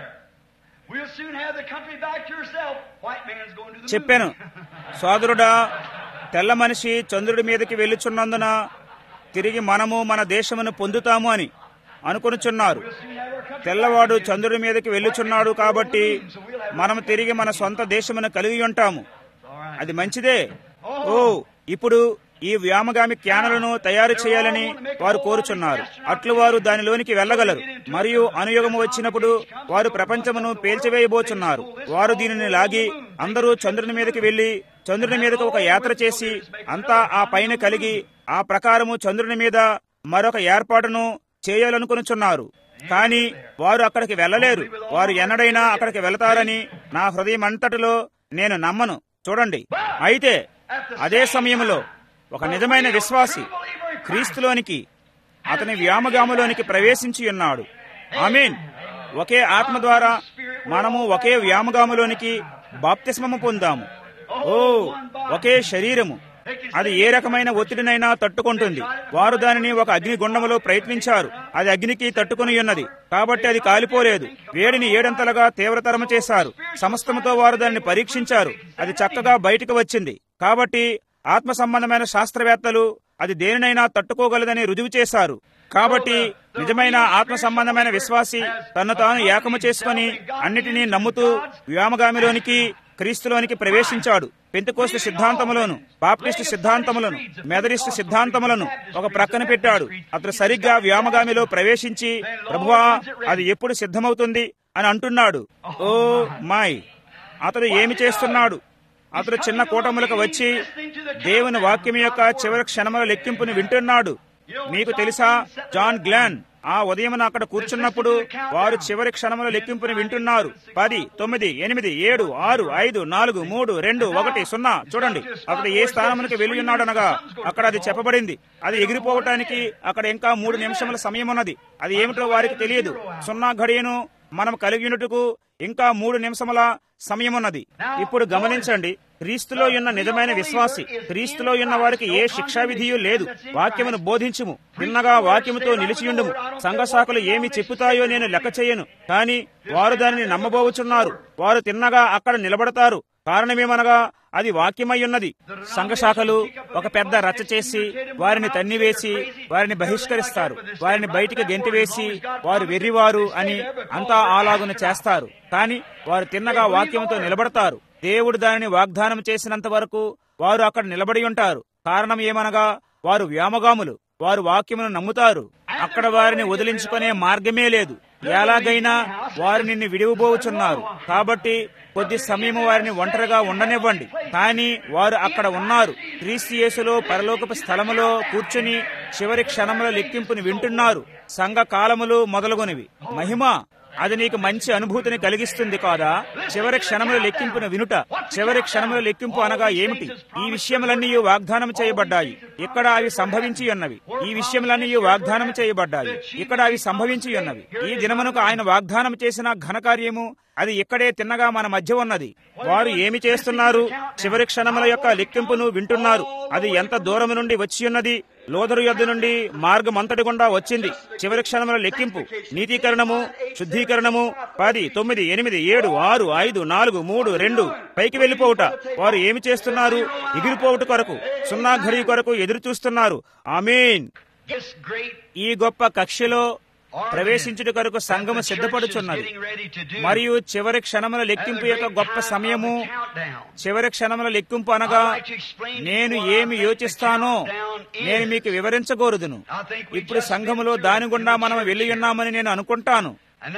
we'll soon have the country back to yourself. White man's going to the చెప్పాను moon. సోదరుడా తెల్ల మనిషి చంద్రుడి మీదకి వెళ్ళుచున్నందున తిరిగి మనము మన దేశమును పొందుతాము అని అనుకొనుచున్నారు We'll soon have our country తెల్లవాడు చంద్రుడి మీదకి వెళ్ళుచున్నాడు కాబట్టి మనం తిరిగి మన సొంత దేశమును కలిగి ఉంటాము All right. అది మంచిదే ఓ ఇప్పుడు ఈ వ్యామగామి క్యానలను తయారు చేయాలని వారు కోరుచున్నారు అట్లు వారు దానిలోనికి వెళ్ళగలరు మరియు అనుయోగము వచ్చినప్పుడు వారు ప్రపంచమును పేల్చివేయబోచున్నారు వారు దీనిని లాగి అందరూ చంద్రుని మీదకి వెళ్లి చంద్రుని మీదకు ఒక యాత్ర చేసి అంతా ఆ పైన కలిగి ఆ ప్రకారము చంద్రుని మీద మరొక ఏర్పాటును చేయాలనుకునుచున్నారు కానీ వారు అక్కడికి వెళ్ళలేరు వారు ఎన్నడైనా అక్కడికి వెళతారని నా హృదయం అంతటిలో నేను నమ్మను చూడండి అయితే అదే సమయంలో ఒక నిజమైన విశ్వాసి క్రీస్తులోనికి అతని వ్యామగాములోనికి ప్రవేశించి ఉన్నాడు ఆమీన్ ఒకే ఆత్మ ద్వారా మనము ఒకే వ్యామగాములోనికి బాప్తిస్మము పొందాము ఓ ఒకే శరీరము అది ఏ రకమైన ఒత్తిడినైనా తట్టుకుంటుంది వారు దానిని ఒక అగ్ని గుండములో ప్రయత్నించారు అది అగ్నికి తట్టుకుని ఉన్నది కాబట్టి అది కాలిపోలేదు వేడిని ఏడంతలుగా తీవ్రతరము చేశారు సమస్తముతో వారు దానిని పరీక్షించారు అది చక్కగా బయటకు వచ్చింది కాబట్టి ఆత్మ సంబంధమైన శాస్త్రవేత్తలు అది దేనినైనా తట్టుకోగలదని రుజువు చేశారు కాబట్టి నిజమైన ఆత్మ సంబంధమైన విశ్వాసి తన్ను తాను ఏకము చేసుకుని అన్నిటినీ నమ్ముతూ వ్యామగామిలోనికి క్రీస్తులోనికి ప్రవేశించాడు పెంతుకోస్తు సిద్ధాంతములను బాప్టిస్టు సిద్ధాంతములను మెదరిస్టు సిద్ధాంతములను ఒక ప్రక్కన పెట్టాడు అతడు సరిగ్గా వ్యామగామిలో ప్రవేశించి ప్రభువా అది ఎప్పుడు సిద్ధమవుతుంది అని అంటున్నాడు ఓ మాయ్ అతడు ఏమి చేస్తున్నాడు అతడు చిన్న కూటములకు వచ్చి దేవుని వాక్యం యొక్క చివరి క్షణముల లెక్కింపుని వింటున్నాడు మీకు తెలుసా జాన్ గ్లాన్ ఆ ఉదయం అక్కడ కూర్చున్నప్పుడు వారు చివరి క్షణముల లెక్కింపుని వింటున్నారు పది తొమ్మిది ఎనిమిది ఏడు ఆరు ఐదు నాలుగు మూడు రెండు ఒకటి సున్నా చూడండి అతడు ఏ స్థానమునికి వెళ్ళి ఉన్నాడనగా అక్కడ అది చెప్పబడింది అది ఎగిరిపోవటానికి అక్కడ ఇంకా మూడు నిమిషముల సమయం ఉన్నది అది ఏమిటో వారికి తెలియదు సున్నా ఘడియను మనం కలిగి ఉన్నట్టుకు ఇంకా మూడు నిమిషముల సమయమున్నది ఇప్పుడు గమనించండి క్రీస్తులో ఉన్న నిజమైన విశ్వాసి క్రీస్తులో ఉన్న వారికి ఏ శిక్షా విధియు లేదు వాక్యమును బోధించుము తిన్నగా వాక్యముతో నిలిచియుండుము సంఘ శాఖలు ఏమి చెప్పుతాయో నేను లెక్క చేయను కాని వారు దానిని నమ్మబోచున్నారు వారు తిన్నగా అక్కడ నిలబడతారు కారణమేమనగా అది వాక్యమై ఉన్నది సంఘ శాఖలు ఒక పెద్ద రచ్చ చేసి వారిని తన్నివేసి వారిని బహిష్కరిస్తారు వారిని బయటికి గెంటివేసి వారు వెర్రివారు అని అంతా అలాగున చేస్తారు కానీ వారు తిన్నగా వాక్యంతో నిలబడతారు దేవుడు దానిని వాగ్దానం చేసినంత వరకు వారు అక్కడ నిలబడి ఉంటారు కారణం ఏమనగా వారు వ్యామగాములు వారు వాక్యమును నమ్ముతారు అక్కడ వారిని వదిలించుకునే మార్గమే లేదు ఎలాగైనా వారు నిన్ను విడివబోచున్నారు కాబట్టి కొద్ది సమయం వారిని ఒంటరిగా ఉండనివ్వండి కానీ వారు అక్కడ ఉన్నారు క్రీస్తు యేసులో పరలోకపు స్థలములో కూర్చుని చివరి క్షణముల లెక్కింపుని వింటున్నారు సంఘ కాలములు మొదలుగొనివి మహిమ అది నీకు మంచి అనుభూతిని కలిగిస్తుంది కాదా చివరి క్షణముల లెక్కింపును వినుట చివరి క్షణముల లెక్కింపు అనగా ఏమిటి ఈ విషయములన్నీ వాగ్దానం చేయబడ్డాయి ఇక్కడ అవి సంభవించి ఉన్నవి ఈ విషయములన్నీ వాగ్దానం చేయబడ్డాయి ఇక్కడ అవి సంభవించి ఉన్నవి ఈ దినమునకు ఆయన వాగ్దానం చేసిన ఘనకార్యము అది ఇక్కడే తిన్నగా మన మధ్య ఉన్నది వారు ఏమి చేస్తున్నారు చివరి క్షణముల యొక్క లెక్కింపును వింటున్నారు అది ఎంత దూరం నుండి వచ్చి ఉన్నది లోదరు యొద్ద నుండి మార్గం అంతటి గుండా వచ్చింది చివరి క్షణముల లెక్కింపు నీతీకరణము శుద్ధీకరణము పది తొమ్మిది ఎనిమిది ఏడు ఆరు ఐదు నాలుగు మూడు రెండు పైకి వెళ్లిపోవుట వారు ఏమి చేస్తున్నారు ఎగిరిపోవుట కొరకు సున్నా ఘడి కొరకు ఎదురు చూస్తున్నారు ఆమీన్ This great ఈ గొప్ప కక్షలో ప్రవేశించుట కొరకు సంఘము సిద్ధపడుచున్నది మరియు చివరి క్షణముల లెక్కింపు యొక్క గొప్ప సమయము చివరి క్షణముల లెక్కింపు అనగా నేను ఏమి యోచిస్తానో నేను మీకు వివరించగోరుదును ఇప్పుడు సంఘములో దాని గుండా మనం వెళ్ళి ఉన్నామని నేను అనుకుంటాను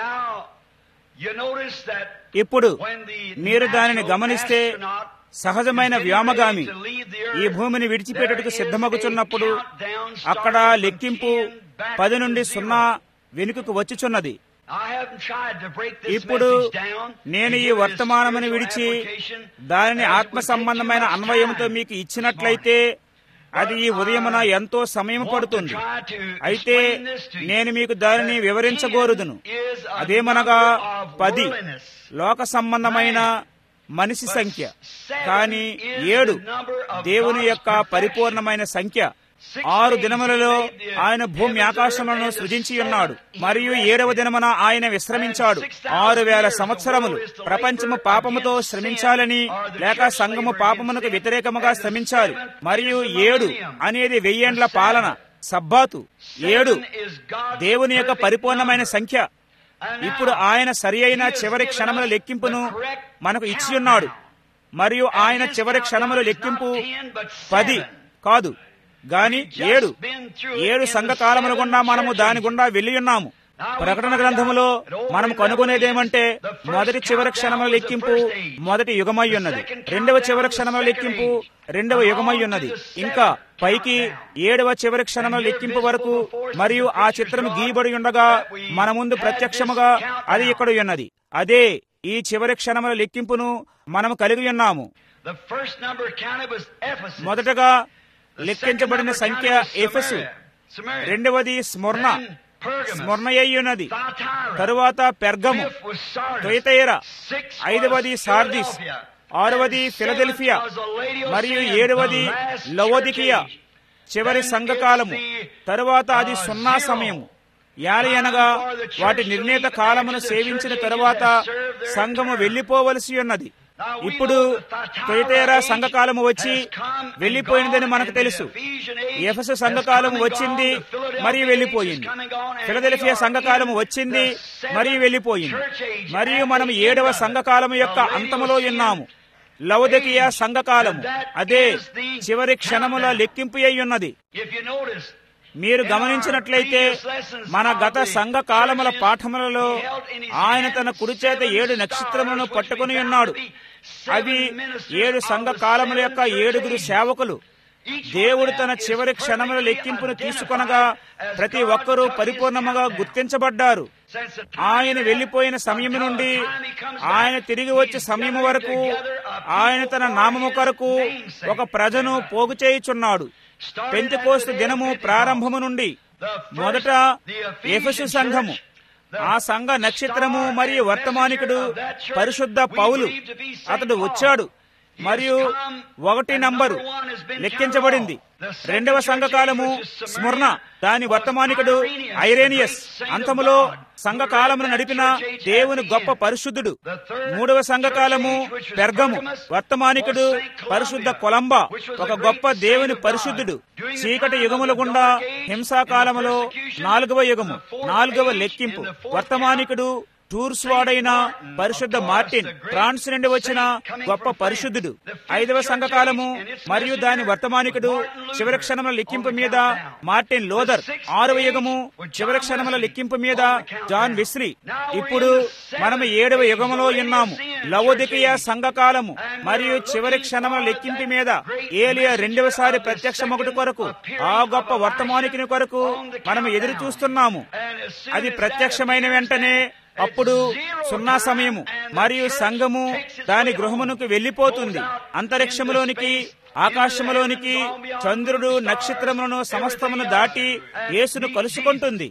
ఇప్పుడు మీరు దానిని గమనిస్తే సహజమైన వ్యోమగామి ఈ భూమిని విడిచిపెట్టుటకు సిద్ధమగుచున్నప్పుడు అక్కడ లెక్కింపు పది నుండి సున్నా వెనుకకు వచ్చుచున్నది ఇప్పుడు నేను ఈ వర్తమానమును విడిచి దానిని ఆత్మ సంబంధమైన అన్వయంతో మీకు ఇచ్చినట్లయితే అది ఈ ఉదయమున ఎంతో సమయం పడుతుంది అయితే నేను మీకు దానిని వివరించగోరుదును అదేమనగా పది లోక సంబంధమైన మనిషి సంఖ్య కానీ ఏడు దేవుని యొక్క పరిపూర్ణమైన సంఖ్య ఆరు దినములలో ఆయన భూమి ఆకాశములను సృజించి ఉన్నాడు మరియు ఏడవ దినమున ఆయన విశ్రమించాడు ఆరు వేల సంవత్సరములు ప్రపంచము పాపముతో శ్రమించాలని లేక సంఘము పాపమునకు వ్యతిరేకముగా శ్రమించాలి మరియు ఏడు అనేది వెయ్యేండ్ల పాలన సబ్బాతు ఏడు దేవుని యొక్క పరిపూర్ణమైన సంఖ్య ఇప్పుడు ఆయన సరి అయిన చివరి క్షణముల లెక్కింపును మనకు ఇచ్చి ఉన్నాడు మరియు ఆయన చివరి క్షణముల లెక్కింపు పది కాదు గాని ఏడు ఏడు సంఘకాలముల గుండా మనము దాని గుండా వెళ్లి ఉన్నాము ప్రకటన గ్రంథములో మనం కనుగొనేదేమంటే మొదటి చివరి క్షణముల లెక్కింపు మొదటి యుగమై ఉన్నది రెండవ చివరి క్షణముల లెక్కింపు రెండవ యుగమై ఉన్నది ఇంకా పైకి ఏడవ చివరి క్షణముల లెక్కింపు వరకు మరియు ఆ చిత్రం గీయబడి ఉండగా మన ముందు ప్రత్యక్షముగా అది ఇక్కడ ఉన్నది అదే ఈ చివరి క్షణముల లెక్కింపును మనము కలిగి ఉన్నాము మొదటగా లెక్కించబడిన సంఖ్య ఎఫెసు రెండవది స్మరణ స్మరణ అయ్యున్నది తరువాత పెర్గము తొయతేర ఐదవది సార్దిస్ ఆరవది ఫిలదెల్ఫియా మరియు ఏడవది లవోదికియా చివరి సంఘకాలము తరువాత అది సున్నా సమయము యాలి అనగా వాటి నిర్ణీత కాలమును సేవించిన తరువాత సంఘము వెళ్లిపోవలసి ఉన్నది ఇప్పుడు తొయతేరా సంఘకాలము వచ్చి వెళ్లిపోయినదని మనకు తెలుసు ఎఫెసు సంఘకాలము వచ్చింది మరియు వెళ్లిపోయింది ఫిలదెల్ఫియా సంఘకాలము వచ్చింది మరియు వెళ్లిపోయింది మరియు మనం ఏడవ సంఘకాలము యొక్క అంతములో ఉన్నాము లవదకియా సంఘకాలము అదే చివరి క్షణముల లెక్కింపు అయి ఉన్నది మీరు గమనించినట్లయితే మన గత సంఘ కాలముల పాఠములలో ఆయన తన కుడి చేత ఏడు నక్షత్రములను పట్టుకుని ఉన్నాడు అవి ఏడు సంఘ కాలముల యొక్క ఏడుగురు సేవకులు దేవుడు తన చివరి క్షణముల లెక్కింపును తీసుకొనగా ప్రతి ఒక్కరూ పరిపూర్ణముగా గుర్తించబడ్డారు ఆయన వెళ్లిపోయిన సమయం నుండి ఆయన తిరిగి వచ్చే సమయం వరకు ఆయన తన నామము కొరకు ఒక ప్రజను పోగు చేయుచున్నాడు పెంతికోస్తు దినము ప్రారంభము నుండి మొదట ఎఫెసు సంఘము ఆ సంఘ నక్షత్రము మరియు వర్తమానికుడు పరిశుద్ధ పౌలు అతడు వచ్చాడు మరియు ఒకటి నంబరు లెక్కించబడింది రెండవ సంఘకాలము స్మరణ దాని వర్తమానికుడు ఐరేనియస్ అంతములో సంఘకాలమును నడిపిన దేవుని గొప్ప పరిశుద్ధుడు మూడవ సంఘకాలము పెర్గము వర్తమానికుడు పరిశుద్ధ కొలంబా ఒక గొప్ప దేవుని పరిశుద్ధుడు చీకటి యుగముల గుండా హింసాకాలములో నాలుగవ యుగము నాలుగవ లెక్కింపు వర్తమానికుడు టూర్స్ వాడైన పరిశుద్ధ మార్టిన్ ఫ్రాన్స్ నుండి వచ్చిన గొప్ప పరిశుద్ధుడు ఐదవ సంఘకాలము మరియు దాని వర్తమానికుడు చివరి క్షణముల లెక్కింపు మీద మార్టిన్ లోదర్ ఆరవ యుగము చివరి క్షణముల లెక్కింపు మీద జాన్ విస్లీ ఇప్పుడు మనము ఏడవ యుగములో ఉన్నాము లవోదికయ సంఘకాలము మరియు చివరి క్షణముల లెక్కింపు మీద ఏలియా రెండవసారి ప్రత్యక్షమొకటి కొరకు ఆ గొప్ప వర్తమానికుని కొరకు మనం ఎదురు చూస్తున్నాము అది ప్రత్యక్షమైన వెంటనే అప్పుడు సున్నా సమయము మరియు సంఘము దాని గృహమునకు వెళ్లిపోతుంది అంతరిక్షములోనికి ఆకాశములోనికి చంద్రుడు నక్షత్రములను సమస్తమును దాటి యేసును కలుసుకుంటుంది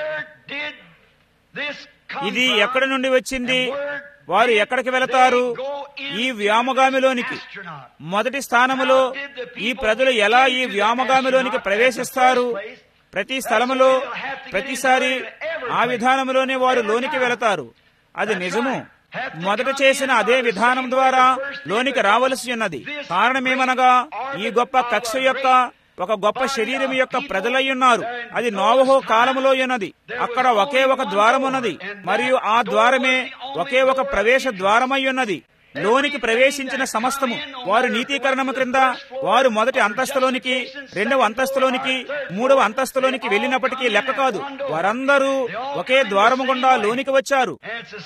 ఇది ఎక్కడి నుండి వచ్చింది వారు ఎక్కడికి వెళతారు ఈ వ్యామగామిలోనికి మొదటి స్థానములో ఈ ప్రజలు ఎలా ఈ వ్యామగామిలోనికి ప్రవేశిస్తారు ప్రతి స్థలములో ప్రతిసారి ఆ విధానంలోనే వారు లోనికి వెళతారు అది నిజము మొదట చేసిన అదే విధానం ద్వారా లోనికి రావలసి ఉన్నది కారణమేమనగా ఈ గొప్ప కక్ష యొక్క ఒక గొప్ప శరీరం యొక్క ప్రజలై ఉన్నారు అది నోవహో కాలములో ఉన్నది అక్కడ ఒకే ఒక ద్వారం ఉన్నది మరియు ఆ ద్వారమే ఒకే ఒక ప్రవేశ ద్వారమై ఉన్నది లోనికి ప్రవేశించిన సమస్తము వారు నీతీకరణము క్రింద వారు మొదటి అంతస్తులోనికి రెండవ అంతస్తులోనికి మూడవ అంతస్తులోనికి వెళ్ళినప్పటికీ లెక్క కాదు వారందరూ ఒకే ద్వారము గుండా లోనికి వచ్చారు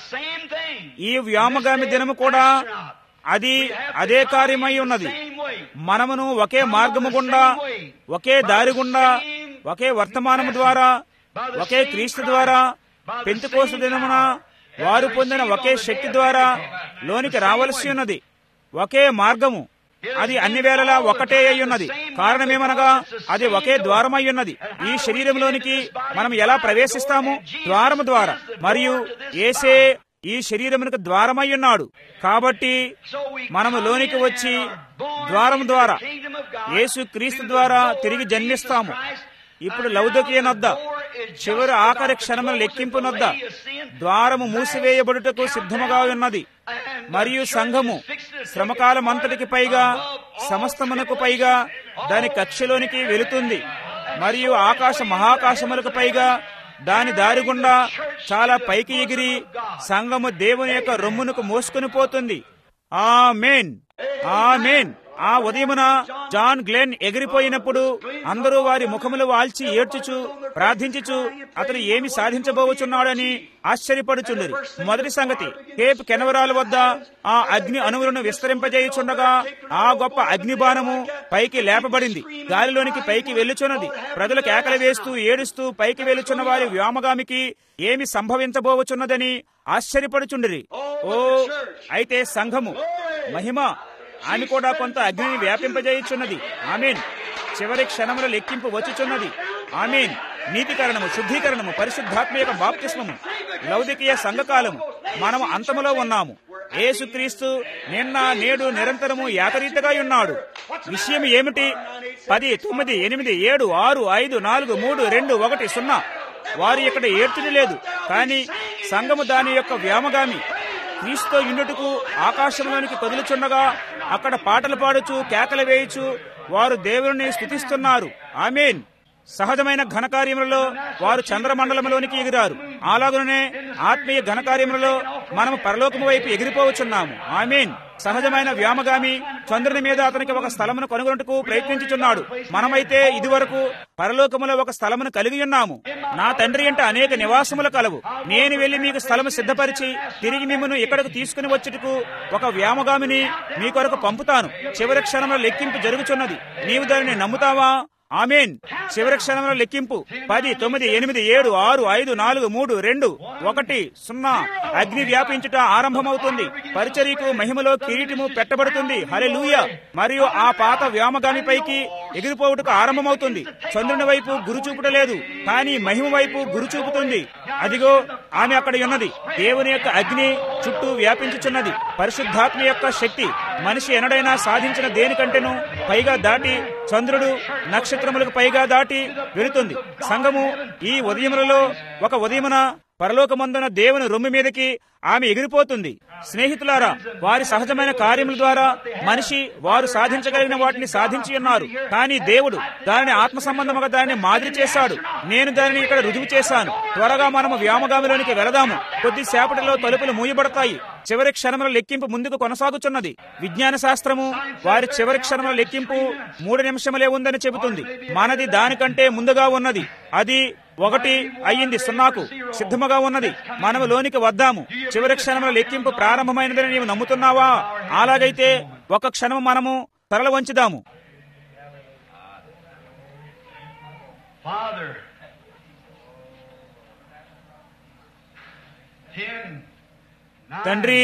ఈ వ్యామగామి దినము కూడా అది అదే కార్యమై ఉన్నది మనమును ఒకే మార్గము గుండా ఒకే దారి గుండా ఒకే వర్తమానము ద్వారా ఒకే క్రీస్తు ద్వారా పెంతుకోస దినమున వారు పొందిన ఒకే శక్తి ద్వారా లోనికి రావలసి ఉన్నది ఒకే మార్గము అది అన్ని వేళలా ఒకటే అయి ఉన్నది కారణమేమనగా అది ఒకే ద్వారమై ఉన్నది ఈ శరీరంలోనికి మనం ఎలా ప్రవేశిస్తాము ద్వారము ద్వారా మరియు ఏసే ఈ శరీరమునకు ద్వారమై ఉన్నాడు కాబట్టి మనము లోనికి వచ్చి ద్వారం ద్వారా యేసు క్రీస్తు ద్వారా తిరిగి జన్మిస్తాము ఇప్పుడు లౌదకీయనొద్ద చివరి ఆఖరి క్షణముల లెక్కింపునొద్ద ద్వారము మూసివేయబడుటకు సిద్ధముగా ఉన్నది మరియు సంఘము శ్రమకాలం అంతటికి పైగా సమస్తమునకు పైగా దాని కక్షలోనికి వెళుతుంది మరియు ఆకాశ మహాకాశములకు పైగా దాని దారి గుండా చాలా పైకి ఎగిరి సంఘము దేవుని యొక్క రొమ్మునకు మోసుకుని పోతుంది ఆ మేన్ ఆ మేన్ ఆ ఉదయమున జాన్ గ్లెన్ ఎగిరిపోయినప్పుడు అందరూ వారి ముఖములు వాల్చి ఏడ్చుచు ప్రార్థించుచు అతను ఏమి సాధించబోచున్నాడని ఆశ్చర్యపడుచుండరు మొదటి సంగతి కేప్ కెనవరాల వద్ద ఆ అగ్ని అణువులను విస్తరింపజేయుచుండగా ఆ గొప్ప అగ్నిబాణము పైకి లేపబడింది గాలిలోనికి పైకి వెళ్ళుచున్నది ప్రజలు కేకలు వేస్తూ ఏడుస్తూ పైకి వెళ్ళుచున్న వారి వ్యోమగామికి ఏమి సంభవించబోవచున్నదని ఆశ్చర్యపడుచుండిరి ఓ అయితే సంఘము మహిమ ఆమె కూడా కొంత అగ్నిని వ్యాపింపజేయుచున్నది ఆమెన్ చివరి క్షణముల లెక్కింపు వచ్చుచున్నది ఆమెన్ నీతికరణము శుద్ధీకరణము పరిశుద్ధాత్మ యొక్క బాప్తిస్మము లౌదికీయ సంఘకాలము మనము అంతములో ఉన్నాము ఏసుక్రీస్తు నిన్న నేడు నిరంతరము ఏకరీతిగా ఉన్నాడు విషయం ఏమిటి పది తొమ్మిది ఎనిమిది ఏడు ఆరు ఐదు నాలుగు మూడు రెండు ఒకటి సున్నా వారు ఇక్కడ ఏడ్చుడు లేదు కానీ సంఘము దాని యొక్క వ్యామగామి క్రీస్తుతో ఇండుటకు ఆకాశంలోనికి కదులుచుండగా అక్కడ పాటలు పాడుచు కేకలు వేయుచు వారు దేవుని స్థుతిస్తున్నారు ఆమెన్ సహజమైన ఘనకార్యములలో వారు చంద్రమండలంలోనికి ఎగిరారు అలాగనే ఆత్మీయ ఘనకార్యములలో మనము పరలోకము వైపు ఎగిరిపోవచ్చున్నాము ఆమెన్ సహజమైన వ్యామగామి చంద్రుని మీద అతనికి ఒక స్థలమును కనుగొనటకు ప్రయత్నించుచున్నాడు మనమైతే ఇదివరకు పరలోకములో ఒక స్థలమును కలిగి ఉన్నాము నా తండ్రి అంటే అనేక నివాసములు కలవు నేను వెళ్లి మీకు స్థలము సిద్ధపరిచి తిరిగి మిమ్మను ఇక్కడకు తీసుకుని వచ్చుటకు ఒక వ్యామగామిని మీ కొరకు పంపుతాను చివరి క్షణంలో లెక్కింపు జరుగుచున్నది నీవు దానిని నమ్ముతావా ఆమెన్ చివరి క్షణంలో లెక్కింపు పది తొమ్మిది ఎనిమిది ఏడు ఆరు ఐదు నాలుగు మూడు రెండు ఒకటి సున్నా అగ్ని వ్యాపించుట ఆరంభమవుతుంది పరిచర్యకు మహిమలో కిరీటము పెట్టబడుతుంది హలే మరియు ఆ పాత వ్యామగామి పైకి ఎగిరిపోవుటకు ఆరంభమవుతుంది చంద్రుని వైపు గురు చూపుటలేదు కానీ మహిమ వైపు గురు చూపుతుంది అదిగో ఆమె అక్కడ ఉన్నది దేవుని యొక్క అగ్ని చుట్టూ వ్యాపించుచున్నది పరిశుద్ధాత్మ యొక్క శక్తి మనిషి ఎనడైనా సాధించిన దేనికంటేనూ పైగా దాటి చంద్రుడు నక్షత్రములకు పైగా దాటి వెళుతుంది సంఘము ఈ ఉదయములలో ఒక ఉదయమున పరలోకమందున దేవుని రొమ్ము మీదకి ఆమె ఎగిరిపోతుంది స్నేహితులారా వారి సహజమైన కార్యముల ద్వారా మనిషి వారు సాధించగలిగిన వాటిని సాధించి ఉన్నారు కానీ దేవుడు దానిని ఆత్మ సంబంధముగా దానిని మాదిరి చేశాడు నేను దానిని ఇక్కడ రుజువు చేశాను త్వరగా మనము వ్యామగామిలోనికి వెళదాము కొద్దిసేపటిలో తలుపులు మూయబడతాయి చివరి క్షణముల లెక్కింపు ముందుకు కొనసాగుతున్నది విజ్ఞాన శాస్త్రము వారి చివరి క్షణముల లెక్కింపు మూడు నిమిషములే ఉందని చెబుతుంది మనది దానికంటే ముందుగా ఉన్నది అది ఒకటి అయ్యింది సున్నాకు సిద్ధముగా ఉన్నది మనము లోనికి వద్దాము చివరి క్షణముల లెక్కింపు ప్రారంభమైనదని నీవు నమ్ముతున్నావా అలాగైతే ఒక క్షణము మనము తరల వంచుదాము Father, ten, nine, తండ్రి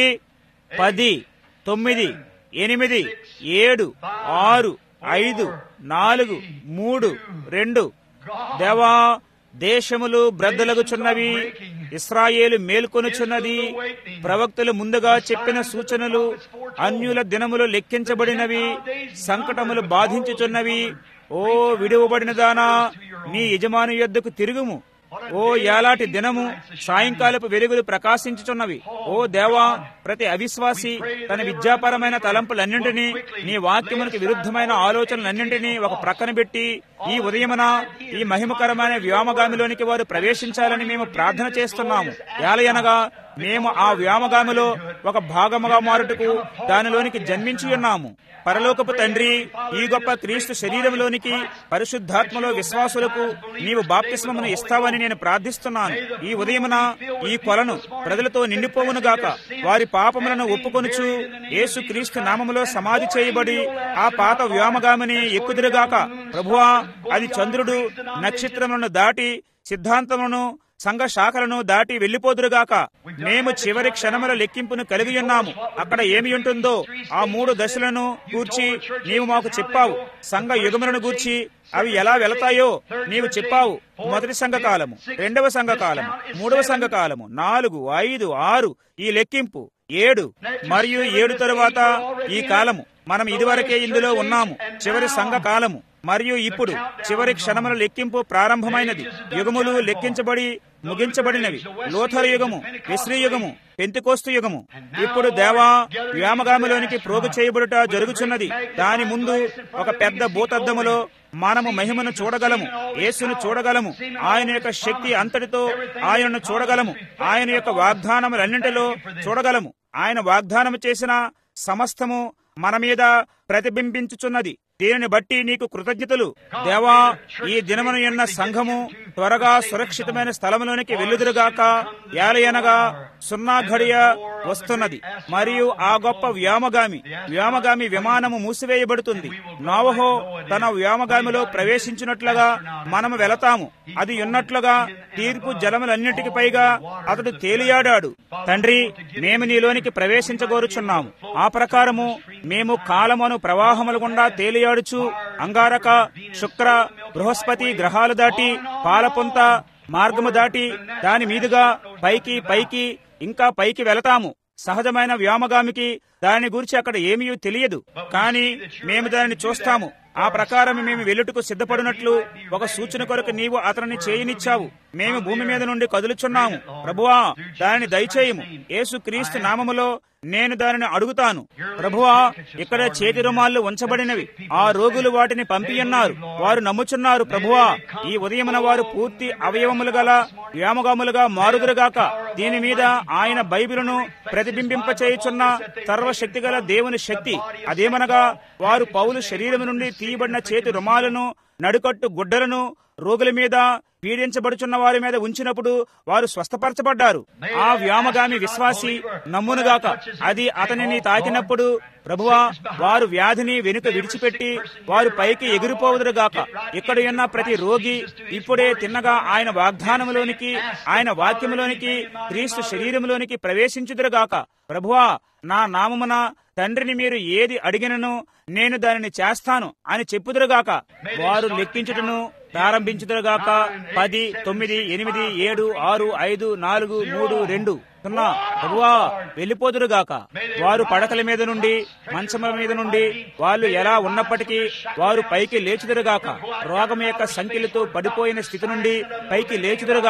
పది తొమ్మిది ఎనిమిది ఏడు ఆరు ఐదు నాలుగు మూడు రెండు దేవా దేశములు బ్రద్దలగుచున్నవి ఇస్రాయేలు మేల్కొనుచున్నది ప్రవక్తలు ముందుగా చెప్పిన సూచనలు అన్యుల దినములు లెక్కించబడినవి సంకటములు బాధించుచున్నవి ఓ విడువబడిన దానా నీ యజమాని యొద్దకు తిరుగుము ఓ ఏలాటి దినము సాయంకాలపు వెలుగులు ప్రకాశించుచున్నవి ఓ దేవా ప్రతి అవిశ్వాసి తన విద్యాపరమైన తలంపులన్నింటినీ నీ వాక్యమునికి విరుద్ధమైన ఆలోచనలన్నింటినీ ఒక ప్రక్కన పెట్టి ఈ ఉదయమున ఈ మహిమకరమైన వ్యోమగామిలోనికి వారు ప్రవేశించాలని మేము ప్రార్థన చేస్తున్నాము ఏలయనగా మేము ఆ వ్యోమగామిలో ఒక భాగముగా మారుటకు దానిలోనికి జన్మించి ఉన్నాము పరలోకపు తండ్రి ఈ గొప్ప క్రీస్తు శరీరంలోనికి పరిశుద్ధాత్మలో విశ్వాసులకు నీవు బాప్తిస్మమును ఇస్తావని నేను ప్రార్థిస్తున్నాను ఈ ఉదయమున ఈ కొలను ప్రజలతో నిండిపోవునుగాక వారి పాపములను ఒప్పుకొనుచు యేసు క్రీస్తు నామములో సమాధి చేయబడి ఆ పాత వ్యోమగామిని ఎక్కుదురుగాక ప్రభువా అది చంద్రుడు నక్షత్రములను దాటి సిద్ధాంతములను సంఘ శాఖలను దాటి వెళ్లిపోదురుగాక మేము చివరి క్షణముల లెక్కింపును కలిగి ఉన్నాము అక్కడ ఏమి ఉంటుందో ఆ మూడు దశలను గూర్చి నీవు మాకు చెప్పావు సంఘ యుగములను గూర్చి అవి ఎలా వెళతాయో నీవు చెప్పావు మొదటి సంఘకాలము రెండవ సంఘకాలము మూడవ సంఘకాలము నాలుగు ఐదు ఆరు ఈ లెక్కింపు ఏడు మరియు ఏడు తరువాత ఈ కాలము మనం ఇదివరకే ఇందులో ఉన్నాము చివరి సంఘ కాలము మరియు ఇప్పుడు చివరి క్షణముల లెక్కింపు ప్రారంభమైనది యుగములు లెక్కించబడి ముగించబడినవి లోథర్ యుగము విశ్రీ యుగము పెంతికోస్తు యుగము ఇప్పుడు దేవా వ్యామగామిలోనికి ప్రోగు చేయబడుట జరుగుచున్నది దాని ముందు ఒక పెద్ద భూతద్దములో మనము మహిమను చూడగలము యేసును చూడగలము ఆయన యొక్క శక్తి అంతటితో ఆయనను చూడగలము ఆయన యొక్క వాగ్దానములన్నింటిలో చూడగలము ఆయన వాగ్దానము చేసిన సమస్తము మన మీద ప్రతిబింబించుచున్నది దీనిని బట్టి నీకు కృతజ్ఞతలు దేవా ఈ దినమున ఉన్న సంఘము త్వరగా సురక్షితమైన స్థలములోనికి వెళ్ళుదురుగాక ఏలయనగా సున్నా ఘడియ వస్తున్నది మరియు ఆ గొప్ప వ్యోమగామి వ్యోమగామి విమానము మూసివేయబడుతుంది నోవహో తన వ్యోమగామిలో ప్రవేశించినట్లుగా మనము వెళతాము అది ఉన్నట్లుగా తీర్పు జలములన్నిటికి పైగా అతడు తేలియాడాడు తండ్రి మేము నీలోనికి ప్రవేశించగోరుచున్నాము ఆ ప్రకారము మేము కాలమును ప్రవాహముల గుండా తేలియాడుచు అంగారక శుక్ర బృహస్పతి గ్రహాలు దాటి పాలపుంత మార్గము దాటి దాని మీదుగా పైకి పైకి ఇంకా పైకి వెళతాము సహజమైన వ్యోమగామికి దాని గురించి అక్కడ ఏమీ తెలియదు కానీ మేము దానిని చూస్తాము ఆ ప్రకారం మేము వెల్లుటకు సిద్ధపడినట్లు ఒక సూచన కొరకు నీవు అతనిని చేయనిచ్చావు మేము భూమి మీద నుండి కదులుచున్నాము ప్రభువా దానిని దయచేయము యేసు క్రీస్తు నామములో నేను దానిని అడుగుతాను ప్రభువా ఇక్కడ చేతి రుమాళ్ళు ఉంచబడినవి ఆ రోగులు వాటిని పంపియున్నారు వారు నమ్ముచున్నారు ప్రభువా ఈ ఉదయమున వారు పూర్తి అవయవములు గల వ్యామగాములుగా మారుగురుగాక దీని మీద ఆయన బైబిలును ప్రతిబింబింపచేయుచున్న సర్వశక్తి గల దేవుని శక్తి అదేమనగా వారు పౌలు శరీరము నుండి తీయబడిన చేతి రుమాలను నడుకట్టు గుడ్డలను రోగుల మీద పీడించబడుచున్న వారి మీద ఉంచినప్పుడు వారు స్వస్థపరచబడ్డారు ఆ వ్యామగామి విశ్వాసి నమ్మునుగాక అది అతనిని తాకినప్పుడు ప్రభువా వారు వ్యాధిని వెనుక విడిచిపెట్టి వారు పైకి ఎగిరిపోవుదురుగాక ఇక్కడ ఉన్న ప్రతి రోగి ఇప్పుడే తిన్నగా ఆయన వాగ్దానములోనికి ఆయన వాక్యములోనికి క్రీస్తు శరీరములోనికి ప్రవేశించుదురుగాక ప్రభువా నా నామమున తండ్రిని మీరు ఏది అడిగినను నేను దానిని చేస్తాను అని చెప్పుదురుగాక వారు లెక్కించుటను ప్రారంభించుదురుగాక పది తొమ్మిది ఎనిమిది ఏడు ఆరు ఐదు నాలుగు మూడు రెండు సున్నా ప్రభువా వెళ్ళిపోదురుగాక వారు పడకల మీద నుండి మంచముల మీద నుండి వాళ్ళు ఎలా ఉన్నప్పటికీ వారు పైకి లేచుదురుగాక రోగం యొక్క సంఖ్యలతో పడిపోయిన స్థితి నుండి పైకి లేచుదురుగాక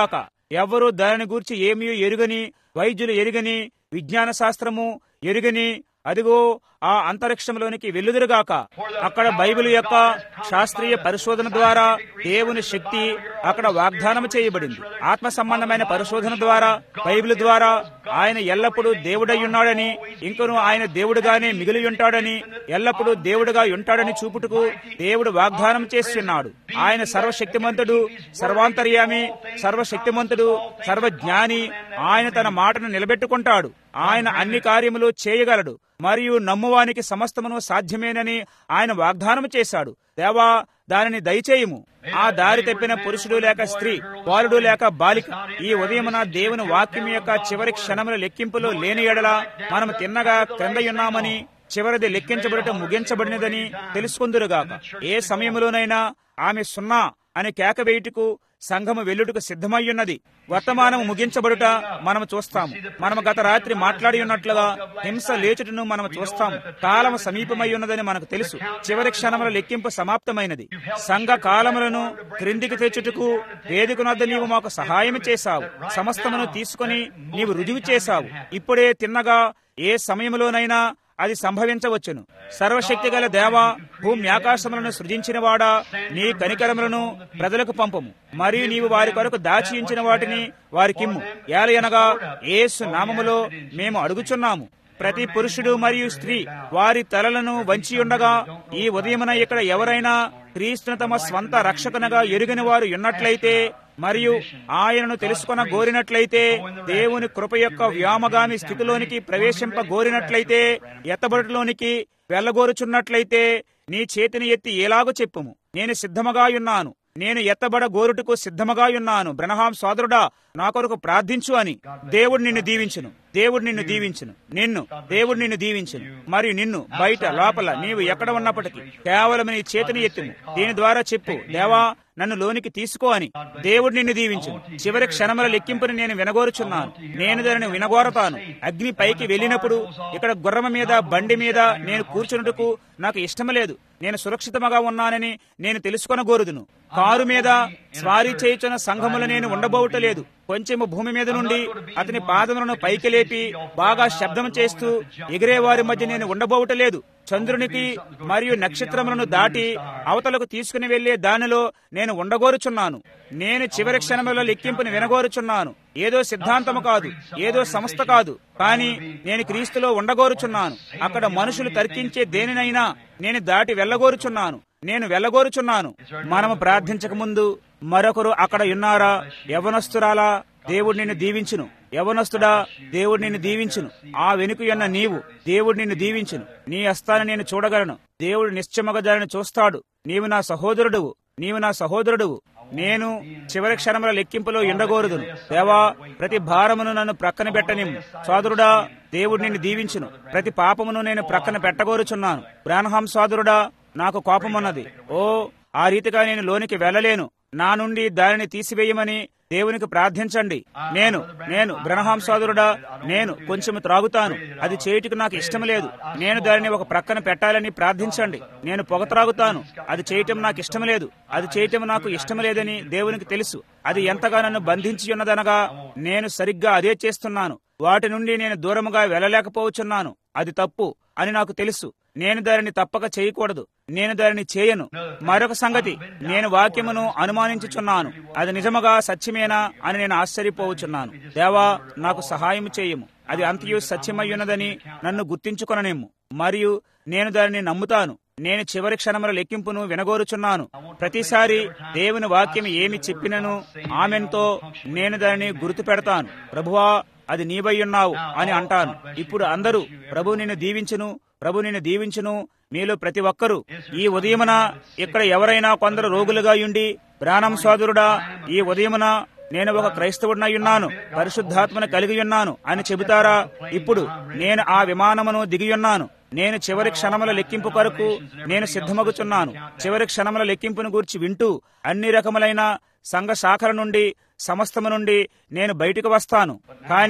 ఎవ్వరూ దానిని గూర్చి ఏమీ ఎరుగని వైద్యులు ఎరుగని విజ్ఞాన శాస్త్రము ఎరుగని అదిగో ఆ అంతరిక్షంలోనికి వెల్లుదురుగాక అక్కడ బైబిల్ యొక్క శాస్త్రీయ పరిశోధన ద్వారా దేవుని శక్తి అక్కడ వాగ్దానం చేయబడింది ఆత్మ సంబంధమైన పరిశోధన ద్వారా బైబిల్ ద్వారా ఆయన ఎల్లప్పుడూ దేవుడై ఉన్నాడని ఇంకను ఆయన దేవుడుగానే మిగిలి ఉంటాడని ఎల్లప్పుడూ దేవుడుగా ఉంటాడని చూపుటకు దేవుడు వాగ్దానం చేస్తున్నాడు ఆయన సర్వశక్తిమంతుడు సర్వాంతర్యామి సర్వశక్తిమంతుడు సర్వజ్ఞాని ఆయన తన మాటను నిలబెట్టుకుంటాడు ఆయన అన్ని కార్యములు చేయగలడు మరియు నమ్మువానికి సమస్తమును సాధ్యమేనని ఆయన వాగ్దానం చేశాడు దేవా దానిని దయచేయము ఆ దారి తప్పిన పురుషుడు లేక స్త్రీ బాలుడు లేక బాలిక ఈ ఉదయమున దేవుని వాక్యం యొక్క చివరి క్షణముల లెక్కింపులో లేని ఎడల మనం తిన్నగా క్రిందయున్నామని చివరిది లెక్కించబడట ముగించబడినదని తెలుసుకుందురుగాక ఏ సమయంలోనైనా ఆమె సున్నా అని కేక వేయుటకు సంఘము వెల్లుటకు సిద్ధమయ్యున్నది వర్తమానం ముగించబడుట మనం చూస్తాము మనము గత రాత్రి మాట్లాడి ఉన్నట్లుగా హింస లేచుటను మనం చూస్తాము కాలం సమీపమై ఉన్నదని మనకు తెలుసు చివరి క్షణముల లెక్కింపు సమాప్తమైనది సంఘ కాలములను క్రిందికి తెచ్చుటకు వేదికనొద్ద నీవు మాకు సహాయం చేశావు సమస్తమును తీసుకుని నీవు రుజువు చేశావు ఇప్పుడే తిన్నగా ఏ సమయంలోనైనా అది సంభవించవచ్చును సర్వశక్తి గల దేవా భూమి ఆకాశములను సృజించినవాడా నీ కనికరములను ప్రజలకు పంపము మరియు నీవు వారి కొరకు దాచియించిన వాటిని వారికిమ్ము ఏలయనగా ఏసు నామములో మేము అడుగుచున్నాము ప్రతి పురుషుడు మరియు స్త్రీ వారి తలలను వంచి ఉండగా ఈ ఉదయమున ఇక్కడ ఎవరైనా క్రీస్తును తమ స్వంత రక్షకునగా ఎరుగని వారు ఉన్నట్లయితే మరియు ఆయనను తెలుసుకొన గోరినట్లయితే దేవుని కృప యొక్క వ్యామగామి స్థితిలోనికి ప్రవేశింప గోరినట్లయితే ఎత్తబడిలోనికి వెళ్ళగోరుచున్నట్లయితే నీ చేతిని ఎత్తి ఎలాగో చెప్పుము నేను సిద్ధముగా ఉన్నాను నేను ఎత్తబడ గోరుటకు సిద్ధముగా ఉన్నాను బ్రహ్మాం సోదరుడా నా కొరకు ప్రార్థించు అని దేవుడు నిన్ను దీవించును దేవుడు నిన్ను దీవించును నిన్ను దేవుడు నిన్ను దీవించును మరియు నిన్ను బయట లోపల నీవు ఎక్కడ ఉన్నప్పటికీ కేవలం నీ చేతిని ఎత్తుము దీని ద్వారా చెప్పు దేవా నన్ను లోనికి తీసుకో అని దేవుడు నిన్ను దీవించును చివరి క్షణముల లెక్కింపుని నేను వినగోరుచున్నాను నేను దానిని వినగోరతాను అగ్ని పైకి వెళ్ళినప్పుడు ఇక్కడ గుర్రమ మీద బండి మీద నేను కూర్చున్నట్టుకు నాకు ఇష్టం లేదు నేను సురక్షితముగా ఉన్నానని నేను తెలుసుకొనగోరుదును కారు మీద స్వారీ చేయుచున్న సంఘములు నేను ఉండబోవటలేదు కొంచెము భూమి మీద నుండి అతని పాదములను పైకి లేపి బాగా శబ్దం చేస్తూ ఎగిరే వారి మధ్య నేను ఉండబోవటలేదు చంద్రునికి మరియు నక్షత్రములను దాటి అవతలకు తీసుకుని వెళ్లే దానిలో నేను ఉండగోరుచున్నాను నేను చివరి క్షణముల లెక్కింపుని వినగోరుచున్నాను ఏదో సిద్ధాంతము కాదు ఏదో సంస్థ కాదు కానీ నేను క్రీస్తులో ఉండగోరుచున్నాను అక్కడ మనుషులు తర్కించే దేనినైనా నేను దాటి వెళ్ళగోరుచున్నాను నేను వెళ్ళగోరుచున్నాను మనము ప్రార్థించక ముందు మరొకరు అక్కడ ఉన్నారా యవనస్తురాలా దేవుడు నిన్ను దీవించును యవనస్తుడా దేవుడు నిన్ను దీవించును ఆ వెనుకయున్న నీవు దేవుడు నిన్ను దీవించును నీ హస్తాన్ని నేను చూడగలను దేవుడు నిశ్చయముగా దానిని చూస్తాడు నీవు నా సహోదరుడువు నీవు నా సహోదరుడువు నేను చివరి క్షణముల లెక్కింపులో ఎండగోరుదును దేవా ప్రతి భారమును నన్ను ప్రక్కన పెట్టని సోదరుడా దేవుడు నిన్ను దీవించును ప్రతి పాపమును నేను ప్రక్కన పెట్టగోరుచున్నాను బ్రాహ్మం సోదరుడా నాకు కోపమున్నది ఓ ఆ రీతిగా నేను లోనికి వెళ్ళలేను నా నుండి దానిని తీసివేయమని దేవునికి ప్రార్థించండి నేను నేను బ్రహ్మాం సోదరుడా నేను కొంచెం త్రాగుతాను అది చేయుటకు నాకు ఇష్టం లేదు నేను దానిని ఒక ప్రక్కన పెట్టాలని ప్రార్థించండి నేను పొగ త్రాగుతాను అది చేయటం నాకు ఇష్టం లేదు అది చేయటం నాకు ఇష్టం లేదని దేవునికి తెలుసు అది ఎంతగా నన్ను బంధించి ఉన్నదనగా నేను సరిగ్గా అదే చేస్తున్నాను వాటి నుండి నేను దూరముగా వెళ్ళలేకపోవచ్చున్నాను అది తప్పు అని నాకు తెలుసు నేను దానిని తప్పక చేయకూడదు నేను దానిని చేయను మరొక సంగతి నేను వాక్యమును అనుమానించుచున్నాను అది నిజముగా సత్యమేనా అని నేను ఆశ్చర్యపోవచ్చున్నాను దేవా నాకు సహాయం చేయము అది అంతయు సత్యమయ్యున్నదని నన్ను గుర్తించుకొననేము మరియు నేను దానిని నమ్ముతాను నేను చివరి క్షణముల లెక్కింపును వినగోరుచున్నాను ప్రతిసారి దేవుని వాక్యం ఏమి చెప్పినను ఆమెన్తో నేను దానిని గుర్తు పెడతాను ప్రభువా అది నీవై ఉన్నావు అని అంటాను ఇప్పుడు అందరూ ప్రభు నిన్ను దీవించును ప్రభు నిన్ను దీవించును మీలో ప్రతి ఒక్కరూ ఈ ఉదయమున ఇక్కడ ఎవరైనా కొందరు రోగులుగా ఉండి ప్రాణం సోదరుడా ఈ ఉదయమున నేను ఒక క్రైస్తవుడినయ్యున్నాను పరిశుద్ధాత్మను కలిగి ఉన్నాను అని చెబుతారా ఇప్పుడు నేను ఆ విమానమును దిగియున్నాను నేను చివరి క్షణముల లెక్కింపు కొరకు నేను సిద్ధమగుచున్నాను చివరి క్షణముల లెక్కింపును గూర్చి వింటూ అన్ని రకములైన సంఘ శాఖల నుండి సమస్తము నుండి నేను బయటకు వస్తాను కానీ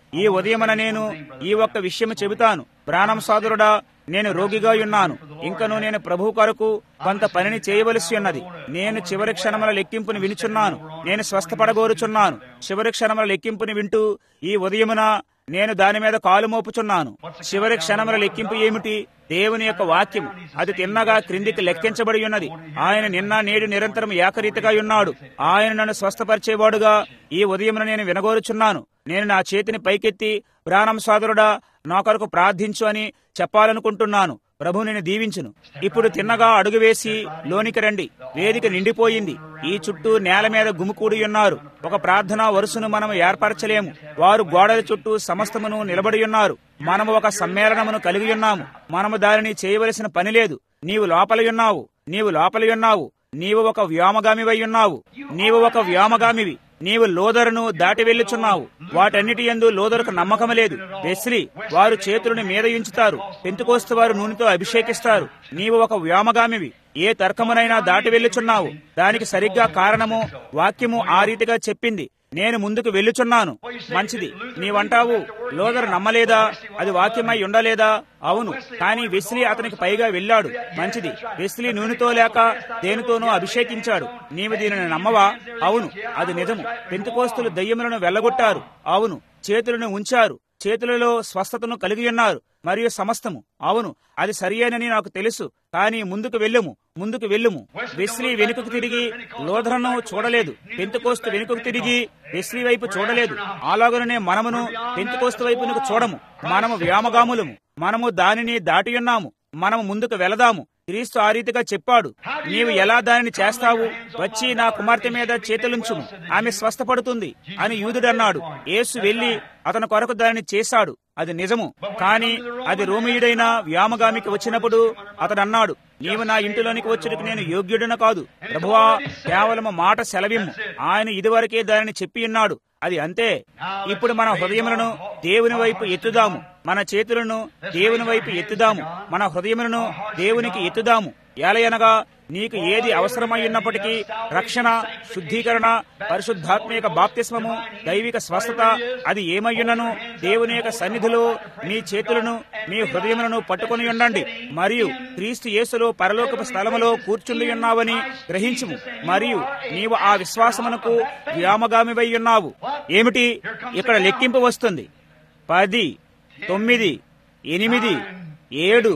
ఈ ఉదయమున నేను ఈ ఒక్క విషయం చెబుతాను ప్రాణం సోదరుడా నేను రోగిగా ఉన్నాను ఇంకను నేను ప్రభు కొరకు కొంత పనిని చేయవలసి ఉన్నది నేను చివరి క్షణముల లెక్కింపుని వినుచున్నాను నేను స్వస్థపడగోరుచున్నాను చివరి క్షణముల లెక్కింపుని వింటూ ఈ ఉదయమున నేను దాని మీద కాలు మోపుచున్నాను చివరి క్షణముల లెక్కింపు ఏమిటి దేవుని యొక్క వాక్యం అది తిన్నగా క్రిందికి లెక్కించబడి ఉన్నది ఆయన నిన్న నేడు నిరంతరం ఏకరీతిగా ఉన్నాడు ఆయన నన్ను స్వస్థపరిచేవాడుగా ఈ ఉదయమున నేను వినగోరుచున్నాను నేను నా చేతిని పైకెత్తి ప్రాణం సోదరుడా నా కొరకు ప్రార్థించు అని చెప్పాలనుకుంటున్నాను ప్రభు నేను దీవించును ఇప్పుడు తిన్నగా అడుగు వేసి లోనికి రండి వేదిక నిండిపోయింది ఈ చుట్టూ నేల మీద గుమికూడి ఉన్నారు ఒక ప్రార్థనా వరుసను మనం ఏర్పరచలేము వారు గోడల చుట్టూ సమస్తమును నిలబడి ఉన్నారు మనము ఒక సమ్మేళనమును కలిగి ఉన్నాము మనము దానిని చేయవలసిన పని లేదు నీవు లోపలి ఉన్నావు నీవు లోపలి ఉన్నావు నీవు ఒక వ్యోమగామివై ఉన్నావు నీవు ఒక వ్యోమగామివి నీవు లోదరును దాటి వెళ్ళుచున్నావు వాటన్నిటి ఎందు లోదరుకు నమ్మకం లేదు వెస్లీ వారు చేతులను మీద ఉంచుతారు పెంతుకోస్తు వారు నూనెతో అభిషేకిస్తారు నీవు ఒక వ్యోమగామివి ఏ తర్కమునైనా దాటి వెళ్ళుచున్నావు దానికి సరిగ్గా కారణము వాక్యము ఆ రీతిగా చెప్పింది నేను ముందుకు వెళ్ళుచున్నాను మంచిది నీవంటావు లోదరు నమ్మలేదా అది వాక్యమై ఉండలేదా అవును కానీ వెస్లీ అతనికి పైగా వెళ్ళాడు మంచిది వెస్లీ నూనెతో లేక దేనితోనో అభిషేకించాడు నీవు దీనిని నమ్మవా అవును అది నిజము పెంతుకోస్తులు దయ్యములను వెళ్ళగొట్టారు అవును చేతులను ఉంచారు చేతులలో స్వస్థతను కలిగి ఉన్నారు మరియు సమస్తము అవును అది సరియేనని నాకు తెలుసు కానీ ముందుకు వెళ్ళుము ముందుకు వెళ్ళుము వెస్లీ వెనుకకు తిరిగి లోధరను చూడలేదు పెంతుకోస్తు వెనుకకు తిరిగి వెస్లీ వైపు చూడలేదు అలాగనే మనమును పెంతుకోస్తు వైపునకు చూడము మనము వ్యామగాములము మనము దానిని దాటి ఉన్నాము మనము ముందుకు వెళదాము క్రీస్తు ఆ రీతిగా చెప్పాడు నీవు ఎలా దానిని చేస్తావు వచ్చి నా కుమార్తె మీద చేతులుంచుము ఆమె స్వస్థపడుతుంది అని యూదుడన్నాడు యేసు వెళ్లి అతని కొరకు దానిని చేశాడు అది నిజము కానీ అది రోమియుడైన వ్యామగామికి వచ్చినప్పుడు అతడు అన్నాడు నీవు నా ఇంటిలోనికి వచ్చుటకు నేను యోగ్యుడన కాదు ప్రభువా కేవలము మాట సెలవిమ్ము ఆయన ఇదివరకే దానిని చెప్పి ఉన్నాడు అది అంతే ఇప్పుడు మన హృదయములను దేవుని వైపు ఎత్తుదాము మన చేతులను దేవుని వైపు ఎత్తుదాము మన హృదయములను దేవునికి ఎత్తుదాము ఏలయనగా నీకు ఏది అవసరమై ఉన్నప్పటికీ రక్షణ శుద్ధీకరణ పరిశుద్ధాత్మ యొక్క బాప్తిస్మము దైవిక స్వస్థత అది ఏమయ్యున్నను దేవుని యొక్క సన్నిధిలో మీ చేతులను మీ హృదయములను పట్టుకొని ఉండండి మరియు క్రీస్తు యేసులో పరలోకపు స్థలములో కూర్చుండి ఉన్నావని గ్రహించుము మరియు నీవు ఆ విశ్వాసమునకు వ్యామగామివై ఉన్నావు ఏమిటి ఇక్కడ లెక్కింపు వస్తుంది పది తొమ్మిది ఎనిమిది ఏడు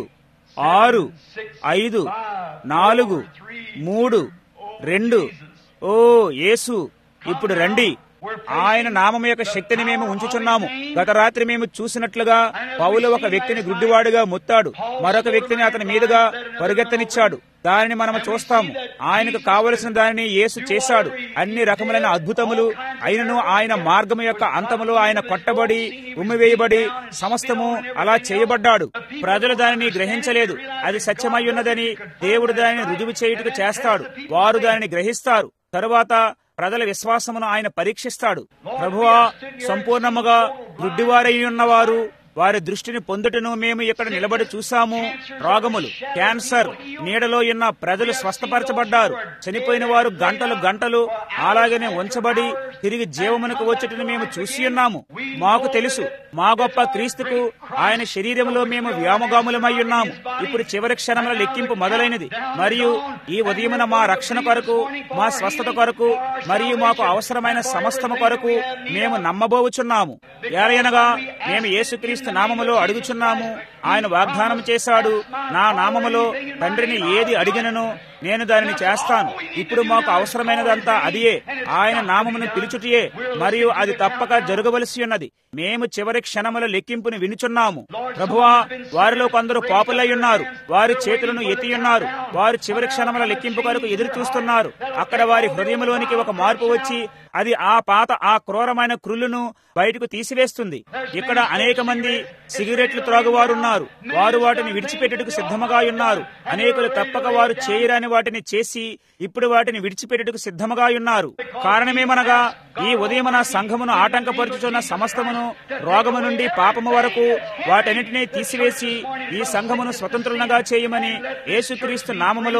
ఆరు ఐదు నాలుగు మూడు రెండు ఓ యేసు ఇప్పుడు రండి ఆయన నామం యొక్క శక్తిని మేము ఉంచుచున్నాము గత రాత్రి మేము చూసినట్లుగా పౌలు ఒక వ్యక్తిని గుడ్డివాడుగా ముత్తాడు మరొక వ్యక్తిని అతని మీదుగా పరుగెత్తనిచ్చాడు దానిని మనము చూస్తాము ఆయనకు కావలసిన దానిని యేసు చేశాడు అన్ని రకములైన అద్భుతములు అయినను ఆయన మార్గము యొక్క అంతములో ఆయన కొట్టబడి ఉమ్మివేయబడి సమస్తము అలా చేయబడ్డాడు ప్రజలు దానిని గ్రహించలేదు అది సత్యమై ఉన్నదని దేవుడు దానిని రుజువు చేయుటకు చేస్తాడు వారు దానిని గ్రహిస్తారు తరువాత ప్రజల విశ్వాసమును ఆయన పరీక్షిస్తాడు ప్రభువా సంపూర్ణముగా గుడ్డివారై ఉన్నవారు వారి దృష్టిని పొందుటను మేము ఇక్కడ నిలబడి చూశాము రోగములు క్యాన్సర్ నీడలో ఉన్న ప్రజలు స్వస్థపరచబడ్డారు చనిపోయిన వారు గంటలు గంటలు అలాగనే ఉంచబడి తిరిగి జీవమునకు వచ్చేటను మేము చూసి ఉన్నాము మాకు తెలుసు మా గొప్ప క్రీస్తుకు ఆయన శరీరంలో మేము వ్యామగాములమై ఉన్నాము ఇప్పుడు చివరి క్షణంలో లెక్కింపు మొదలైనది మరియు ఈ ఉదయమున మా రక్షణ కొరకు మా స్వస్థత కొరకు మరియు మాకు అవసరమైన సమస్తము కొరకు మేము నమ్మబోచున్నాము ఏలయనగా మేము యేసుక్రీస్తు నామములో అడుగుచున్నాము ఆయన వాగ్దానం చేశాడు నా నామములో తండ్రిని ఏది అడిగినను నేను దానిని చేస్తాను ఇప్పుడు మాకు అవసరమైనదంతా అదియే ఆయన నామమును పిలుచుటియే మరియు అది తప్పక జరగవలసి ఉన్నది మేము చివరి క్షణముల లెక్కింపుని వినుచున్నాము ప్రభువా వారిలో కొందరు పాపులై ఉన్నారు వారి చేతులను ఎత్తి ఉన్నారు వారు చివరి క్షణముల లెక్కింపు కొరకు ఎదురు చూస్తున్నారు అక్కడ వారి హృదయంలోనికి ఒక మార్పు వచ్చి అది ఆ పాత ఆ క్రూరమైన క్రులను బయటకు తీసివేస్తుంది ఇక్కడ అనేక మంది సిగరెట్లు త్రాగువారున్నారు వారు వాటిని విడిచిపెట్టుటకు సిద్ధముగా ఉన్నారు అనేకులు తప్పక వారు చేయరాని వాటిని చేసి ఇప్పుడు వాటిని విడిచిపెట్టుటకు సిద్ధముగా ఉన్నారు కారణమేమనగా ఈ ఉదయమున సంఘమును ఆటంకపరుచుచున్న సమస్తమును రోగము నుండి పాపము వరకు వాటన్నిటినీ తీసివేసి ఈ సంఘమును స్వతంత్రులుగా చేయమని యేసుక్రీస్తు నామములో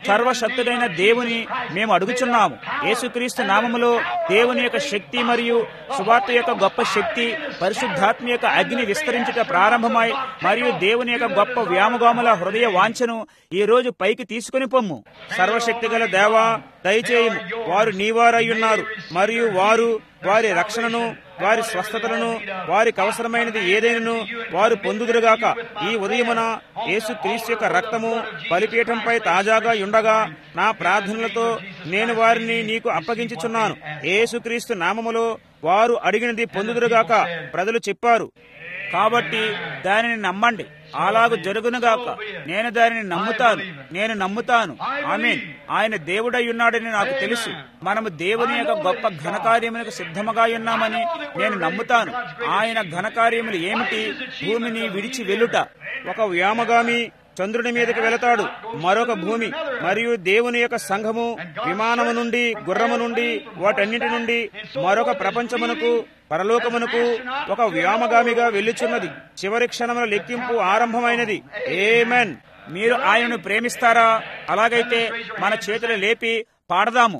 సర్వశక్తుడైన దేవుని మేము అడుగుచున్నాము యేసుక్రీస్తు నామములో దేవుని యొక్క శక్తి మరియు సువార్త యొక్క గొప్ప శక్తి పరిశుద్ధాత్మ యొక్క అగ్ని విస్తరించుట ప్రారంభమై మరియు దేవుని యొక్క గొప్ప వ్యామగాముల హృదయ వాంఛను ఈ రోజు పైకి తీసుకుని పొమ్ము సర్వశక్తి గల దేవా దయచేయము వారు నీవారయ్యున్నారు మరియు వారు వారి రక్షణను వారి స్వస్థతలను వారికి అవసరమైనది ఏదైనను వారు పొందుదురుగాక ఈ ఉదయమున యేసు క్రీస్తు యొక్క రక్తము బలిపీఠంపై తాజాగా ఉండగా నా ప్రార్థనలతో నేను వారిని నీకు అప్పగించుచున్నాను యేసుక్రీస్తు నామములో వారు అడిగినది పొందుదురుగాక ప్రజలు చెప్పారు కాబట్టి దానిని నమ్మండి అలాగు జరుగునుగాక నేను దానిని నమ్ముతాను నేను నమ్ముతాను ఆమెన్ ఆయన దేవుడై ఉన్నాడని నాకు తెలుసు మనము దేవుని యొక్క గొప్ప ఘనకార్యములకు సిద్ధముగా ఉన్నామని నేను నమ్ముతాను ఆయన ఘనకార్యములు ఏమిటి భూమిని విడిచి వెళ్ళుట ఒక వ్యామగామి చంద్రుని మీదకి వెళతాడు మరొక భూమి మరియు దేవుని యొక్క సంఘము విమానము నుండి గుర్రము నుండి వాటన్నిటి నుండి మరొక ప్రపంచమునకు పరలోకమునకు ఒక వ్యామగామిగా వెళ్ళుచున్నది చివరి క్షణముల లెక్కింపు ఆరంభమైనది ఏమెన్ మీరు ఆయనను ప్రేమిస్తారా అలాగైతే మన చేతులు లేపి పాడదాము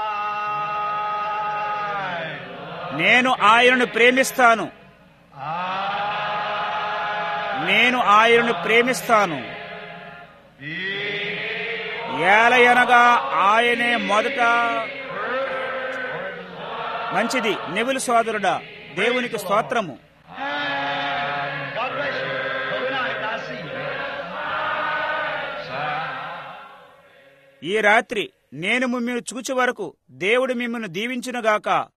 నేను ఆయనను ప్రేమిస్తాను నేను ఆయనను ప్రేమిస్తాను ఏలయనగా ఆయనే మొదట మంచిది నెవులు సోదరుడా దేవునికి స్తోత్రము God bless you. Good night. I see you. ఈ రాత్రి నేను మిమ్మల్ని చూచు వరకు దేవుడు మిమ్మల్ని దీవించునుగాక